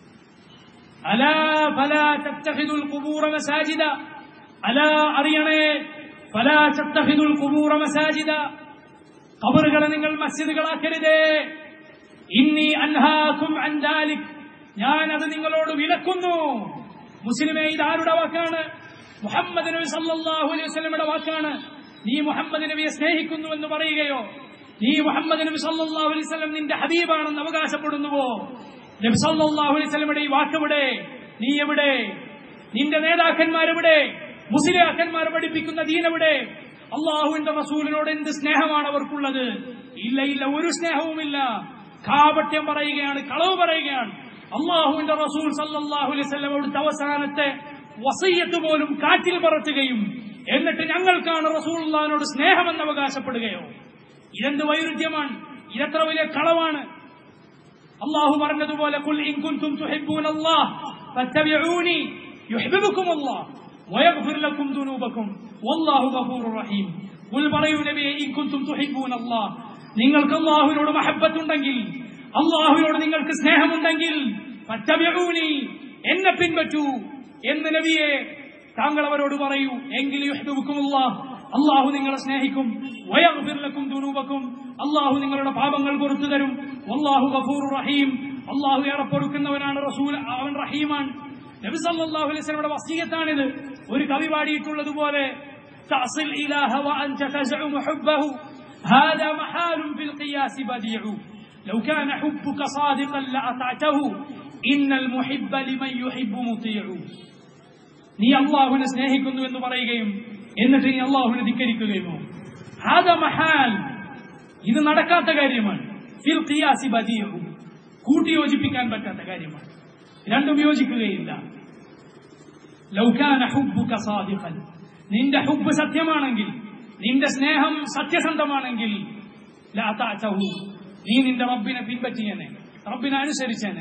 അലാ ഫലാ തത്തഖിദുൽ ഖുബൂറ മസാജിദ അലാ അറിയണേ ഫലാ തത്തഖിദുൽ ഖുബൂറ മസാജിദ ഖബറുകളെ നിങ്ങൾ മസ്ജിദുകളാക്കരുതേ ഇന്നി അൻഹാക്കും അൻ ദാലിക് ഞാൻ അത് നിങ്ങളോട് വിലക്കുന്നു മുസ്ലിമേ ഇത് ആരുടെ വാക്കാണ് മുഹമ്മദ് നബി സല്ലല്ലാഹു അലൈഹി വസല്ലമയുടെ വാക്കാണ് നീ മുഹമ്മദ് നബിയെ സ്നേഹിക്കുന്നു എന്ന് പറയുകയോ നീ മുഹമ്മദ് നബി സല്ലല്ലാഹു അലൈഹി വസല്ലം നിന്റെ ഹബീബാണെന്ന് അവകാശപ്പെടുന്നുവോ നബി സല്ലല്ലാഹു അലൈഹി വസല്ലമയുടെ ഈ വാക്കെവിടെ നീ എവിടെ നിന്റെ നേതാക്കന്മാരെവിടെ മുസ്ലിയാക്കന്മാർ പഠിപ്പിക്കുന്ന ദീനെവിടെ അള്ളാഹുവിന്റെ റസൂലിനോട് എന്ത് സ്നേഹമാണ് അവർക്കുള്ളത് ഇല്ല ഇല്ല ഒരു സ്നേഹവുമില്ല കാപട്യം പറയുകയാണ് കളവ് പറയുകയാണ് അള്ളാഹുവിന്റെ റസൂൽ സല്ലല്ലാഹു അലൈഹി വസല്ലം അവിടുത്തെ അവസാനത്തെ വസയ്യത്ത് പോലും കാറ്റിൽ പറത്തുകയും എന്നിട്ട് ഞങ്ങൾക്കാണ് റസൂലുള്ളാഹിനോട് സ്നേഹമെന്ന് അവകാശപ്പെടുകയോ ഇതെന്ത് വൈരുദ്ധ്യമാണ് ഇതെത്ര വലിയ കളവാണ് അള്ളാഹു പറഞ്ഞതുപോലെ കുൽ ഇൻ കുൻതും തുഹിബ്ബൂന അല്ലാഹ് ഫത്തബിഊനി യുഹിബ്ബുക്കും അല്ലാഹ് വയഗ്ഫിർ ലക്കും ദുനൂബക്കും വല്ലാഹു ഗഫൂറുർ റഹീം കുൽ പറയൂ നബിയെ ഇൻ കുൻതും തുഹിബ്ബൂന അല്ലാഹ് നിങ്ങൾക്ക് അള്ളാഹുവിനോട് മഹബ്ബത്തുണ്ടെങ്കിൽ അള്ളാഹുവിനോട് നിങ്ങൾക്ക് സ്നേഹമുണ്ടെങ്കിൽ ഫത്തബിഊനി എന്നെ പിൻപറ്റൂ എന്ന് നബിയെ താങ്കൾ അവരോട് പറയൂ എങ്കിൽ യുഹ്ബുക്കും അള്ളാഹു നിങ്ങളെ സ്നേഹിക്കും വയഗ്ഫിർലക്കും ദുനൂബക്കും അള്ളാഹു നിങ്ങളുടെ പാപങ്ങൾ പുറത്തു തരും വല്ലാഹു ഗഫൂർ റഹീം അള്ളാഹു ഏറെ പൊറുക്കുന്നവനാണ് റസൂൽ അവൻ റഹീമാണ് നബി സല്ലല്ലാഹു അലൈഹി വസല്ലമയുടെ വസീയത്താണിത് ഒരു കവി പാടിയിട്ടുള്ളതുപോലെ തഅസിൽ ഇലാഹ വഅൻത തസ്ഉം ഹുബ്ബഹു هذا محال في القياس بديع لو كان حبك صادقا لأطعته إن المحب لمن يحب مطيع നീ അള്ളാഹുവിനെ സ്നേഹിക്കുന്നു എന്ന് പറയുകയും എന്നിട്ട് നീ അള്ളാഹുവിനെ ധിക്കരിക്കുകയുമോ ഹാദ മഹാൽ ഇത് നടക്കാത്ത കാര്യമാണ് ഫിൽ ഖിയാസി ബദിയഹു കൂട്ടിയോജിപ്പിക്കാൻ പറ്റാത്ത കാര്യമാണ് രണ്ടും യോജിക്കുകയില്ല ലൗകാന ഹുബ്ബുക സാദിഖൻ നിന്റെ ഹുബ്ബ് സത്യമാണെങ്കിൽ നിന്റെ സ്നേഹം സത്യസന്ധമാണെങ്കിൽ ലാ തഅതഹു നീ നിന്റെ റബ്ബിനെ പിൻപറ്റിയനെ റബ്ബിനെ അനുസരിച്ചനെ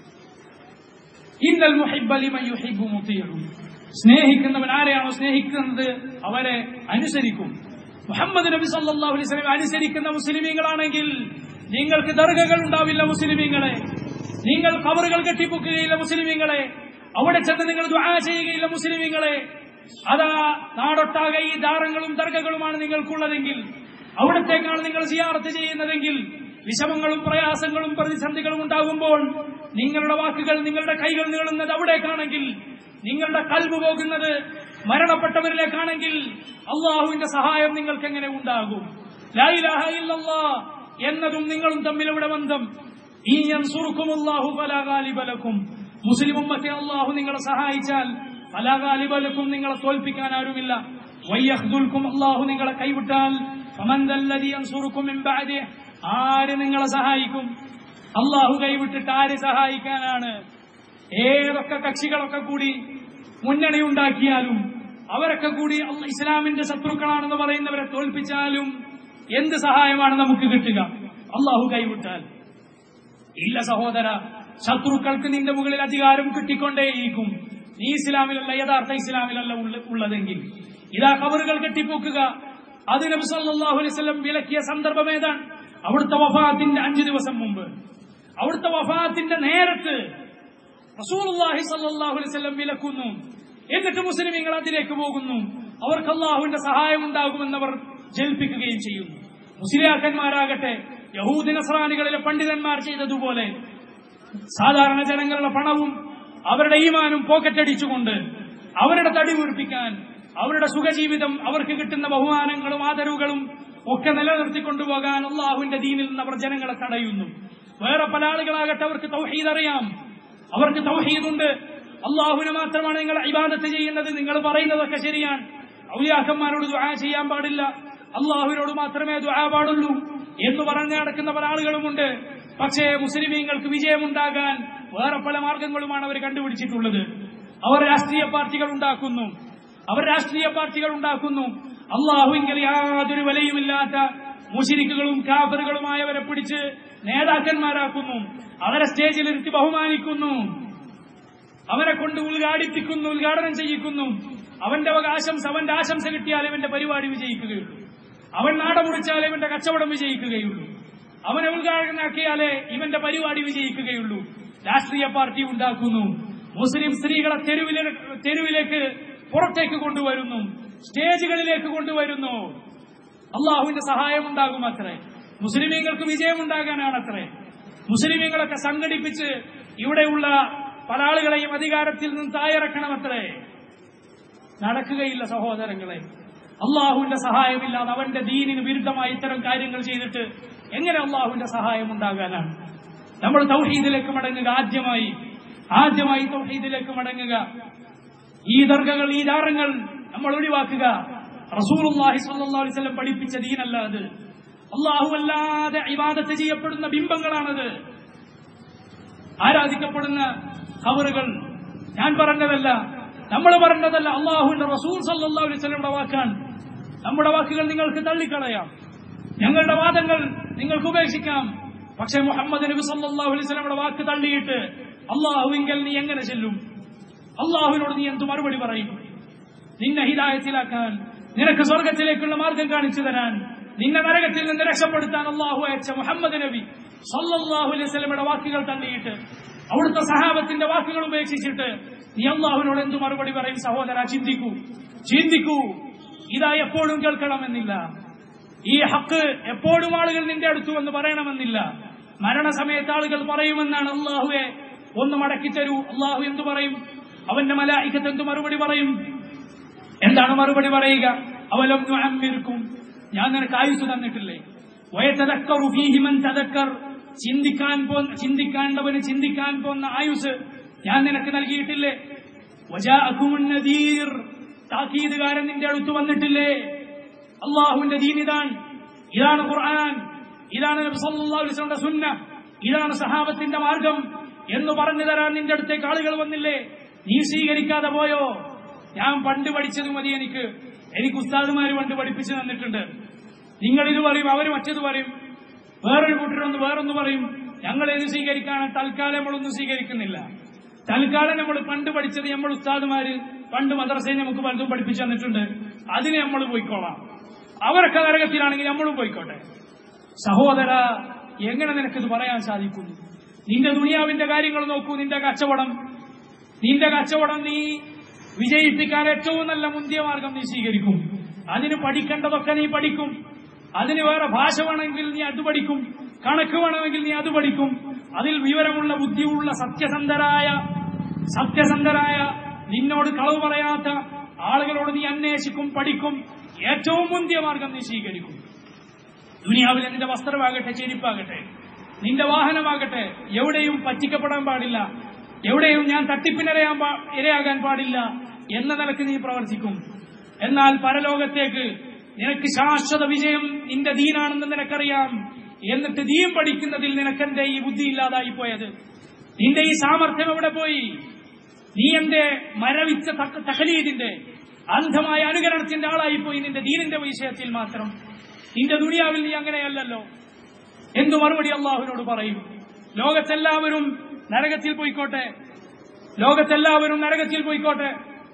ഇന്നൽ മുഹിബ്ബ ലിമൻ യുഹിബ്ബു മുതീഉ സ്നേഹിക്കുന്നവൻ ആരെയാണോ സ്നേഹിക്കുന്നത് അവരെ അനുസരിക്കും മുഹമ്മദ് നബി സല്ലല്ലാഹു അലൈഹി വസല്ലം അനുസരിക്കുന്ന മുസ്ലിമീങ്ങളാണെങ്കിൽ നിങ്ങൾക്ക് ദർഗകൾ ഉണ്ടാവില്ല മുസ്ലിമീങ്ങളെ നിങ്ങൾ കബറുകൾ കെട്ടിപ്പൊക്കുകയില്ല മുസ്ലിമീങ്ങളെ അവിടെ ചെന്ന് നിങ്ങൾ ദുആ ചെയ്യുകയില്ല മുസ്ലിമീങ്ങളെ അതാ നാടൊട്ടാകെ ഈ ദാരങ്ങളും ദർഗകളുമാണ് നിങ്ങൾക്കുള്ളതെങ്കിൽ അവിടത്തേക്കാണ് നിങ്ങൾ സിയാറത്ത് ചെയ്യുന്നതെങ്കിൽ വിഷമങ്ങളും പ്രയാസങ്ങളും പ്രതിസന്ധികളും ഉണ്ടാകുമ്പോൾ നിങ്ങളുടെ വാക്കുകൾ നിങ്ങളുടെ കൈകൾ നീളുന്നത് അവിടേക്കാണെങ്കിൽ നിങ്ങളുടെ കൽബ് പോകുന്നത് മരണപ്പെട്ടവരിലേക്കാണെങ്കിൽ അള്ളാഹുവിന്റെ സഹായം നിങ്ങൾക്ക് എങ്ങനെ ഉണ്ടാകും ലാ ഇലാഹ ഇല്ലല്ലാ എന്നതും നിങ്ങളും തമ്മിൽ ഇവിടെ ബന്ധം ഈ യൻസുറുക്കുമുല്ലാഹു ഫലാ ഗാലിബ ലക്കും മുസ്ലിം ഉമ്മത്തെ അള്ളാഹു നിങ്ങളെ സഹായിച്ചാൽ ഫലാ ഗാലിബ ലക്കും നിങ്ങളെ തോൽപ്പിക്കാൻ ആരുമില്ല വയ്യഹ്ദുൽക്കും അള്ളാഹു നിങ്ങളെ കൈവിട്ടാൽ ഫമൻ ദല്ലദി യൻസുറുക്കും മിൻ ബഅദിഹ് ആര് നിങ്ങളെ സഹായിക്കും അള്ളാഹു കൈവിട്ടിട്ട് ആര് സഹായിക്കാനാണ് ഏതൊക്കെ കക്ഷികളൊക്കെ കൂടി മുന്നണി ഉണ്ടാക്കിയാലും അവരൊക്കെ കൂടി അള്ള- ഇസ്ലാമിന്റെ ശത്രുക്കളാണെന്ന് പറയുന്നവരെ തോൽപ്പിച്ചാലും എന്ത് സഹായമാണ് നമുക്ക് കിട്ടുക അള്ളാഹു കൈവിട്ടാൽ ഇല്ല സഹോദര ശത്രുക്കൾക്ക് നിന്റെ മുകളിൽ അധികാരം കിട്ടിക്കൊണ്ടേയിരിക്കും നീ ഇസ്ലാമിലല്ല യഥാർത്ഥ ഇസ്ലാമിലല്ല ഉള്ള- ഉള്ളതെങ്കിൽ ഇതാ കബറുകൾ കെട്ടിപ്പോക്കുക അത് നബി സല്ലല്ലാഹു അലൈഹി വസല്ലം വിലക്കിയ സന്ദർഭം ഏതാണ് അവിടുത്തെ വഫാത്തിന്റെ അഞ്ചു ദിവസം മുമ്പ് അവിടുത്തെ വഫാത്തിന്റെ നേരത്ത് റസൂലുള്ളാഹി സല്ലല്ലാഹു അലൈഹി വസല്ലം വിലക്കുന്നു എന്നിട്ട് മുസ്ലിമീങ്ങൾ അതിലേക്ക് പോകുന്നു അവർക്ക് അള്ളാഹുവിന്റെ സഹായം ഉണ്ടാകുമെന്നവർ ജൽപ്പിക്കുകയും ചെയ്യുന്നു മുസ്ലിയാക്കന്മാരാകട്ടെ യഹൂദി നസ്രാനികളിലെ പണ്ഡിതന്മാർ ചെയ്തതുപോലെ സാധാരണ ജനങ്ങളുടെ പണവും അവരുടെ ഈമാനും പോക്കറ്റടിച്ചുകൊണ്ട് അവരുടെ തടി വീർപ്പിക്കാൻ അവരുടെ സുഖജീവിതം അവർക്ക് കിട്ടുന്ന ബഹുമാനങ്ങളും ആദരവുകളും ഒക്കെ നിലനിർത്തിക്കൊണ്ടുപോകാൻ അള്ളാഹുവിന്റെ ദീനിൽ നിന്ന് അവർ ജനങ്ങളെ തടയുന്നു വേറെ പല ആളുകളാകട്ടെ അവർക്ക് തൗഹീദ് അറിയാം അവർക്ക് തൗഹീദുണ്ട് അള്ളാഹുവിനെ മാത്രമാണ് നിങ്ങൾ ഇബാദത്ത് ചെയ്യുന്നത് നിങ്ങൾ പറയുന്നതൊക്കെ ശരിയാണ് ഔലിയാക്കന്മാരോട് ദുആ ചെയ്യാൻ പാടില്ല അള്ളാഹുവിനോട് മാത്രമേ ദുആ പാടുള്ളൂ എന്ന് പറഞ്ഞു നടക്കുന്ന പല ആളുകളുമുണ്ട് പക്ഷേ മുസ്ലിമീങ്ങൾക്ക് വിജയമുണ്ടാകാൻ വേറെ പല മാർഗങ്ങളുമാണ് അവർ കണ്ടുപിടിച്ചിട്ടുള്ളത് അവർ രാഷ്ട്രീയ പാർട്ടികൾ ഉണ്ടാക്കുന്നു അവർ രാഷ്ട്രീയ പാർട്ടികൾ ഉണ്ടാക്കുന്നു അള്ളാഹുവിങ്കിൽ യാതൊരു വിലയുമില്ലാത്ത മുഷിരിക്കുകളും കാഫറുകളുമായവരെ പിടിച്ച് നേതാക്കന്മാരാക്കുന്നു അവരെ സ്റ്റേജിലിരുത്തി ബഹുമാനിക്കുന്നു അവനെ കൊണ്ട് ഉദ്ഘാടിപ്പിക്കുന്നു ഉദ്ഘാടനം ചെയ്യിക്കുന്നു അവന്റെ വക ആശംസ അവന്റെ ആശംസ കിട്ടിയാൽ ഇവന്റെ പരിപാടി വിജയിക്കുകയുള്ളൂ അവൻ നാടമുറിച്ചാൽ ഇവന്റെ കച്ചവടം വിജയിക്കുകയുള്ളൂ അവനെ ഉദ്ഘാടനാക്കിയാലേ ഇവന്റെ പരിപാടി വിജയിക്കുകയുള്ളൂ രാഷ്ട്രീയ പാർട്ടി ഉണ്ടാക്കുന്നു മുസ്ലിം സ്ത്രീകളെ തെരുവിലെ തെരുവിലേക്ക് പുറത്തേക്ക് കൊണ്ടുവരുന്നു സ്റ്റേജുകളിലേക്ക് കൊണ്ടുവരുന്നു അള്ളാഹുവിന്റെ സഹായം ഉണ്ടാകും അത്രേ മുസ്ലിമീങ്ങൾക്ക് വിജയമുണ്ടാകാനാണ് അത്രേ മുസ്ലിമീങ്ങളൊക്കെ സംഘടിപ്പിച്ച് ഇവിടെയുള്ള പല ആളുകളെയും അധികാരത്തിൽ നിന്ന് തായിറക്കണമത്രേ നടക്കുകയില്ല സഹോദരങ്ങളെ അള്ളാഹുവിന്റെ സഹായമില്ലാതെ അവന്റെ ദീനിന് വിരുദ്ധമായി ഇത്തരം കാര്യങ്ങൾ ചെയ്തിട്ട് എങ്ങനെ അള്ളാഹുവിന്റെ സഹായം ഉണ്ടാകാനാണ് നമ്മൾ തൗഹീദിലേക്ക് മടങ്ങുക ആദ്യമായി ആദ്യമായി തൗഹീദിലേക്ക് മടങ്ങുക ഈ ദർഗകൾ ഈ ദാരങ്ങൾ നമ്മൾ ഒഴിവാക്കുക റസൂലുള്ളാഹി സ്വല്ലല്ലാഹു അലൈഹി വസല്ലം പഠിപ്പിച്ച ദീനല്ല അത് അള്ളാഹു അല്ലാതെ ഇബാദത്ത് ചെയ്യപ്പെടുന്ന ബിംബങ്ങളാണത് ആരാധിക്കപ്പെടുന്ന ഖബറുകൾ ഞാൻ പറഞ്ഞതല്ല നമ്മൾ പറഞ്ഞതല്ല അള്ളാഹുവിന്റെ റസൂൽ സല്ലല്ലാഹു അലൈഹി വസല്ലമയുടെ വാക്കാണ് നമ്മുടെ വാക്കുകൾ നിങ്ങൾക്ക് തള്ളിക്കളയാം ഞങ്ങളുടെ വാദങ്ങൾ നിങ്ങൾക്ക് ഉപേക്ഷിക്കാം പക്ഷേ മുഹമ്മദ് നബി സല്ലല്ലാഹു അലൈഹി വസല്ലമയുടെ വാക്ക് തള്ളിയിട്ട് അള്ളാഹുവിങ്കൽ നീ എങ്ങനെ ചെല്ലും അള്ളാഹുവിനോട് നീ എന്ത് മറുപടി പറയും നിന്നെ ഹിദായത്തിലാക്കാൻ നിനക്ക് സ്വർഗത്തിലേക്കുള്ള മാർഗം കാണിച്ചു തരാൻ നിന്നെ നരകത്തിൽ നിന്ന് രക്ഷപ്പെടുത്താൻ അള്ളാഹു അയച്ച മുഹമ്മദ് നബി സല്ലല്ലാഹു അലൈഹി വസല്ലമയുടെ വാക്കുകൾ തള്ളിയിട്ട് അവിടുത്തെ സഹാബത്തിന്റെ വാക്കുകൾ ഉപേക്ഷിച്ചിട്ട് നീ അള്ളാഹുവിനോട് എന്ത് മറുപടി പറയും സഹോദര ചിന്തിക്കൂ ചിന്തിക്കൂ ഇതാ എപ്പോഴും കേൾക്കണമെന്നില്ല ഈ ഹക്ക് എപ്പോഴും ആളുകൾ നിന്റെ അടുത്തു വന്ന് പറയണമെന്നില്ല മരണസമയത്ത് ആളുകൾ പറയുമെന്നാണ് അള്ളാഹുവെ ഒന്ന് മടക്കി തരൂ അള്ളാഹു എന്തു പറയും അവന്റെ മലായിക്കത്ത് എന്ത് മറുപടി പറയും എന്താണ് മറുപടി പറയുക അവലം നുഅമ്മിർക്കും ഞാൻ നിനക്ക് ആയുസ് തന്നിട്ടില്ലേ വയതദക്കറു ഫീഹി മൻ തദക്കർ ചിന്തിക്കാൻ പോ ചിന്തിക്കേണ്ടവന് ചിന്തിക്കാൻ പോന്ന ആയുസ് ഞാൻ നിനക്ക് നൽകിയിട്ടില്ലേ വജാഅകുമുൻ നദീർ താക്കീതുകാരൻ നിന്റെ അടുത്ത് വന്നിട്ടില്ലേ അള്ളാഹുവിന്റെ ദീൻ ഇതാണ് ഇതാണ് ഖുർആൻ ഇതാണ് നബി സല്ലല്ലാഹു അലൈഹി വസല്ലമയുടെ സുന്ന ഇതാണ് സഹാബത്തിന്റെ മാർഗം എന്ന് പറഞ്ഞു തരാൻ നിന്റെ അടുത്തേക്ക് ആളുകൾ വന്നില്ലേ നീ സ്വീകരിക്കാതെ പോയോ ഞാൻ പണ്ട് പഠിച്ചത് മതി എനിക്ക് എനിക്ക് ഉസ്താദുമാര് പണ്ട് പഠിപ്പിച്ചു തന്നിട്ടുണ്ട് നിങ്ങൾ ഇത് പറയും അവർ മറ്റത് പറയും വേറൊരു കൂട്ടരൊന്ന് വേറൊന്ന് പറയും ഞങ്ങൾ ഏത് സ്വീകരിക്കാണ് തൽക്കാലം നമ്മളൊന്നും സ്വീകരിക്കുന്നില്ല തൽക്കാലം നമ്മൾ പണ്ട് പഠിച്ചത് നമ്മൾ ഉസ്താദുമാര് പണ്ട് മദ്രസയിൽ നമുക്ക് പലതും പഠിപ്പിച്ചു തന്നിട്ടുണ്ട് അതിന് നമ്മൾ പോയിക്കോളാം അവരൊക്കെ നരകത്തിലാണെങ്കിൽ നമ്മളും പോയിക്കോട്ടെ സഹോദര എങ്ങനെ നിനക്കിത് പറയാൻ സാധിക്കുന്നു നിന്റെ ദുനിയാവിന്റെ കാര്യങ്ങൾ നോക്കൂ നിന്റെ കച്ചവടം നിന്റെ കച്ചവടം നീ വിജയിപ്പിക്കാൻ ഏറ്റവും നല്ല മുന്തിയ മാർഗം നീ സ്വീകരിക്കും അതിന് പഠിക്കേണ്ടതൊക്കെ നീ പഠിക്കും അതിന് വേറെ ഭാഷ വേണമെങ്കിൽ നീ അത് പഠിക്കും കണക്ക് വേണമെങ്കിൽ നീ അത് പഠിക്കും അതിൽ വിവരമുള്ള ബുദ്ധിയുള്ള സത്യസന്ധരായ സത്യസന്ധരായ നിന്നോട് കളവ് പറയാത്ത ആളുകളോട് നീ അന്വേഷിക്കും പഠിക്കും ഏറ്റവും മുന്തിയ മാർഗം നീ സ്വീകരിക്കും ദുനിയാവിലെ നിന്റെ വസ്ത്രമാകട്ടെ ചെരുപ്പാകട്ടെ നിന്റെ വാഹനമാകട്ടെ എവിടെയും പറ്റിക്കപ്പെടാൻ പാടില്ല എവിടെയും ഞാൻ തട്ടിപ്പിനിരയാൻ പാ- ഇരയാകാൻ പാടില്ല എന്ന നിലക്ക് നീ പ്രവർത്തിക്കും എന്നാൽ പരലോകത്തേക്ക് നിനക്ക് ശാശ്വത വിജയം നിന്റെ ദീനാണെന്ന് നിനക്കറിയാം എന്നിട്ട് ദീൻ പഠിക്കുന്നതിൽ നിനക്കെന്റെ ഈ ബുദ്ധി ഇല്ലാതായി പോയത് നിന്റെ ഈ സാമർഥ്യം എവിടെ പോയി നീ എന്റെ മരവിച്ച തക്ക- തഖലീദിന്റെ അന്ധമായ അനുകരണത്തിന്റെ ആളായിപ്പോയി നിന്റെ ദീനിന്റെ വിഷയത്തിൽ മാത്രം നിന്റെ ദുനിയാവിൽ നീ അങ്ങനെയല്ലല്ലോ എന്തു മറുപടി അള്ളാഹുവിനോട് പറയും ലോകത്തെല്ലാവരും നരകത്തിൽ പോയിക്കോട്ടെ ലോകത്തെല്ലാവരും നരകത്തിൽ പോയിക്കോട്ടെ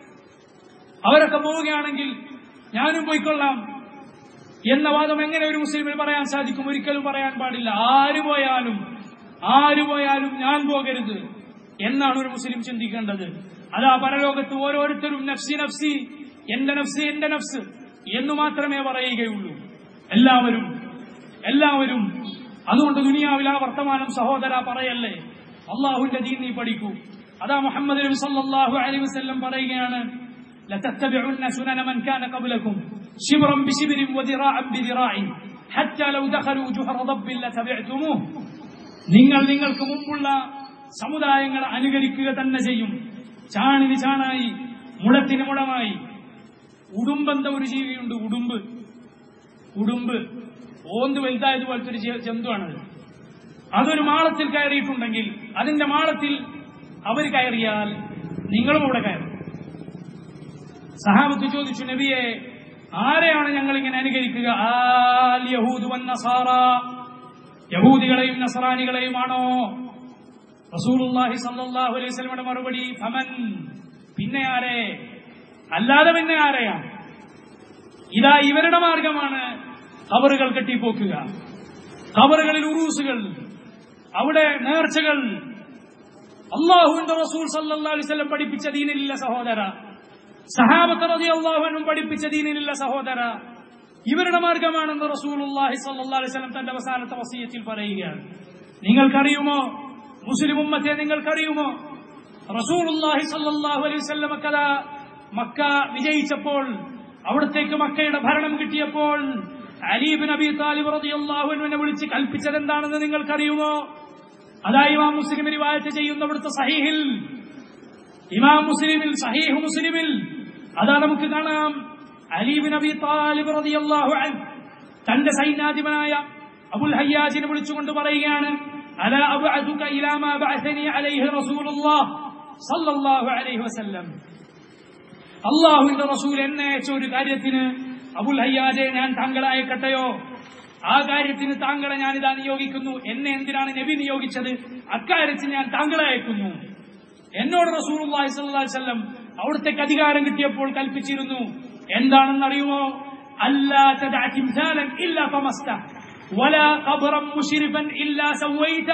അവരൊക്കെ പോവുകയാണെങ്കിൽ ഞാനും പോയിക്കൊള്ളാം എന്ന വാദം എങ്ങനെ ഒരു മുസ്ലിമിന് പറയാൻ സാധിക്കും ഒരിക്കലും പറയാൻ പാടില്ല ആര് പോയാലും ആര് പോയാലും ഞാൻ പോകരുത് എന്നാണ് ഒരു മുസ്ലിം ചിന്തിക്കേണ്ടത് അതാ പരലോകത്ത് ഓരോരുത്തരും നഫ്സി നഫ്സി എന്റെ നഫ്സ് എന്റെ നഫ്സ് എന്ന് മാത്രമേ പറയുകയുള്ളൂ എല്ലാവരും എല്ലാവരും അതുകൊണ്ട് ദുനിയാവിൽ ആ വർത്തമാനം സഹോദര പറയല്ലേ അള്ളാഹുവിന്റെ ദീൻ നീ പഠിക്കൂ അതാ മുഹമ്മദ് നബി സല്ലല്ലാഹു അലൈഹി വസല്ലം പറയുകയാണ് لتتبعن سنن من كان قبلكم شبرا بشبر وذراعا بذراع حتى لو دخلوا جحر ضب لتبعتموه നിങ്ങൾ നിങ്ങൾക്ക് മുമ്പുള്ള സമുദായങ്ങളെ അനുകരിക്കുക തന്നെ ചെയ്യും ചാണിന് ചാണായി മുളത്തിന് മുളമായി ഉടുമ്പെന്ത ഒരു ജീവിയുണ്ട് ഉടുമ്പ് ഉടുമ്പ് ഓന്ത് വലുതായതുപോലത്തെ ഒരു ജെ- ജന്തുവാണത് അതൊരു മാളത്തിൽ കയറിയിട്ടുണ്ടെങ്കിൽ അതിന്റെ മാളത്തിൽ അവർ കയറിയാൽ നിങ്ങളും അവിടെ കയറും സഹാബത്ത് ചോദിച്ചു നബിയെ ആരെയാണ് ഞങ്ങൾ ഇങ്ങനെ അനുകരിക്കുക ആൽ യഹൂദ് വൻ നസാറ യഹൂദികളെയും നസറാനികളെയുമാണോ റസൂലുള്ളാഹി സല്ലല്ലാഹു അലൈഹി വസല്ലമയുടെ മറുപടി ഫമൻ പിന്നെ ആരെ അല്ലാതെ പിന്നെ ആരെയാ ഇതാ ഇവരുടെ മാർഗമാണ് കബറുകൾ കെട്ടിപ്പോക്കുക കബറുകളിൽ ഉറൂസുകൾ അവിടെ നേർച്ചകൾ അള്ളാഹുവിന്റെ റസൂൽ സല്ലല്ലാഹു അലൈഹി വസല്ലം പഠിപ്പിച്ച ദീനിലില്ല സഹോദര സഹാബത്ത് റളിയല്ലാഹു അൻഹും പഠിപ്പിച്ച ദീനിലില്ല സഹോദര ഇവരുടെ മാർഗമാണെന്ന് റസൂലുള്ളാഹി സ്വല്ലല്ലാഹു അലൈഹി വസല്ലം തന്റെ അവസാനത്തെ വസീയത്തിൽ പറയുകയാണ് നിങ്ങൾക്കറിയുമോ മുസ്ലിം ഉമ്മത്തെ നിങ്ങൾക്കറിയുമോ റസൂലുള്ളാഹി സ്വല്ലല്ലാഹു അലൈഹി വസല്ലം കഥ മക്ക വിജയിച്ചപ്പോൾ അവിടത്തേക്ക് മക്കയുടെ ഭരണം കിട്ടിയപ്പോൾ അലീബ് നബി താലിബ് റളിയല്ലാഹു അൻഹുവിനെ വിളിച്ച് കൽപ്പിച്ചത് എന്താണെന്ന് നിങ്ങൾക്കറിയുമോ അതാ ഇമാം മുസ്ലിം റിവായത്ത് ചെയ്യുന്ന അവിടുത്തെ സഹീഹിൽ ഇമാം മുസ്ലിമിൽ സഹീഹ് മുസ്ലിമിൽ അതാ നമുക്ക് കാണാം അലീബ് നബി താലിബ് റളിയല്ലാഹു അൻഹു തന്റെ സൈന്യാധിപനായ അബുൽ ഹയ്യാജിനെ വിളിച്ചുകൊണ്ട് പറയുകയാണ് അല അബ്അദുക ഇലാ മാ ബഅസനി അലൈഹി റസൂലുള്ളാഹ് സല്ലല്ലാഹു അലൈഹി വസല്ലം അള്ളാഹുവിന്റെ റസൂൽ എന്നെ അയച്ച ഒരു കാര്യത്തിന് അബുൽ ഹയ്യാജെ ഞാൻ താങ്കളെ അയക്കട്ടെയോ ആ കാര്യത്തിന് താങ്കളെ ഞാനിതാ നിയോഗിക്കുന്നു എന്നെ എന്തിനാണ് നബി നിയോഗിച്ചത് അക്കാര്യത്തിന് ഞാൻ താങ്കളെ അയക്കുന്നു എന്നോട് റസൂൽ വസല്ലം അവിടത്തേക്ക് അധികാരം കിട്ടിയപ്പോൾ കൽപ്പിച്ചിരുന്നു എന്താണെന്നറിയുമോ അല്ലാ തദഅ തിംസാലൻ ഇല്ലാ ഫമസ്ത വലാ ഖബറൻ മുശ്രിഫൻ ഇല്ലാ സവൈത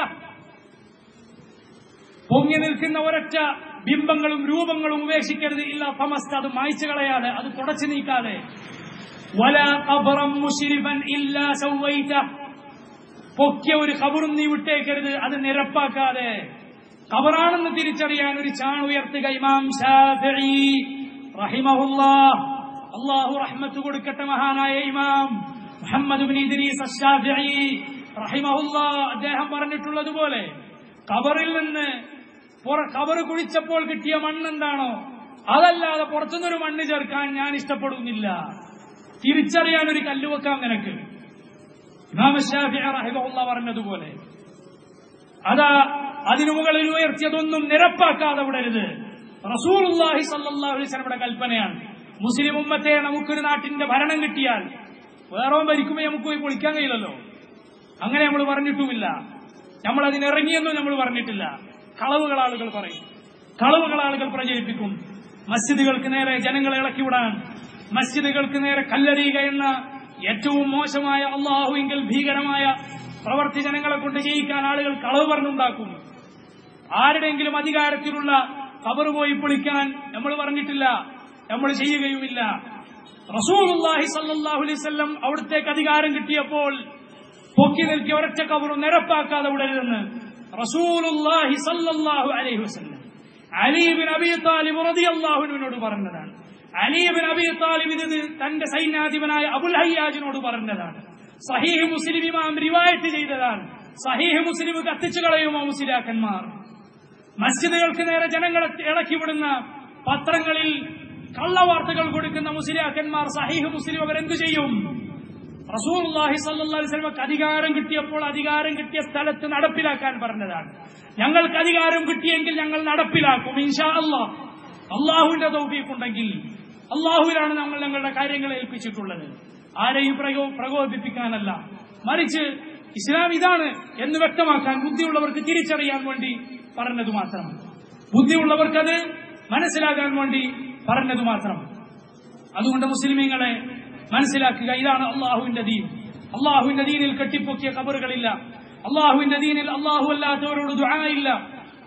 പൊങ്ങി നിൽക്കുന്ന ഒരൊറ്റ ബിംബങ്ങളും രൂപങ്ങളും ഉപേക്ഷിക്കരുത് ഇല്ല ഫമസ്ത അത് മായ്ച്ചു കളയാതെ അത് തുടച്ചു നീക്കാതെ വലാ ഖബറൻ മുശ്രിഫൻ ഇല്ലാ സവൈത പൊക്കിയ ഒരു ഖബറും നീ വിട്ടേക്കരുത് അത് നിരപ്പാക്കാതെ ഖബറാണെന്ന് തിരിച്ചറിയാൻ ഒരു ചാൺ ഉയർത്തുക ഇമാം ഷാഫിഈ റഹിമഹുല്ലാഹ് അള്ളാഹു റഹ്മത്ത് കൊടുക്കട്ടെ മഹാനായ ഇമാം മുഹമ്മദ് ബിൻ ഇദ്രീസ് അഷ്ശാഫിഈ റഹിമഹുല്ലാഹ് അദ്ദേഹം പറഞ്ഞിട്ടുള്ളതുപോലെ ഖബറിൽ നിന്ന് പുറ- ഖബറ് കുഴിച്ചപ്പോൾ കിട്ടിയ മണ്ണ് എന്താണോ അതല്ലാതെ പുറത്തുനിന്നൊരു മണ്ണ് ചേർക്കാൻ ഞാൻ ഇഷ്ടപ്പെടുന്നില്ല തിരിച്ചറിയാൻ ഒരു കല്ല് വെക്കാം നിനക്ക് ഇമാം ഷാഫിഈ റഹിമഹുല്ലാഹ് പറഞ്ഞതുപോലെ അതാ അതിനു മുകളിൽ ഉയർത്തിയതൊന്നും നിരപ്പാക്കാതെ വിടരുത് റസൂലുള്ളാഹി സല്ലല്ലാഹു അലൈഹി വസല്ലമയുടെ കൽപ്പനയാണ് മുസ്ലിം ഉമ്മത്തെ നമുക്കൊരു നാട്ടിന്റെ ഭരണം കിട്ടിയാൽ വേറെ ഭരിക്കുമ്പോൾ നമുക്ക് പോയി പൊളിക്കാൻ കഴിയില്ലല്ലോ അങ്ങനെ നമ്മൾ പറഞ്ഞിട്ടുമില്ല നമ്മൾ അതിനിറങ്ങിയെന്നും നമ്മൾ പറഞ്ഞിട്ടില്ല കളവുകൾ ആളുകൾ പറയും കളവുകൾ ആളുകൾ പ്രചരിപ്പിക്കും മസ്ജിദുകൾക്ക് നേരെ ജനങ്ങളെ ഇളക്കിവിടാൻ മസ്ജിദുകൾക്ക് നേരെ കല്ലെറിയുക എന്ന ഏറ്റവും മോശമായ അള്ളാഹുവിങ്കിൽ ഭീകരമായ പ്രവർത്തി ജനങ്ങളെ കൊണ്ട് ജയിക്കാൻ ആളുകൾ കളവ് പറഞ്ഞുണ്ടാക്കും ആരുടെയെങ്കിലും അധികാരത്തിലുള്ള കബർ പോയി പൊളിക്കാൻ നമ്മൾ പറഞ്ഞിട്ടില്ല നമ്മൾ ചെയ്യുകയുമില്ല റസൂലുള്ളാഹി സല്ലല്ലാഹു അലൈഹി വസല്ലം അവിടത്തേക്ക് അധികാരം കിട്ടിയപ്പോൾ പൊക്കി നിൽക്കിയ ഒരൊറ്റ കബറും നിരപ്പാക്കാതെ വിടരുതെന്ന് റസൂലുള്ളാഹി സല്ലല്ലാഹു അലൈഹി വസല്ലം അലീബിൻ അബി താലിബ് റളിയല്ലാഹുവിനോട് പറഞ്ഞതാണ് അലീബിൻ അബി താലിബ് ഇത് തന്റെ സൈന്യാധിപനായ അബുൽ ഹയ്യാജിനോട് പറഞ്ഞതാണ് സഹീഹ് മുസ്ലിം ഇമാം റിവായത്ത് ചെയ്തതാണ് സഹീഹ് മുസ്ലിം കത്തിച്ചു കളയുമോ മുസ്ലിയാക്കന്മാർ മസ്ജിദുകൾക്ക് നേരെ ജനങ്ങളെ ഇളക്കിവിടുന്ന പത്രങ്ങളിൽ കള്ളവാർത്തകൾ കൊടുക്കുന്ന മുസ്ലിയാക്കന്മാർ സഹീഹ് മുസ്ലിം അവരെന്തു ചെയ്യും റസൂലുള്ളാഹി സല്ലല്ലാഹു അലൈഹി വസല്ലമക്ക് അധികാരം കിട്ടിയപ്പോൾ അധികാരം കിട്ടിയ സ്ഥലത്ത് നടപ്പിലാക്കാൻ പറഞ്ഞതാണ് ഞങ്ങൾക്ക് അധികാരം കിട്ടിയെങ്കിൽ ഞങ്ങൾ നടപ്പിലാക്കും ഇൻഷാ അല്ലാഹ് അള്ളാഹുവിന്റെ തൗഫീഖ് ഉണ്ടെങ്കിൽ അള്ളാഹുവിലാണ് നമ്മൾ ഞങ്ങളുടെ കാര്യങ്ങൾ ഏൽപ്പിച്ചിട്ടുള്ളത് ആരെയും പ്രകോ- പ്രകോപിപ്പിക്കാനല്ല മറിച്ച് ഇസ്ലാം ഇതാണ് എന്ന് വ്യക്തമാക്കാൻ ബുദ്ധിയുള്ളവർക്ക് തിരിച്ചറിയാൻ വേണ്ടി പറഞ്ഞത് മാത്രം ബുദ്ധിയുള്ളവർക്കത് മനസ്സിലാകാൻ വേണ്ടി പറഞ്ഞത് മാത്രം അതുകൊണ്ട് മുസ്ലിമീങ്ങളെ മനസ്സിലാക്കുക ഇതാണ് അള്ളാഹുവിന്റെ ദീൻ അള്ളാഹുവിന്റെ ദീനിൽ കെട്ടിപ്പൊക്കിയ കബറുകളില്ല അള്ളാഹുവിന്റെ ദീനിൽ അള്ളാഹു അല്ലാത്തവരോട് ദുആ ഇല്ല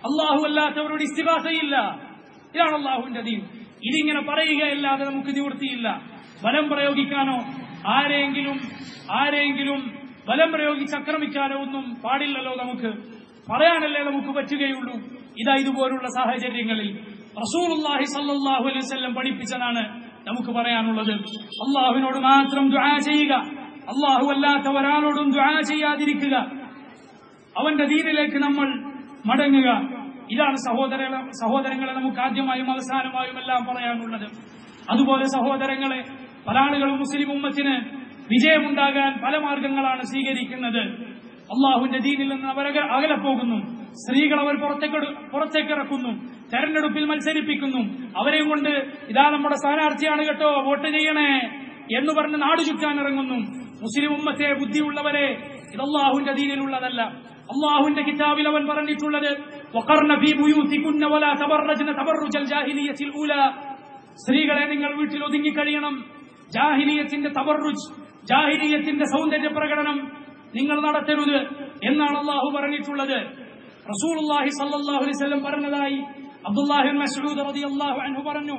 അള്ളാഹു അല്ലാത്തവരോട് ഇസ്തിഹാസയില്ല ഇതാണ് അള്ളാഹുവിന്റെ ദീൻ ഇതിങ്ങനെ പറയുകയല്ലാതെ നമുക്ക് നിവൃത്തിയില്ല ബലം പ്രയോഗിക്കാനോ ആരെങ്കിലും ആരെങ്കിലും ബലം പ്രയോഗിച്ച് ആക്രമിക്കാനോ ഒന്നും പാടില്ലല്ലോ നമുക്ക് പറയാനല്ലേ നമുക്ക് പറ്റുകയുള്ളൂ ഇതാ ഇതുപോലുള്ള സാഹചര്യങ്ങളിൽ റസൂലുള്ളാഹി സല്ലല്ലാഹു അലൈഹി വസല്ലം പഠിപ്പിച്ചതാണ് നമുക്ക് പറയാനുള്ളത് അള്ളാഹുവിനോട് മാത്രം ദുആ ചെയ്യുക അള്ളാഹു അല്ലാത്ത ഒരാളോടും ദുആ ചെയ്യാതിരിക്കുക അവന്റെ ദീനിലേക്ക് നമ്മൾ മടങ്ങുക ഇതാണ് സഹോദര സഹോദരങ്ങളെ നമുക്ക് ആദ്യമായും അവസാനമായും എല്ലാം പറയാനുള്ളത് അതുപോലെ സഹോദരങ്ങളെ പല ആളുകളും മുസ്ലിം ഉമ്മത്തിന് വിജയമുണ്ടാകാൻ പല മാർഗങ്ങളാണ് സ്വീകരിക്കുന്നത് അള്ളാഹുവിന്റെ ദീനിൽ നിന്ന് അവർ അക- അകലെ പോകുന്നു സ്ത്രീകൾ അവർ പുറത്തേക്ക് പുറത്തേക്ക് ഇറക്കുന്നു തെരഞ്ഞെടുപ്പിൽ മത്സരിപ്പിക്കുന്നു അവരെയും കൊണ്ട് ഇതാ നമ്മുടെ സ്ഥാനാർത്ഥിയാണ് കേട്ടോ വോട്ട് ചെയ്യണേ എന്ന് പറഞ്ഞ് നാട് ചുറ്റാൻ ഇറങ്ങുന്നു മുസ്ലിം ഉമ്മത്തെ ബുദ്ധിയുള്ളവരെ ഇത് അള്ളാഹുവിന്റെ ദീനിലുള്ളതല്ല അള്ളാഹുവിന്റെ കിതാബിൽ അവൻ പറഞ്ഞിട്ടുള്ളത് وقرن في بيوتكن ولا تبرجن تبرج الجاهلية الأولى സ്ത്രീകളെ നിങ്ങൾ വീട്ടിൽ ഒതുങ്ങി കഴിയണം ജാഹിലിയത്തിന്റെ തബറുജ് ജാഹിലിയത്തിന്റെ സൗന്ദര്യ പ്രകടനം നിങ്ങൾ നടത്തരുത് എന്നാണ് അള്ളാഹു പറഞ്ഞിട്ടുള്ളത് റസൂലുള്ളാഹി സല്ലല്ലാഹു അലൈഹി വസല്ലം പറഞ്ഞതായി അബ്ദുല്ലാഹി ഇബ്നു മസ്ഊദ് റളിയല്ലാഹു അൻഹു പറഞ്ഞു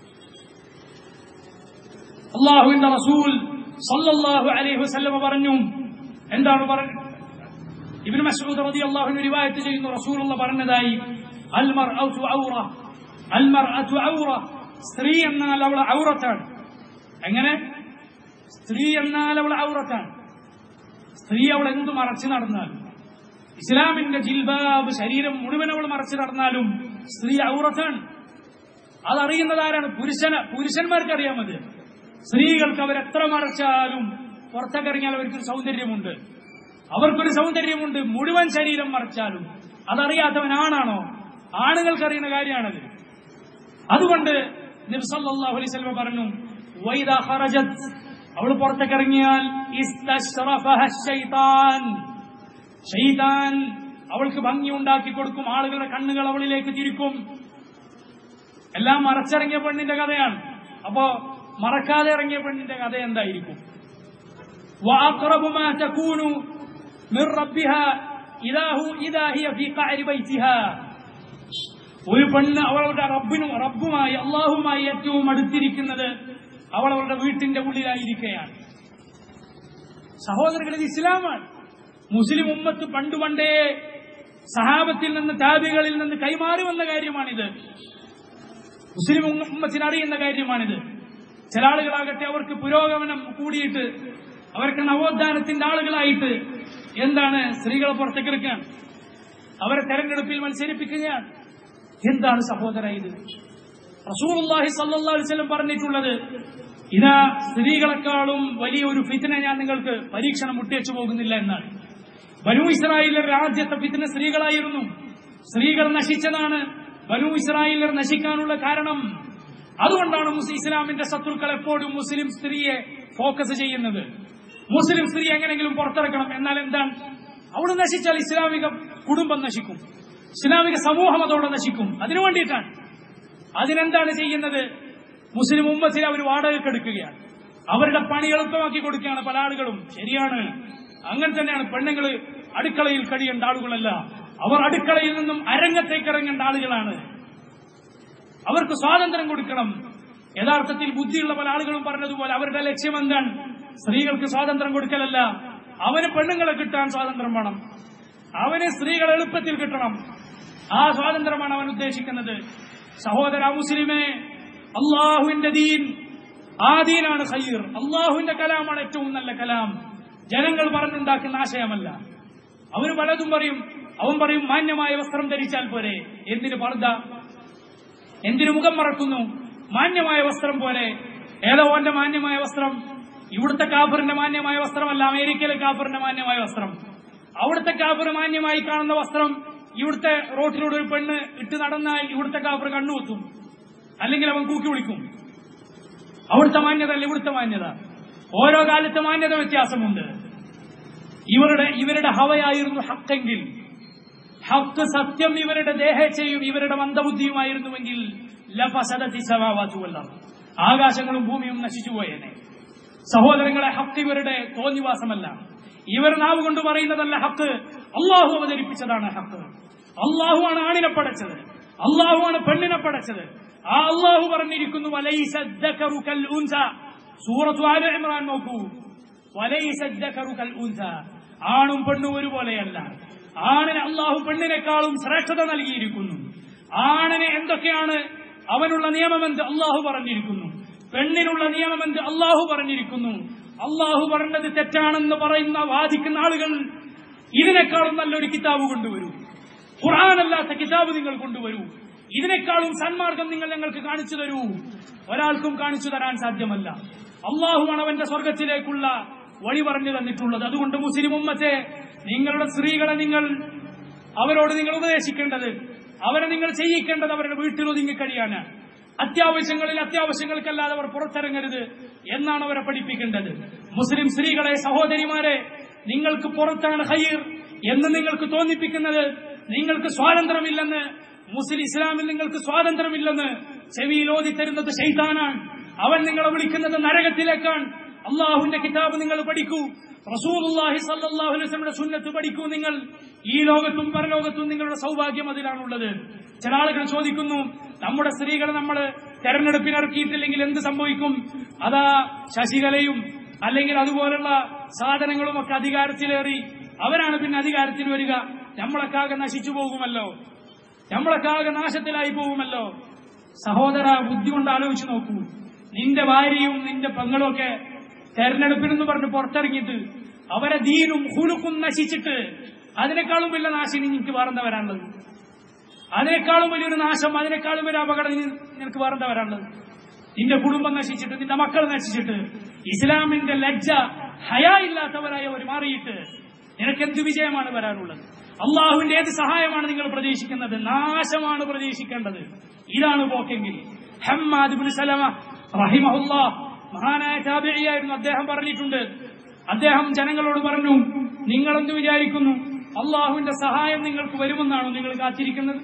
അള്ളാഹുവിന്റെ റസൂൽ സല്ലല്ലാഹു അലൈഹി വസല്ലം പറഞ്ഞു എന്താണ് പറഞ്ഞത് ഇബ്നു മസ്ഊദ് റളിയല്ലാഹു അൻഹു റിവായത്ത് ചെയ്യുന്നു റസൂലുള്ള പറഞ്ഞതായി അൽ മർഅതു ഔറ അൽ മർഅതു ഔറ സ്ത്രീ എന്നാൽ അവൾ ഔറത്താണ് എങ്ങനെ സ്ത്രീ എന്നാൽ അവൾ ഔറത്താണ് സ്ത്രീ അവൾ എന്ത് മറച്ചു നടന്നാലും ഇസ്ലാമിന്റെ ജിൽബാബ് ശരീരം മുഴുവൻ അവൾ മറച്ചു നടന്നാലും സ്ത്രീ ഔറത്താണ് അതറിയുന്നത് ആരാണ് പുരുഷന പുരുഷന്മാർക്ക് അറിയാമത് സ്ത്രീകൾക്ക് അവരെത്ര മറച്ചാലും പുറത്തേക്ക് ഇറങ്ങിയാൽ അവർക്കൊരു സൗന്ദര്യമുണ്ട് അവർക്കൊരു സൗന്ദര്യമുണ്ട് മുഴുവൻ ശരീരം മറച്ചാലും അതറിയാത്തവൻ ആണാണോ ആണുങ്ങൾക്ക് അറിയുന്ന കാര്യമാണത് അതുകൊണ്ട് നബി സല്ലല്ലാഹു അലൈഹി വസല്ലം പറഞ്ഞു വൈദാ ഖറജത് അവൾ പുറത്തേക്ക് ഇറങ്ങിയാൽ ഇസ്തശ്റഫഹ ശൈത്താൻ ശൈതാൻ അവൾക്ക് ഭംഗി ഉണ്ടാക്കി കൊടുക്കും ആളുകളുടെ കണ്ണുകൾ അവളിലേക്ക് തിരിക്കും എല്ലാം മറച്ചിറങ്ങിയ പെണ്ണിന്റെ കഥയാണ് അപ്പോ മറക്കാതെ ഇറങ്ങിയ പെണ്ണിന്റെ കഥ എന്തായിരിക്കും وأقرب ما تكون من ربها إذا هو إذا هي في قعر بيتها ഒരു പെണ്ണ് അവളുടെ റബ്ബിനും റബ്ബുമായി അള്ളാഹുമായി ഏറ്റവും അടുത്തിരിക്കുന്നത് അവൾ അവളുടെ വീട്ടിന്റെ ഉള്ളിലായിരിക്കുകയാണ് സഹോദരങ്ങൾ ഇത് ഇസ്ലാമാണ് മുസ്ലിം ഉമ്മത്ത് പണ്ട് പണ്ടേ സഹാബത്തിൽ നിന്ന് താബികളിൽ നിന്ന് കൈമാറി വന്ന കാര്യമാണിത് മുസ്ലിം ഉമ്മത്തിന് അറിയുന്ന കാര്യമാണിത് ചില ആളുകളാകട്ടെ അവർക്ക് പുരോഗമനം കൂടിയിട്ട് അവർക്ക് നവോത്ഥാനത്തിന്റെ ആളുകളായിട്ട് എന്താണ് സ്ത്രീകളെ പുറത്തേക്ക് എടുക്കാൻ അവരെ തെരഞ്ഞെടുപ്പിൽ മത്സരിപ്പിക്കുകയാണ് എന്താണ് സഹോദര ഇത് റസൂലുള്ളാഹി സല്ലല്ലാഹു അലൈഹി വസല്ലം പറഞ്ഞിട്ടുള്ളത് ഇതാ സ്ത്രീകളെക്കാളും വലിയൊരു ഫിത്ന ഞാൻ നിങ്ങൾക്ക് പരീക്ഷണം മുട്ടിവെച്ചു പോകുന്നില്ല എന്നാണ് ബനു ഇസ്രായേലിന്റെ ആദ്യത്തെ ഫിത്ന സ്ത്രീകളായിരുന്നു സ്ത്രീകൾ നശിച്ചതാണ് ബനു ഇസ്രായേലിൽ നശിക്കാനുള്ള കാരണം അതുകൊണ്ടാണ് മുസ്ലിം ഇസ്ലാമിന്റെ ശത്രുക്കൾ എപ്പോഴും മുസ്ലിം സ്ത്രീയെ ഫോക്കസ് ചെയ്യുന്നത് മുസ്ലിം സ്ത്രീ എങ്ങനെങ്കിലും പുറത്തിറക്കണം എന്നാൽ എന്താണ് അവിടെ നശിച്ചാൽ ഇസ്ലാമിക കുടുംബം നശിക്കും ഇസ്ലാമിക സമൂഹം അതോടെ നശിക്കും അതിനു വേണ്ടിയിട്ടാണ് അതിനെന്താണ് ചെയ്യുന്നത് മുസ്ലിം ഉമ്മത്തിനെ അവർ വാടകയ്ക്കെടുക്കുകയാണ് അവരുടെ പണി എളുപ്പമാക്കി കൊടുക്കുകയാണ് പല ആളുകളും ശരിയാണ് അങ്ങനെ തന്നെയാണ് പെണ്ണുങ്ങൾ അടുക്കളയിൽ കഴിയേണ്ട ആളുകളല്ല അവർ അടുക്കളയിൽ നിന്നും അരങ്ങത്തേക്ക് ഇറങ്ങേണ്ട ആളുകളാണ് അവർക്ക് സ്വാതന്ത്ര്യം കൊടുക്കണം യഥാർത്ഥത്തിൽ ബുദ്ധിയുള്ള പല ആളുകളും പറഞ്ഞതുപോലെ അവരുടെ ലക്ഷ്യം എന്താണ് സ്ത്രീകൾക്ക് സ്വാതന്ത്ര്യം കൊടുക്കലല്ല അവന് പെണ്ണുങ്ങളെ കിട്ടാൻ സ്വാതന്ത്ര്യം വേണം അവന് സ്ത്രീകൾ എളുപ്പത്തിൽ കിട്ടണം ആ സ്വാതന്ത്ര്യമാണ് അവൻ ഉദ്ദേശിക്കുന്നത് സഹോദര മുസ്ലിമേ അള്ളാഹുവിന്റെ ദീൻ ആ ദീനാണ് ഖൈർ അള്ളാഹുവിന്റെ കലാമാണ് ഏറ്റവും നല്ല കലാം ജനങ്ങൾ പറഞ്ഞുണ്ടാക്കുന്ന ആശയമല്ല അവന് പലതും പറയും അവൻ പറയും മാന്യമായ വസ്ത്രം ധരിച്ചാൽ പോരെ എന്തിന് പർദ്ദ എന്തിനു മുഖം മറക്കുന്നു മാന്യമായ വസ്ത്രം പോലെ ഏതോ ഓന്റെ മാന്യമായ വസ്ത്രം ഇവിടുത്തെ കാഫറിന്റെ മാന്യമായ വസ്ത്രമല്ല അമേരിക്കയിലെ കാഫറിന്റെ മാന്യമായ വസ്ത്രം അവിടുത്തെ കാഫർ മാന്യമായി കാണുന്ന വസ്ത്രം ഇവിടുത്തെ റോട്ടിലൂടെ ഒരു പെണ്ണ് ഇട്ട് നടന്നാൽ ഇവിടുത്തെ കാഫർ കണ്ണുകുത്തും അല്ലെങ്കിൽ അവൻ കൂക്കി വിളിക്കും അവിടുത്തെ മാന്യത അല്ല ഇവിടുത്തെ മാന്യത ഓരോ കാലത്തെ മാന്യത വ്യത്യാസമുണ്ട് ഇവരുടെ ഇവരുടെ ഹവയായിരുന്നു ഹക്കെങ്കിൽ ഹക്ക് സത്യം ഇവരുടെ ദേഹേച്ഛയും ഇവരുടെ മന്ദബുദ്ധിയുമായിരുന്നുവെങ്കിൽ ലഫസദത്തി സമാവാത്തുവല്ല ആകാശങ്ങളും ഭൂമിയും നശിച്ചുപോയേനെ സഹോദരങ്ങളെ ഹക്ക് ഇവരുടെ തോന്നിവാസമല്ല ഇവർ നാവ് കൊണ്ട് പറയുന്നതല്ല ഹക്ക് അള്ളാഹു അവതരിപ്പിച്ചതാണ് ഹക്ക് അള്ളാഹുവാണ് ആണിനെ പടച്ചത് അള്ളാഹുവാണ് പെണ്ണിനെ പടച്ചത് ആ അള്ളാഹു പറഞ്ഞിരിക്കുന്നു വലൈസ الذكر كالأنثى. സൂറത്തു ആല ഇമ്രാൻ നോക്കൂ വലൈസ الذكر كالأنثى. ആണും പെണ്ണും ഒരുപോലെയല്ല ആണിന് അള്ളാഹു പെണ്ണിനേക്കാളും ശ്രേഷ്ഠത നൽകിയിരിക്കുന്നു ആണിന് എന്തൊക്കെയാണ് അവനുള്ള നിയമമെന്ത് അള്ളാഹു പറഞ്ഞിരിക്കുന്നു പെണ്ണിനുള്ള നിയമമെന്ത് അള്ളാഹു പറഞ്ഞിരിക്കുന്നു അള്ളാഹു പറഞ്ഞത് തെറ്റാണെന്ന് പറയുന്ന വാദിക്കുന്ന ആളുകൾ ഇതിനേക്കാളും നല്ലൊരു കിതാബ് കൊണ്ടുവരൂ ഖുർആാനല്ലാത്ത കിതാബ് നിങ്ങൾ കൊണ്ടുവരൂ ഇതിനേക്കാളും സന്മാർഗം നിങ്ങൾ ഞങ്ങൾക്ക് കാണിച്ചു തരൂ ഒരാൾക്കും കാണിച്ചു തരാൻ സാധ്യമല്ല അള്ളാഹുവാണ് അവന്റെ സ്വർഗത്തിലേക്കുള്ള വഴി പറഞ്ഞു തന്നിട്ടുള്ളത് അതുകൊണ്ട് മുസ്ലിം ഉമ്മത്തെ നിങ്ങളുടെ സ്ത്രീകളെ നിങ്ങൾ അവരോട് നിങ്ങൾ ഉപദേശിക്കേണ്ടത് അവരെ നിങ്ങൾ ചെയ്യിക്കേണ്ടത് അവരുടെ വീട്ടിൽ ഒതുങ്ങി കഴിയാണ് അത്യാവശ്യങ്ങളിൽ അത്യാവശ്യങ്ങൾക്കല്ലാതെ അവർ പുറത്തിറങ്ങരുത് എന്നാണ് അവരെ പഠിപ്പിക്കേണ്ടത് മുസ്ലിം സ്ത്രീകളെ സഹോദരിമാരെ നിങ്ങൾക്ക് പുറത്താണ് ഹയ്യർ എന്ന് നിങ്ങൾക്ക് തോന്നിപ്പിക്കുന്നത് നിങ്ങൾക്ക് സ്വാതന്ത്ര്യമില്ലെന്ന് മുസ്ലിം ഇസ്ലാമിൽ നിങ്ങൾക്ക് സ്വാതന്ത്ര്യമില്ലെന്ന് ചെവിയിൽ ഓതി തരുന്നത് ഷെയ്ത്താനാണ് അവൻ നിങ്ങളെ വിളിക്കുന്നത് നരകത്തിലേക്കാണ് അള്ളാഹുവിന്റെ കിതാബ് നിങ്ങൾ പഠിക്കൂ റസൂലുള്ളാഹി സല്ലല്ലാഹു അലൈഹി വസല്ലമയുടെ സുന്നത്ത് പഠിക്കൂ നിങ്ങൾ ഈ ലോകത്തും പരലോകത്തും നിങ്ങളുടെ സൗഭാഗ്യം അതിലാണുള്ളത് ചില ആളുകൾ ചോദിക്കുന്നു നമ്മുടെ സ്ത്രീകളെ നമ്മൾ തെരഞ്ഞെടുപ്പിന് ഇറക്കിയിട്ടില്ലെങ്കിൽ എന്ത് സംഭവിക്കും അതാ ശശികലയും അല്ലെങ്കിൽ അതുപോലുള്ള സാധനങ്ങളും ഒക്കെ അധികാരത്തിലേറി അവരാണ് പിന്നെ അധികാരത്തിൽ വരിക നമ്മളൊക്കെ ആകെ നശിച്ചു പോകുമല്ലോ നമ്മളൊക്കെ ആകെ നാശത്തിലായി പോകുമല്ലോ സഹോദര ബുദ്ധി കൊണ്ട് ആലോചിച്ച് നോക്കൂ നിന്റെ ഭാര്യയും നിന്റെ പെങ്ങളും ഒക്കെ തെരഞ്ഞെടുപ്പിനെന്ന് പറഞ്ഞ് പുറത്തിറങ്ങിയിട്ട് അവരെ ദീനും ഹുലുക്കും നശിച്ചിട്ട് അതിനേക്കാളും വലിയ നാശം നിനക്ക് വേറെന്താ വരാനുള്ളത് അതിനേക്കാളും വലിയൊരു നാശം അതിനേക്കാളും വലിയ അപകടം നിന- നിനക്ക് വേറെന്താ വരാനുള്ളത് നിന്റെ കുടുംബം നശിച്ചിട്ട് നിന്റെ മക്കൾ നശിച്ചിട്ട് ഇസ്ലാമിന്റെ ലജ്ജ ഹയാ ഇല്ലാത്തവരായി അവർ മാറിയിട്ട് നിനക്ക് എന്ത് വിജയമാണ് വരാനുള്ളത് അള്ളാഹുവിന്റെ ഏത് സഹായമാണ് നിങ്ങൾ പ്രതീക്ഷിക്കുന്നത് നാശമാണ് പ്രതീക്ഷിക്കേണ്ടത് ഇതാണ് പോക്കെങ്കിൽ ഹമ്മാദ് ബിൻ സലമ റഹിമഹുല്ലാ മഹാനായ താബിഴിയായിരുന്നു അദ്ദേഹം പറഞ്ഞിട്ടുണ്ട് അദ്ദേഹം ജനങ്ങളോട് പറഞ്ഞു നിങ്ങൾ എന്ത് വിചാരിക്കുന്നു അള്ളാഹുവിന്റെ സഹായം നിങ്ങൾക്ക് വരുമെന്നാണോ നിങ്ങൾ കാത്തിരിക്കുന്നത്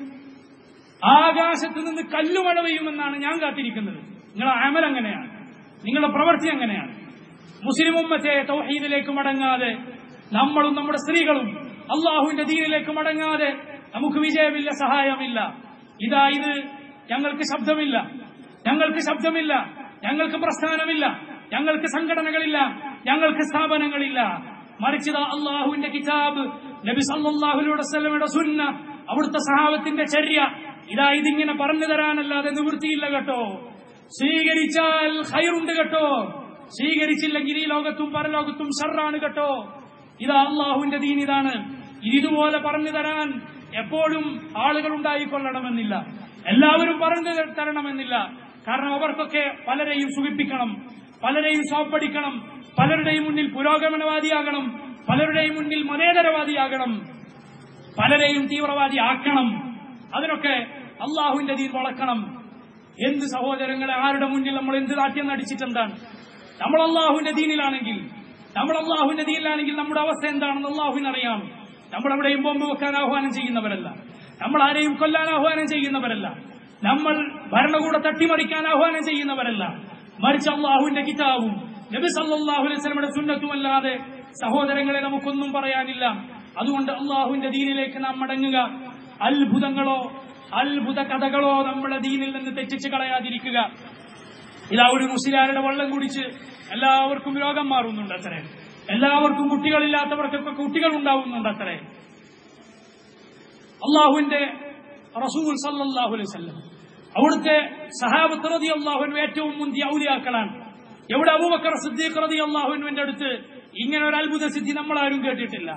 ആകാശത്ത് നിന്ന് കല്ലുമഴ പെയ്യുമെന്നാണ് ഞാൻ കാത്തിരിക്കുന്നത് നിങ്ങളുടെ അമൽ അങ്ങനെയാണ് നിങ്ങളുടെ പ്രവൃത്തി അങ്ങനെയാണ് മുസ്ലിം ഉമ്മത്തെ തൗഹീദിലേക്ക് മടങ്ങാതെ നമ്മളും നമ്മുടെ സ്ത്രീകളും അള്ളാഹുവിന്റെ ദീനിലേക്ക് മടങ്ങാതെ നമുക്ക് വിജയമില്ല സഹായമില്ല ഇതാ ഇത് ഞങ്ങൾക്ക് ശബ്ദമില്ല ഞങ്ങൾക്ക് ശബ്ദമില്ല ഞങ്ങൾക്ക് പ്രസ്ഥാനമില്ല ഞങ്ങൾക്ക് സംഘടനകളില്ല ഞങ്ങൾക്ക് സ്ഥാപനങ്ങളില്ല മറിച്ച് ഇതാ അള്ളാഹുവിന്റെ കിതാബ് നബി സല്ലല്ലാഹു അലൈഹി വസല്ലമയുടെ സുന്ന അവിടുത്തെ സഹാബത്തിന്റെ ചര്യ ഇതാ ഇതിങ്ങനെ പറഞ്ഞു തരാനല്ലാതെ നിവൃത്തിയില്ല കേട്ടോ സ്വീകരിച്ചാൽ ഹൈറുണ്ട് കേട്ടോ സ്വീകരിച്ചില്ലെങ്കിൽ ഈ ലോകത്തും പരലോകത്തും ഷർറാണ് കേട്ടോ ഇതാ അള്ളാഹുവിന്റെ ദീൻ ഇതാണ് ഇതുപോലെ പറഞ്ഞു തരാൻ എപ്പോഴും ആളുകൾ ഉണ്ടായിക്കൊള്ളണമെന്നില്ല എല്ലാവരും പറഞ്ഞു തരണമെന്നില്ല കാരണം അവർക്കൊക്കെ പലരെയും സുഖിപ്പിക്കണം പലരെയും സോപ്പടിക്കണം പലരുടെയും മുന്നിൽ പുരോഗമനവാദിയാകണം പലരുടെയും മുന്നിൽ മതേതരവാദിയാകണം പലരെയും തീവ്രവാദി ആക്കണം അതിനൊക്കെ അള്ളാഹുവിന്റെ ദീൻ വളക്കണം എന്ത് സഹോദരങ്ങളെ ആരുടെ മുന്നിൽ നമ്മൾ എന്ത് നാട്യം നടിച്ചിട്ടെന്താണ് നമ്മൾ അള്ളാഹുവിന്റെ ദീനിലാണെങ്കിൽ നമ്മൾ അള്ളാഹുവിന്റെ ദീനിലാണെങ്കിൽ നമ്മുടെ അവസ്ഥ എന്താണെന്ന് അള്ളാഹുവിനറിയാം നമ്മൾ എവിടെയും ബോംബ് വെക്കാൻ ആഹ്വാനം ചെയ്യുന്നവരല്ല നമ്മൾ ആരെയും കൊല്ലാൻ ആഹ്വാനം ചെയ്യുന്നവരല്ല നമ്മൾ ഭരണകൂട തട്ടിമറിക്കാൻ ആഹ്വാനം ചെയ്യുന്നവരല്ല മറിച്ച് അള്ളാഹുവിന്റെ കിതാബും നബി സല്ലല്ലാഹു അലൈഹി വസല്ലമയുടെ സുന്നത്തും അല്ലാതെ സഹോദരങ്ങളെ നമുക്കൊന്നും പറയാനില്ല അതുകൊണ്ട് അള്ളാഹുവിന്റെ ദീനിലേക്ക് നാം മടങ്ങുക അത്ഭുതങ്ങളോ അത്ഭുത കഥകളോ നമ്മുടെ ദീനിൽ നിന്ന് തെറ്റിച്ച് കളയാതിരിക്കുക ഇതാ ഒരു മുസ്ലിയാരുടെ വെള്ളം കുടിച്ച് എല്ലാവർക്കും രോഗം മാറുന്നുണ്ട് അത്രേ എല്ലാവർക്കും കുട്ടികളില്ലാത്തവർക്കൊക്കെ കുട്ടികൾ ഉണ്ടാവുന്നുണ്ട് അത്രേ അള്ളാഹുവിന്റെ റസൂൽ സല്ലല്ലാഹു അലൈഹി വസല്ലം അവിടുത്തെ സഹാബത്ത് റതി അള്ളാഹുവിന് ഏറ്റവും മുന്തിയ ഔലിയാക്കളാണ് എവിടെ അബൂബക്കർ സിദ്ദീഖ് റതി അള്ളാഹുവിന്റെ അടുത്ത് ഇങ്ങനെ ഒരു അത്ഭുത സിദ്ധി നമ്മൾ ആരും കേട്ടിട്ടില്ല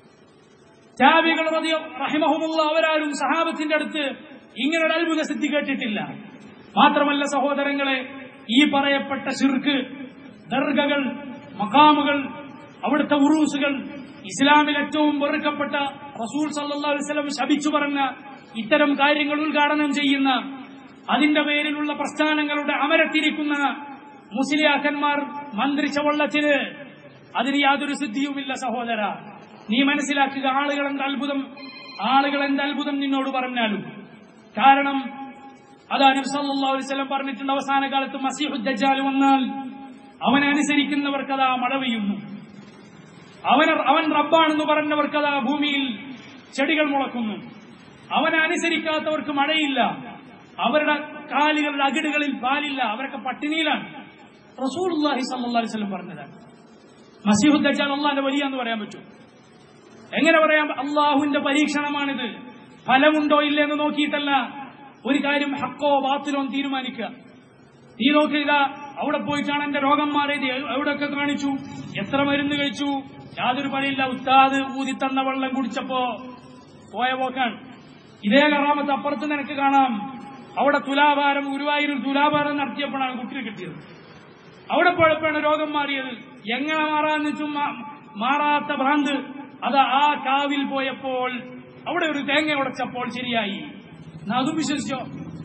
ചാബികൾ റതി റഹിമഹുമുള്ള അവരാരും സഹാബത്തിന്റെ അടുത്ത് ഇങ്ങനെ ഒരു അത്ഭുത സിദ്ധി കേട്ടിട്ടില്ല മാത്രമല്ല സഹോദരങ്ങളെ ഈ പറയപ്പെട്ട ശിർക്ക് ദർഗകൾ മക്കാമുകൾ അവിടുത്തെ ഉറൂസുകൾ ഇസ്ലാമിൽ ഏറ്റവും വെറുക്കപ്പെട്ട റസൂൽ സല്ലല്ലാഹു അലൈഹി വസല്ലം ശപിച്ചു പറഞ്ഞ ഇത്തരം കാര്യങ്ങൾ ഉദ്ഘാടനം ചെയ്യുന്ന അതിന്റെ പേരിലുള്ള പ്രസ്ഥാനങ്ങളുടെ അമരത്തിരിക്കുന്ന മുസ്ലിയാക്കന്മാർ മന്ത്രിച്ച വെള്ളത്തിന് അതിന് യാതൊരു സിദ്ധിയുമില്ല സഹോദര നീ മനസ്സിലാക്കുക ആളുകൾ എന്ത് അത്ഭുതം ആളുകൾ എന്ത് അത്ഭുതം നിന്നോട് പറഞ്ഞാലും കാരണം അതാ നബി സല്ലല്ലാഹു അലൈഹി വസല്ലം പറഞ്ഞിട്ടുണ്ട് അവസാന കാലത്ത് മസീഹു ദജ്ജാൽ വന്നാൽ അവനെ അനുസരിക്കുന്നവർക്ക് അതാ മഴ പെയ്യുന്നു അവൻ അവൻ റബ്ബാണെന്ന് പറഞ്ഞവർക്ക് അതാ ഭൂമിയിൽ ചെടികൾ മുളക്കുന്നു അവനെ അനുസരിക്കാത്തവർക്ക് മഴയില്ല അവരുടെ കാലുകളുടെ അകിടുകളിൽ പാലില്ല അവരൊക്കെ പട്ടിണിയിലാണ് റസൂലുള്ളാഹി സല്ലല്ലാഹു അലൈഹി വസല്ലം പറഞ്ഞതാണ് മസീഹുദ് ദജ്ജാൽ അള്ളാഹിന്റെ വലിയ എന്ന് പറയാൻ പറ്റും എങ്ങനെ പറയാം അള്ളാഹുവിന്റെ പരീക്ഷണമാണിത് ഫലമുണ്ടോ ഇല്ലേ എന്ന് നോക്കിയിട്ടല്ല ഒരു കാര്യം ഹക്കോ ബാത്തിലോ എന്ന് തീരുമാനിക്കുക നീ നോക്കുക അവിടെ പോയിട്ടാണ് എന്റെ രോഗം മാറിയത് എവിടെയൊക്കെ കാണിച്ചു എത്ര മരുന്ന് കഴിച്ചു യാതൊരു പണിയില്ല ഉസ്താദ് ഊതിത്തന്ന വെള്ളം കുടിച്ചപ്പോ പോയ പോക്കാണ് ഇതേ കറാമത്ത് അപ്പുറത്ത് നിനക്ക് കാണാം അവിടെ തുലാഭാരം ഗുരുവായൂരിൽ തുലാഭാരം നടത്തിയപ്പോഴാണ് കുട്ടിയെ കിട്ടിയത് അവിടെ പോയപ്പോഴാണ് രോഗം മാറിയത് എങ്ങനെ മാറാന്ന് വെച്ചും മാറാത്ത ഭ്രാന്ത് അത് ആ കാവിൽ പോയപ്പോൾ അവിടെ ഒരു തേങ്ങ ഉടച്ചപ്പോൾ ശരിയായി എന്നാ അതും വിശ്വസിച്ചോ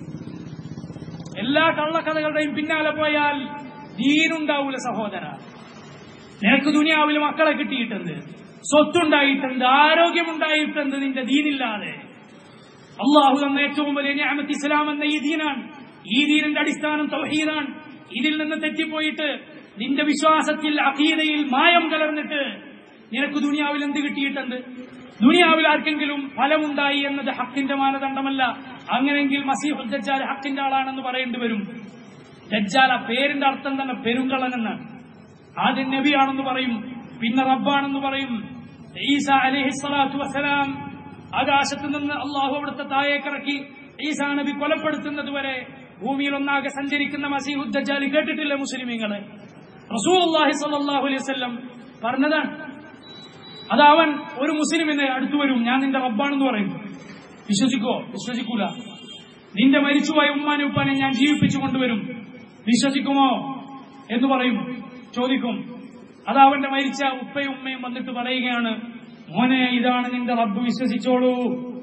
എല്ലാ കള്ളക്കഥകളുടെയും പിന്നാലെ പോയാൽ ദീനുണ്ടാവൂല സഹോദര നിനക്ക് ദുനിയാവിൽ മക്കളെ കിട്ടിയിട്ടുണ്ട് സ്വത്തുണ്ടായിട്ടുണ്ട് ആരോഗ്യമുണ്ടായിട്ടുണ്ട് നിന്റെ ദീനില്ലാതെ അള്ളാഹു എന്ന ഏറ്റവും വലിയ ഞാമത്ത് ഇസ്ലാം എന്ന ഈ ദീനാണ് ഈ ദീനിന്റെ അടിസ്ഥാനം തൗഹീദാണ് ഇതിൽ നിന്ന് തെറ്റിപ്പോയിട്ട് നിന്റെ വിശ്വാസത്തിൽ അഖീദയിൽ മായം കലർന്നിട്ട് നിനക്ക് ദുനിയാവിൽ എന്ത് കിട്ടിയിട്ടുണ്ട് ദുനിയാവിൽ ആർക്കെങ്കിലും ഫലമുണ്ടായി എന്നത് ഹക്കിന്റെ മാനദണ്ഡമല്ല അങ്ങനെങ്കിൽ മസീഹ് ദജ്ജാൽ ഹക്കിന്റെ ആളാണെന്ന് പറയേണ്ടി വരും ദജ്ജാൽ ആ പേരിന്റെ അർത്ഥം തന്നെ പെരുങ്കള്ളൻ എന്നാണ് ആദ്യം നബിയാണെന്ന് പറയും പിന്നെ റബ്ബാണെന്ന് പറയും ഈസ അലഹിസ്വലാത്തു വസ്സലാം ആകാശത്ത് നിന്ന് അള്ളാഹു അവിടുത്തെ താഴേക്കിറക്കി ഈസാ നബി കൊലപ്പെടുത്തുന്നത് വരെ ഭൂമിയിൽ ഒന്നാകെ സഞ്ചരിക്കുന്ന മസീഹുദ്ദജാലി കേട്ടിട്ടില്ല മുസ്ലിമീങ്ങളെ റസൂലുള്ളാഹി സ്വല്ലല്ലാഹു അലൈഹി വസല്ലം പറഞ്ഞതാണ് അത് അവൻ ഒരു മുസ്ലിമിന് അടുത്തു വരും ഞാൻ നിന്റെ റബ്ബാണെന്ന് പറയും വിശ്വസിക്കോ വിശ്വസിക്കൂല നിന്റെ മരിച്ചുപോയ ഉമ്മാനെ ഉപ്പാനെ ഞാൻ ജീവിപ്പിച്ചു കൊണ്ടുവരും വിശ്വസിക്കുമോ എന്ന് പറയും ചോദിക്കും അത് അവന്റെ മരിച്ച ഉപ്പയും ഉമ്മയും വന്നിട്ട് പറയുകയാണ് മോനെ ഇതാണ് നിന്റെ റബ്ബ് വിശ്വസിച്ചോളൂ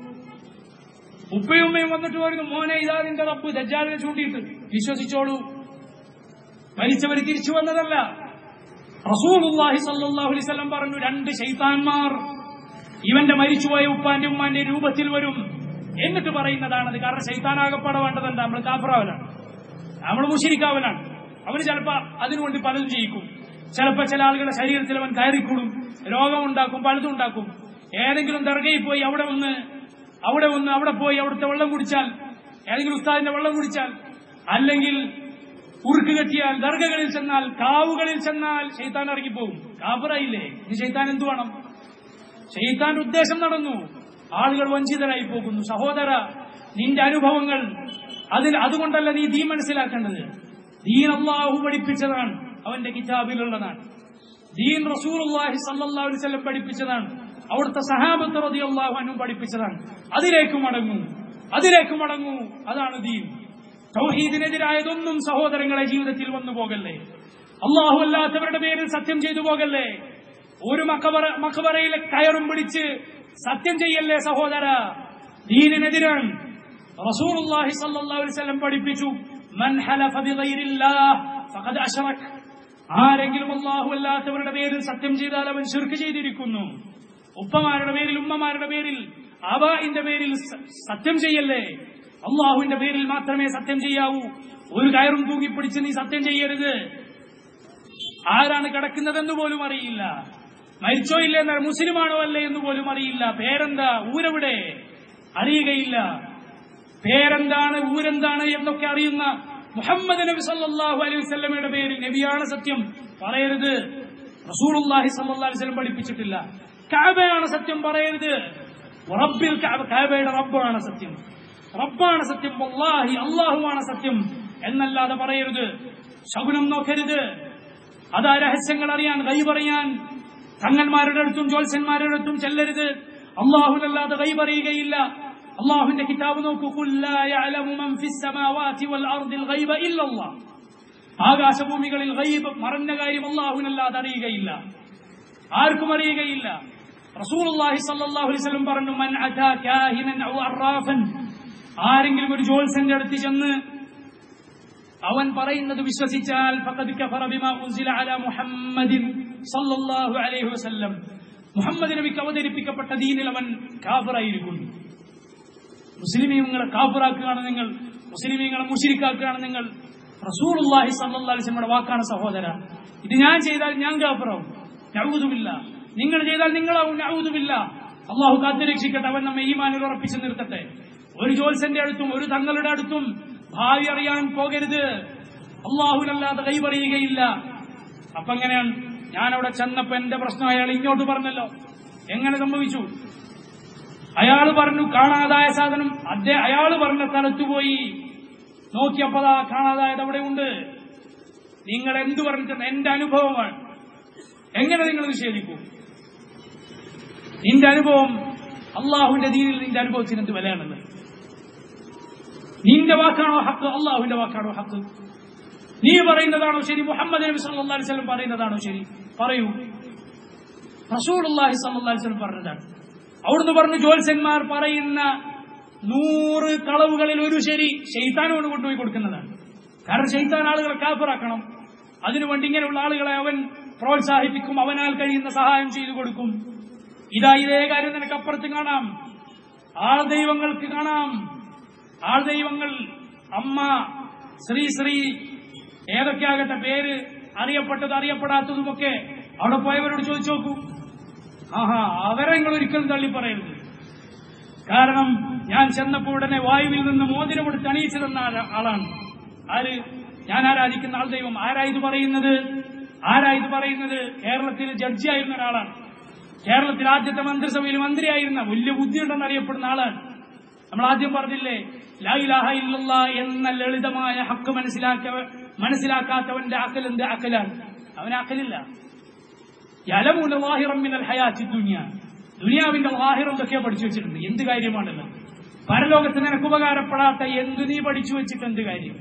ഉപ്പയും ഉമ്മയും വന്നിട്ട് പറയുന്നു മോനെ ഇതാ നിന്റെ റബ്ബ് ദജ്ജാലിനെ ചൂണ്ടിയിട്ട് വിശ്വസിച്ചോളൂ മരിച്ചവർ തിരിച്ചു വന്നതല്ല റസൂലുള്ളാഹി സല്ലല്ലാഹു അലൈഹി വസല്ലം പറഞ്ഞു രണ്ട് ശൈത്താന്മാർ ഇവന്റെ മരിച്ചുപോയ ഉപ്പാന്റെ ഉമ്മാന്റെ രൂപത്തിൽ വരും എന്നിട്ട് പറയുന്നതാണത് കാരണം ശൈത്താനാകപ്പെടെ വേണ്ടത് എന്താ നമ്മൾ കാഫറാവലാണ് നമ്മൾ മുഷിരിക്കാവലാണ് അവന് ചിലപ്പോ അതിനുവേണ്ടി പലതും ചെയ്യിക്കും ചിലപ്പോ ചില ആളുകളുടെ ശരീരത്തിൽ അവൻ കയറിക്കൂടും രോഗമുണ്ടാക്കും പലതും ഉണ്ടാക്കും ഏതെങ്കിലും ദർഗയിൽ പോയി അവിടെ ഒന്ന് അവിടെ ഒന്ന് അവിടെ പോയി അവിടുത്തെ വെള്ളം കുടിച്ചാൽ ഏതെങ്കിലും ഉസ്താദിന്റെ വെള്ളം കുടിച്ചാൽ അല്ലെങ്കിൽ ഉറുക്ക് കെട്ടിയാൽ ദർഗകളിൽ ചെന്നാൽ കാവുകളിൽ ചെന്നാൽ ഷെയ്ത്താൻ ഇറങ്ങിപ്പോകും കാബറായില്ലേ ഇനി ഷെയ്ത്താൻ എന്തു വേണം ഷെയ്ത്താൻ ഉദ്ദേശം നടന്നു ആളുകൾ വഞ്ചിതരായി പോകുന്നു സഹോദര നിന്റെ അനുഭവങ്ങൾ അതിൽ അതുകൊണ്ടല്ല നീ ദീൻ മനസ്സിലാക്കേണ്ടത് ദീൻ അള്ളാഹു പഠിപ്പിച്ചതാണ് അവന്റെ കിതാബിലുള്ളതാണ് ദീൻ റസൂലുള്ളാഹി സല്ലല്ലാഹു അലൈഹി വസല്ലം പഠിപ്പിച്ചതാണ് അവിടുത്തെ സഹാബത്ത് റളിയല്ലാഹു അൻഹു പഠിപ്പിച്ചതാണ് അതിലേക്ക് മടങ്ങൂ അതിലേക്ക് മടങ്ങൂ അതാണ് ദീൻ തൗഹീദിനെതിരായതൊന്നും സഹോദരങ്ങളെ ജീവിതത്തിൽ വന്നു പോകല്ലേ അള്ളാഹു അല്ലാത്തവരുടെ പേരിൽ സത്യം ചെയ്തു പോകല്ലേ ഒരു മക്കബറ മക്കബറയിലെ കയറും പിടിച്ച് സത്യം ചെയ്യല്ലേ സഹോദര ദീനിനെതിരാണ് റസൂലുള്ളാഹി സ്വല്ലല്ലാഹു അലൈഹി വസല്ലം പഠിപ്പിച്ചു മൻ ഹലഫ ബിഗൈരില്ലാഹ് ഫഖദ് അശ്റക് ആരെങ്കിലും അള്ളാഹു അല്ലാത്തവരുടെ പേരിൽ സത്യം ചെയ്താൽ അവൻ ശിർക്ക് ചെയ്തിരിക്കുന്നു ഉപ്പമാരുടെ പേരിൽ ഉമ്മമാരുടെ പേരിൽ ആബായിന്റെ പേരിൽ സ- സത്യം ചെയ്യല്ലേ അള്ളാഹുവിന്റെ പേരിൽ മാത്രമേ സത്യം ചെയ്യാവൂ ഒരു കയറും തൂങ്ങിപ്പിടിച്ച് നീ സത്യം ചെയ്യരുത് ആരാണ് കിടക്കുന്നതെന്ന് പോലും അറിയില്ല മരിച്ചോ ഇല്ല എന്നാൽ മുസ്ലിമാണോ അല്ലേ എന്ന് പോലും അറിയില്ല പേരെന്താ ഊരെവിടെ അറിയുകയില്ല പേരെന്താണ് ഊരെന്താണ് എന്നൊക്കെ അറിയുന്ന മുഹമ്മദ് നബി സല്ലല്ലാഹു അലൈഹി വസല്ലമയുടെ പേരിൽ നബിയാണ് സത്യം പറയരുത് റസൂലുള്ളാഹി സല്ലല്ലാഹു അലൈഹി വസല്ലം പഠിപ്പിച്ചിട്ടില്ല കഅബയാണ് സത്യം പറയരുത് റബ്ബിൽ കഅബ കഅബയുടെ റബ്ബാണ് സത്യം റബ്ബാണ് സത്യം വല്ലാഹി അള്ളാഹുവാണ് സത്യം എന്നല്ലാതെ പറയരുത് ശകുനം നോക്കരുത് അതാ രഹസ്യങ്ങൾ അറിയാൻ കൈപറിയാൻ തങ്ങന്മാരുടെ അടുത്തും ജ്യോത്സ്യന്മാരുടെ അടുത്തും ചെല്ലരുത് അള്ളാഹുനല്ലാതെ കൈപറിയുകയില്ല അള്ളാഹുവിന്റെ കിതാബ് നോക്കൂ "ഖുൽ ലാ യഅലമു മൻ ഫിസ് സമാവാതി വൽ അർദിൽ ഗൈബ ഇല്ലല്ലാഹ്." ആകാശഭൂമികളിൽ ഗൈബ് മറഞ്ഞ കാര്യം അള്ളാഹുനല്ലാതെ അറിയുകയില്ല ആർക്കും അറിയുകയില്ല റസൂലുള്ളാഹി സ്വല്ലല്ലാഹു അലൈഹി വസല്ലം പറഞ്ഞു മൻ അതാ കാഹിനൻ ഔ അറാഫൻ ആരെങ്കിലും ഒരു ജ്യോത്സ്യന്റെ അടുത്ത് ചെന്ന് അവൻ പറയുന്നത് വിശ്വസിച്ചാൽ ഫഖദ് കഫറ ബിമാ ഉൻസില അലാ മുഹമ്മദിൻ സല്ലല്ലാഹു അലൈഹി വസല്ലം മുഹമ്മദ് നബിക്ക് അവതരിപ്പിക്കപ്പെട്ട ദീനിൽ അവൻ കാഫറായിരിക്കുന്നു മുസ്ലിമീങ്ങളെ കാഫറാക്കുകയാണ് നിങ്ങൾ മുസ്ലിമീങ്ങളെ മുഷിരിക്കാക്കുകയാണ് നിങ്ങൾ റസൂലുള്ളാഹി സല്ലല്ലാഹു അലൈഹി വസല്ലമയുടെ വാക്കാണ് സഹോദര ഇത് ഞാൻ ചെയ്താൽ ഞാൻ കാഫറാവും നഊദുബില്ല നിങ്ങൾ ചെയ്താൽ നിങ്ങളാവും നഊദുബില്ല അള്ളാഹു കാത്തുരക്ഷിക്കട്ടെ അവൻ നമ്മെ ഈമാനിൽ ഉറപ്പിച്ചു നിർത്തട്ടെ ഒരു ജോത്സന്റെ അടുത്തും ഒരു തങ്ങളുടെ അടുത്തും ഭാവി അറിയാൻ പോകരുത് അള്ളാഹുനല്ലാതെ കൈ പറയുകയില്ല അപ്പൊ എങ്ങനെയാണ് ഞാൻ അവിടെ ചെന്നപ്പോ എന്റെ പ്രശ്നം അയാൾ ഇങ്ങോട്ട് പറഞ്ഞല്ലോ എങ്ങനെ സംഭവിച്ചു അയാൾ പറഞ്ഞു കാണാതായ സാധനം അദ്ദേഹം അയാൾ പറഞ്ഞ സ്ഥലത്ത് പോയി നോക്കിയപ്പോഴാ കാണാതായത് അവിടെ ഉണ്ട് നിങ്ങൾ എന്തു പറഞ്ഞിട്ടുണ്ട് എന്റെ അനുഭവമാണ് എങ്ങനെ നിങ്ങൾ നിഷേധിക്കൂ നിന്റെ അനുഭവം അള്ളാഹുവിന്റെ ദീനിൽ നിന്റെ അനുഭവത്തിന് എന്ത് വിലയാണത് നിന്റെ വാക്കാണോ ഹക്ക് അള്ളാഹുവിന്റെ വാക്കാണോ ഹക്ക് നീ പറയുന്നതാണോ ശരി മുഹമ്മദ് നബി സല്ലല്ലാഹു അലൈഹി വസല്ലം പറയുന്നതാണോ ശരി പറയൂ റസൂലുള്ളാഹി സല്ലല്ലാഹു അലൈഹി വസല്ലം പറഞ്ഞതാണ് അവിടുന്ന് പറഞ്ഞു ജ്യോത്സ്യന്മാർ പറയുന്ന നൂറ് കളവുകളിൽ ഒരു ശരി ഷെയ്ത്താനോട് കൊണ്ടുപോയി കൊടുക്കുന്നതാണ് കാരണം ഷെയ്ത്താൻ ആളുകളെ കാഫറാക്കണം അതിനുവേണ്ടി ഇങ്ങനെയുള്ള ആളുകളെ അവൻ പ്രോത്സാഹിപ്പിക്കും അവനാൽ കഴിയുന്ന സഹായം ചെയ്തു കൊടുക്കും ഇതാ ഇതേ കാര്യം നിനക്ക് അപ്പുറത്ത് കാണാം ആൾ ദൈവങ്ങൾക്ക് കാണാം ആൾ ദൈവങ്ങൾ അമ്മ ശ്രീ ശ്രീ ഏതൊക്കെയാകട്ടെ പേര് അറിയപ്പെട്ടത് അറിയപ്പെടാത്തതുമൊക്കെ അവിടെ പോയവരോട് ചോദിച്ചു നോക്കൂ ആഹാ അവരെ നിങ്ങൾ ഒരിക്കലും തള്ളി പറയരുത് കാരണം ഞാൻ ചെന്നപ്പോൾ ഉടനെ വായുവിൽ നിന്ന് മോതിരം കൊടുത്ത് അണിയിച്ചു തന്ന ആള- ആളാണ് ആര് ഞാൻ ആരാധിക്കുന്ന ആൾ ദൈവം ആരാ ഇത് പറയുന്നത് ആരാ ഇത് പറയുന്നത് കേരളത്തിൽ ജഡ്ജിയായിരുന്ന ഒരാളാണ് കേരളത്തിൽ ആദ്യത്തെ മന്ത്രിസഭയിൽ മന്ത്രിയായിരുന്ന വലിയ ബുദ്ധിയുണ്ടെന്ന് അറിയപ്പെടുന്ന ആളാണ് നമ്മൾ ആദ്യം പറഞ്ഞില്ലേ ലാ ഇലാഹ ഇല്ലല്ല എന്ന ലളിതമായ ഹക്ക് മനസ്സിലാക്ക മനസ്സിലാക്കാത്തവന്റെ അക്കൽ എന്ത് അക്കലാണ് അവന് അക്കലില്ല യലമൂല വാഹിറം മിനൽ ഹയാത്തി ദുനിയ ദുനിയാവിന്റെ വാഹിറം എന്തൊക്കെയോ പഠിച്ചു വെച്ചിട്ടുണ്ട് എന്ത് കാര്യമാണല്ലോ പരലോകത്ത് നിനക്ക് ഉപകാരപ്പെടാത്ത എന്ത് നീ പഠിച്ചു വെച്ചിട്ട് എന്ത് കാര്യം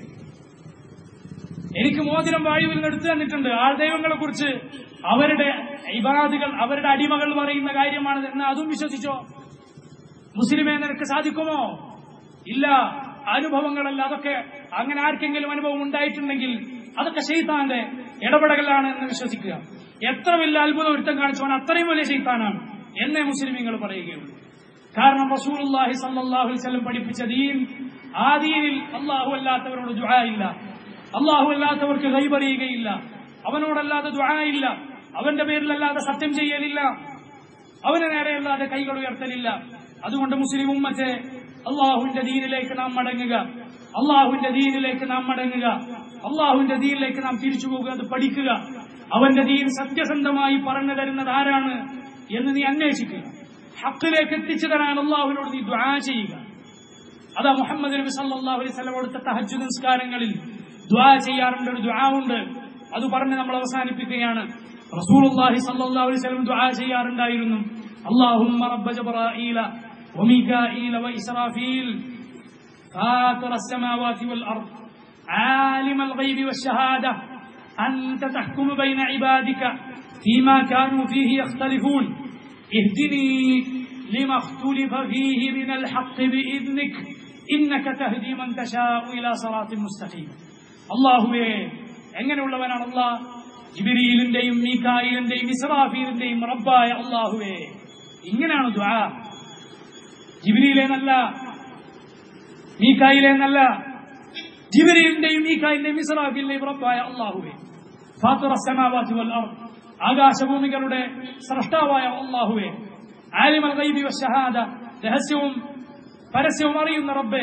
എനിക്ക് മോതിരം വായുവിൽ നിന്ന് എടുത്തു തന്നിട്ടുണ്ട് ആൾ ദൈവങ്ങളെ കുറിച്ച് അവരുടെ ഇബാദുകൾ അവരുടെ അടിമകൾ പറയുന്ന കാര്യമാണ് എന്ന് അതും വിശ്വസിച്ചോ മുസ്ലിമേ നിനക്ക് സാധിക്കുമോ ഇല്ല അനുഭവങ്ങളല്ല അതൊക്കെ അങ്ങനെ ആർക്കെങ്കിലും അനുഭവം ഉണ്ടായിട്ടുണ്ടെങ്കിൽ അതൊക്കെ ഷെയ്ത്താന്റെ ഇടപെടലാണ് എന്ന് വിശ്വസിക്കുക എത്ര വലിയ അത്ഭുതം ഒരുത്തം കാണിച്ചവൻ അത്രയും വലിയ ഷെയ്ത്താനാണ് എന്നേ മുസ്ലിമീങ്ങൾ പറയുകയുള്ളൂ കാരണം റസൂലുള്ളാഹി സല്ലല്ലാഹു അലൈഹി വസല്ലം പഠിപ്പിച്ച ദീൻ ആ ദീനിൽ അള്ളാഹു അല്ലാത്തവരോട് ദുആ ഇല്ല അള്ളാഹു അല്ലാത്തവർക്ക് കൈപറിയുകയില്ല അവനോടല്ലാതെ ദുആ ഇല്ല അവന്റെ പേരിലല്ലാതെ സത്യം ചെയ്യലില്ല അവന് നേരെയല്ലാതെ കൈകൾ ഉയർത്തലില്ല അതുകൊണ്ട് മുസ്ലിം ഉമ്മത്തെ അള്ളാഹുവിന്റെ ദീനിലേക്ക് നാം മടങ്ങുക അള്ളാഹുവിന്റെ ദീനിലേക്ക് നാം മടങ്ങുക അള്ളാഹുവിന്റെ ദീനിലേക്ക് നാം തിരിച്ചു പോകുക അത് പഠിക്കുക അവന്റെ ദീൻ സത്യസന്ധമായി പറഞ്ഞു തരുന്നത് ആരാണ് എന്ന് നീ അന്വേഷിക്കുക ഹക്കിലേക്ക് എത്തിച്ചു തരാൻ അള്ളാഹുവിനോട് നീ ദ്വാ ചെയ്യുക അതാ മുഹമ്മദ് നബി സല്ലല്ലാഹു അലൈഹി വസല്ലം അവിടുത്തെ തഹജ്ജുദ് നിസ്കാരങ്ങളിൽ ദ്വാ ചെയ്യാറുണ്ട് ഒരു ദ്വാ ഉണ്ട് അത് പറഞ്ഞ് നമ്മൾ അവസാനിപ്പിക്കുകയാണ് റസൂലുള്ളാഹി സല്ലല്ലാഹു അലൈഹി വസല്ലം ദ്വാ ചെയ്യാറുണ്ടായിരുന്നു اللهم رب جبرائيل وميكائيل وإسرافيل فاطر السماوات والأرض عالم الغيب والشهادة أنت تحكم بين عبادك فيما كانوا فيه يختلفون اهدني لما اختلف فيه من الحق بإذنك إنك تهدي من تشاء إلى صراط مستقيم അള്ളാഹുവേ എങ്ങനെയുള്ളവനാണ് അള്ളാഹ് ജിബിരിയിലിന്റെയും മീക്കായിലിന്റെയും ഇസ്രാഫീലിന്റെയും റബ്ബായ അള്ളാഹുവേ ഇങ്ങനെയാണ് ദ്വാ ജിബിരിയിലെ നല്ല മീക്കായിലെ നല്ല ജിബിരിയിലിന്റെയും മീക്കായിലിന്റെയും ഇസ്രാഫീലിന്റെയും റബ്ബായ അള്ളാഹുവേ ഫാത്തിറ السماوات والأرض ആകാശഭൂമികളുടെ സ്രഷ്ടാവായ അള്ളാഹുവേ ആലിമൽ ഗൈബി വശഹാദ രഹസ്യവും പരസ്യവും അറിയുന്ന റബ്ബേ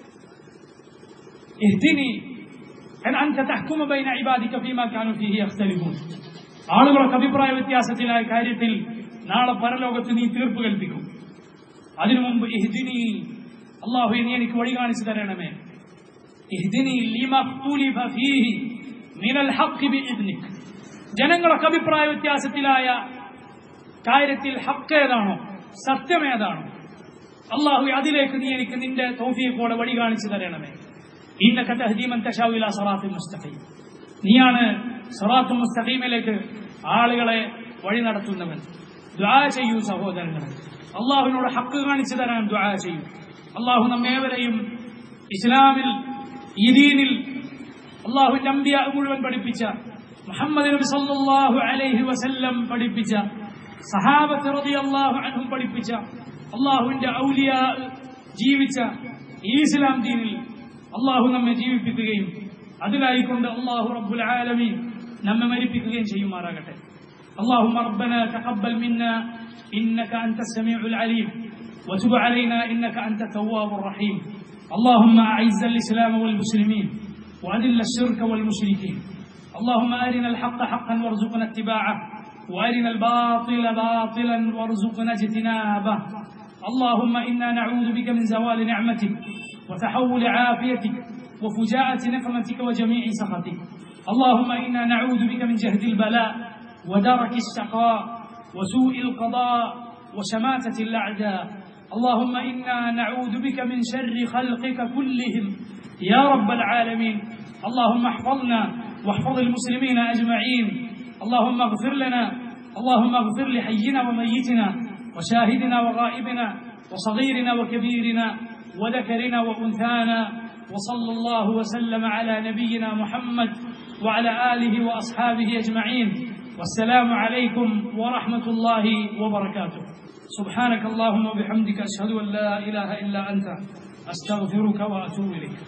اهدني أن أنت تحكم بين عبادك فيما كانوا فيه يختلفون ആളുകളൊക്കെ അഭിപ്രായ വ്യത്യാസത്തിലായ കാര്യത്തിൽ നാളെ പരലോകത്ത് നീ തീർപ്പ് കൽപ്പിക്കും അതിനു മുമ്പ് ഇഹ്ദിനി അള്ളാഹു നീ എനിക്ക് വഴി കാണിച്ചു തരണമേ ഇഹ്ദിനി ലിമ اختلف فيه من الحق بإذنك ജനങ്ങളൊക്കെ അഭിപ്രായ വ്യത്യാസത്തിലായ കാര്യത്തിൽ ഹക്ക് ഏതാണോ സത്യം ഏതാണോ അള്ളാഹു അതിലേക്ക് നീ എനിക്ക് നിന്റെ തോഫിയെക്കൂടെ വഴി കാണിച്ചു തരണമേ ഇന്നക തഹദീമൻ തശാവില സറാത്ത് മുസ്തഖീം നീയാണ് സറാത്ത് മുസ്തഖീമിലേക്ക് ആളുകളെ വഴി നടത്തുന്നവൻ ദ്വാ ചെയ്യൂ സഹോദരങ്ങളെ അള്ളാഹുവിനോട് ഹക്ക് കാണിച്ചു തരാൻ ദ്വാ ചെയ്യൂ അള്ളാഹു നമ്മേവരെയും ഇസ്ലാമിൽ ഈ ദീനിൽ അള്ളാഹുവിന്റെ അമ്പിയ മുഴുവൻ പഠിപ്പിച്ച മുഹമ്മദ് നബി സല്ലല്ലാഹു അലൈഹി വസല്ലം പഠിപ്പിച്ച സഹാബത്ത് റളിയല്ലാഹു അൻഹും പഠിപ്പിച്ച അള്ളാഹുവിന്റെ ഔലിയ ജീവിച്ച ഈ ഇസ്ലാം ദീനിൽ അള്ളാഹു നമ്മെ ജീവിപ്പിക്കുകയും അതിലായിക്കൊണ്ട് അള്ളാഹു റബ്ബുൽ ആലമീൻ നമ്മെ മരിപ്പിക്കുകയും ചെയ്യുമാറാകട്ടെ اللهم ربنا تقبل منا إنك أنت السميع العليم وتب علينا إنك أنت التواب الرحيم اللهم أعز الإسلام والمسلمين وأذل الشرك والمشركين اللهم أرنا الحق حقا وارزقنا اتباعه وأرنا الباطل باطلا وارزقنا اجتنابه اللهم إنا نعوذ بك من زوال نعمتك وتحول عافيتك وفجاءة نقمتك وجميع سخطك اللهم إنا نعوذ بك من جهد البلاء ودرك الشقاء وسوء القضاء وشماتة الأعداء اللهم إنا نعوذ بك من شر خلقك كلهم يا رب العالمين اللهم احفظنا واحفظ المسلمين أجمعين اللهم اغفر لنا اللهم اغفر لحينا وميتنا وشاهدنا وغائبنا وصغيرنا وكبيرنا وذكرنا وأنثانا وصلى الله وسلم على نبينا محمد وعلى آله وأصحابه أجمعين والسلام عليكم ورحمة الله وبركاته سبحانك اللهم وبحمدك أشهد أن لا إله إلا أنت أستغفرك وأتوب إليك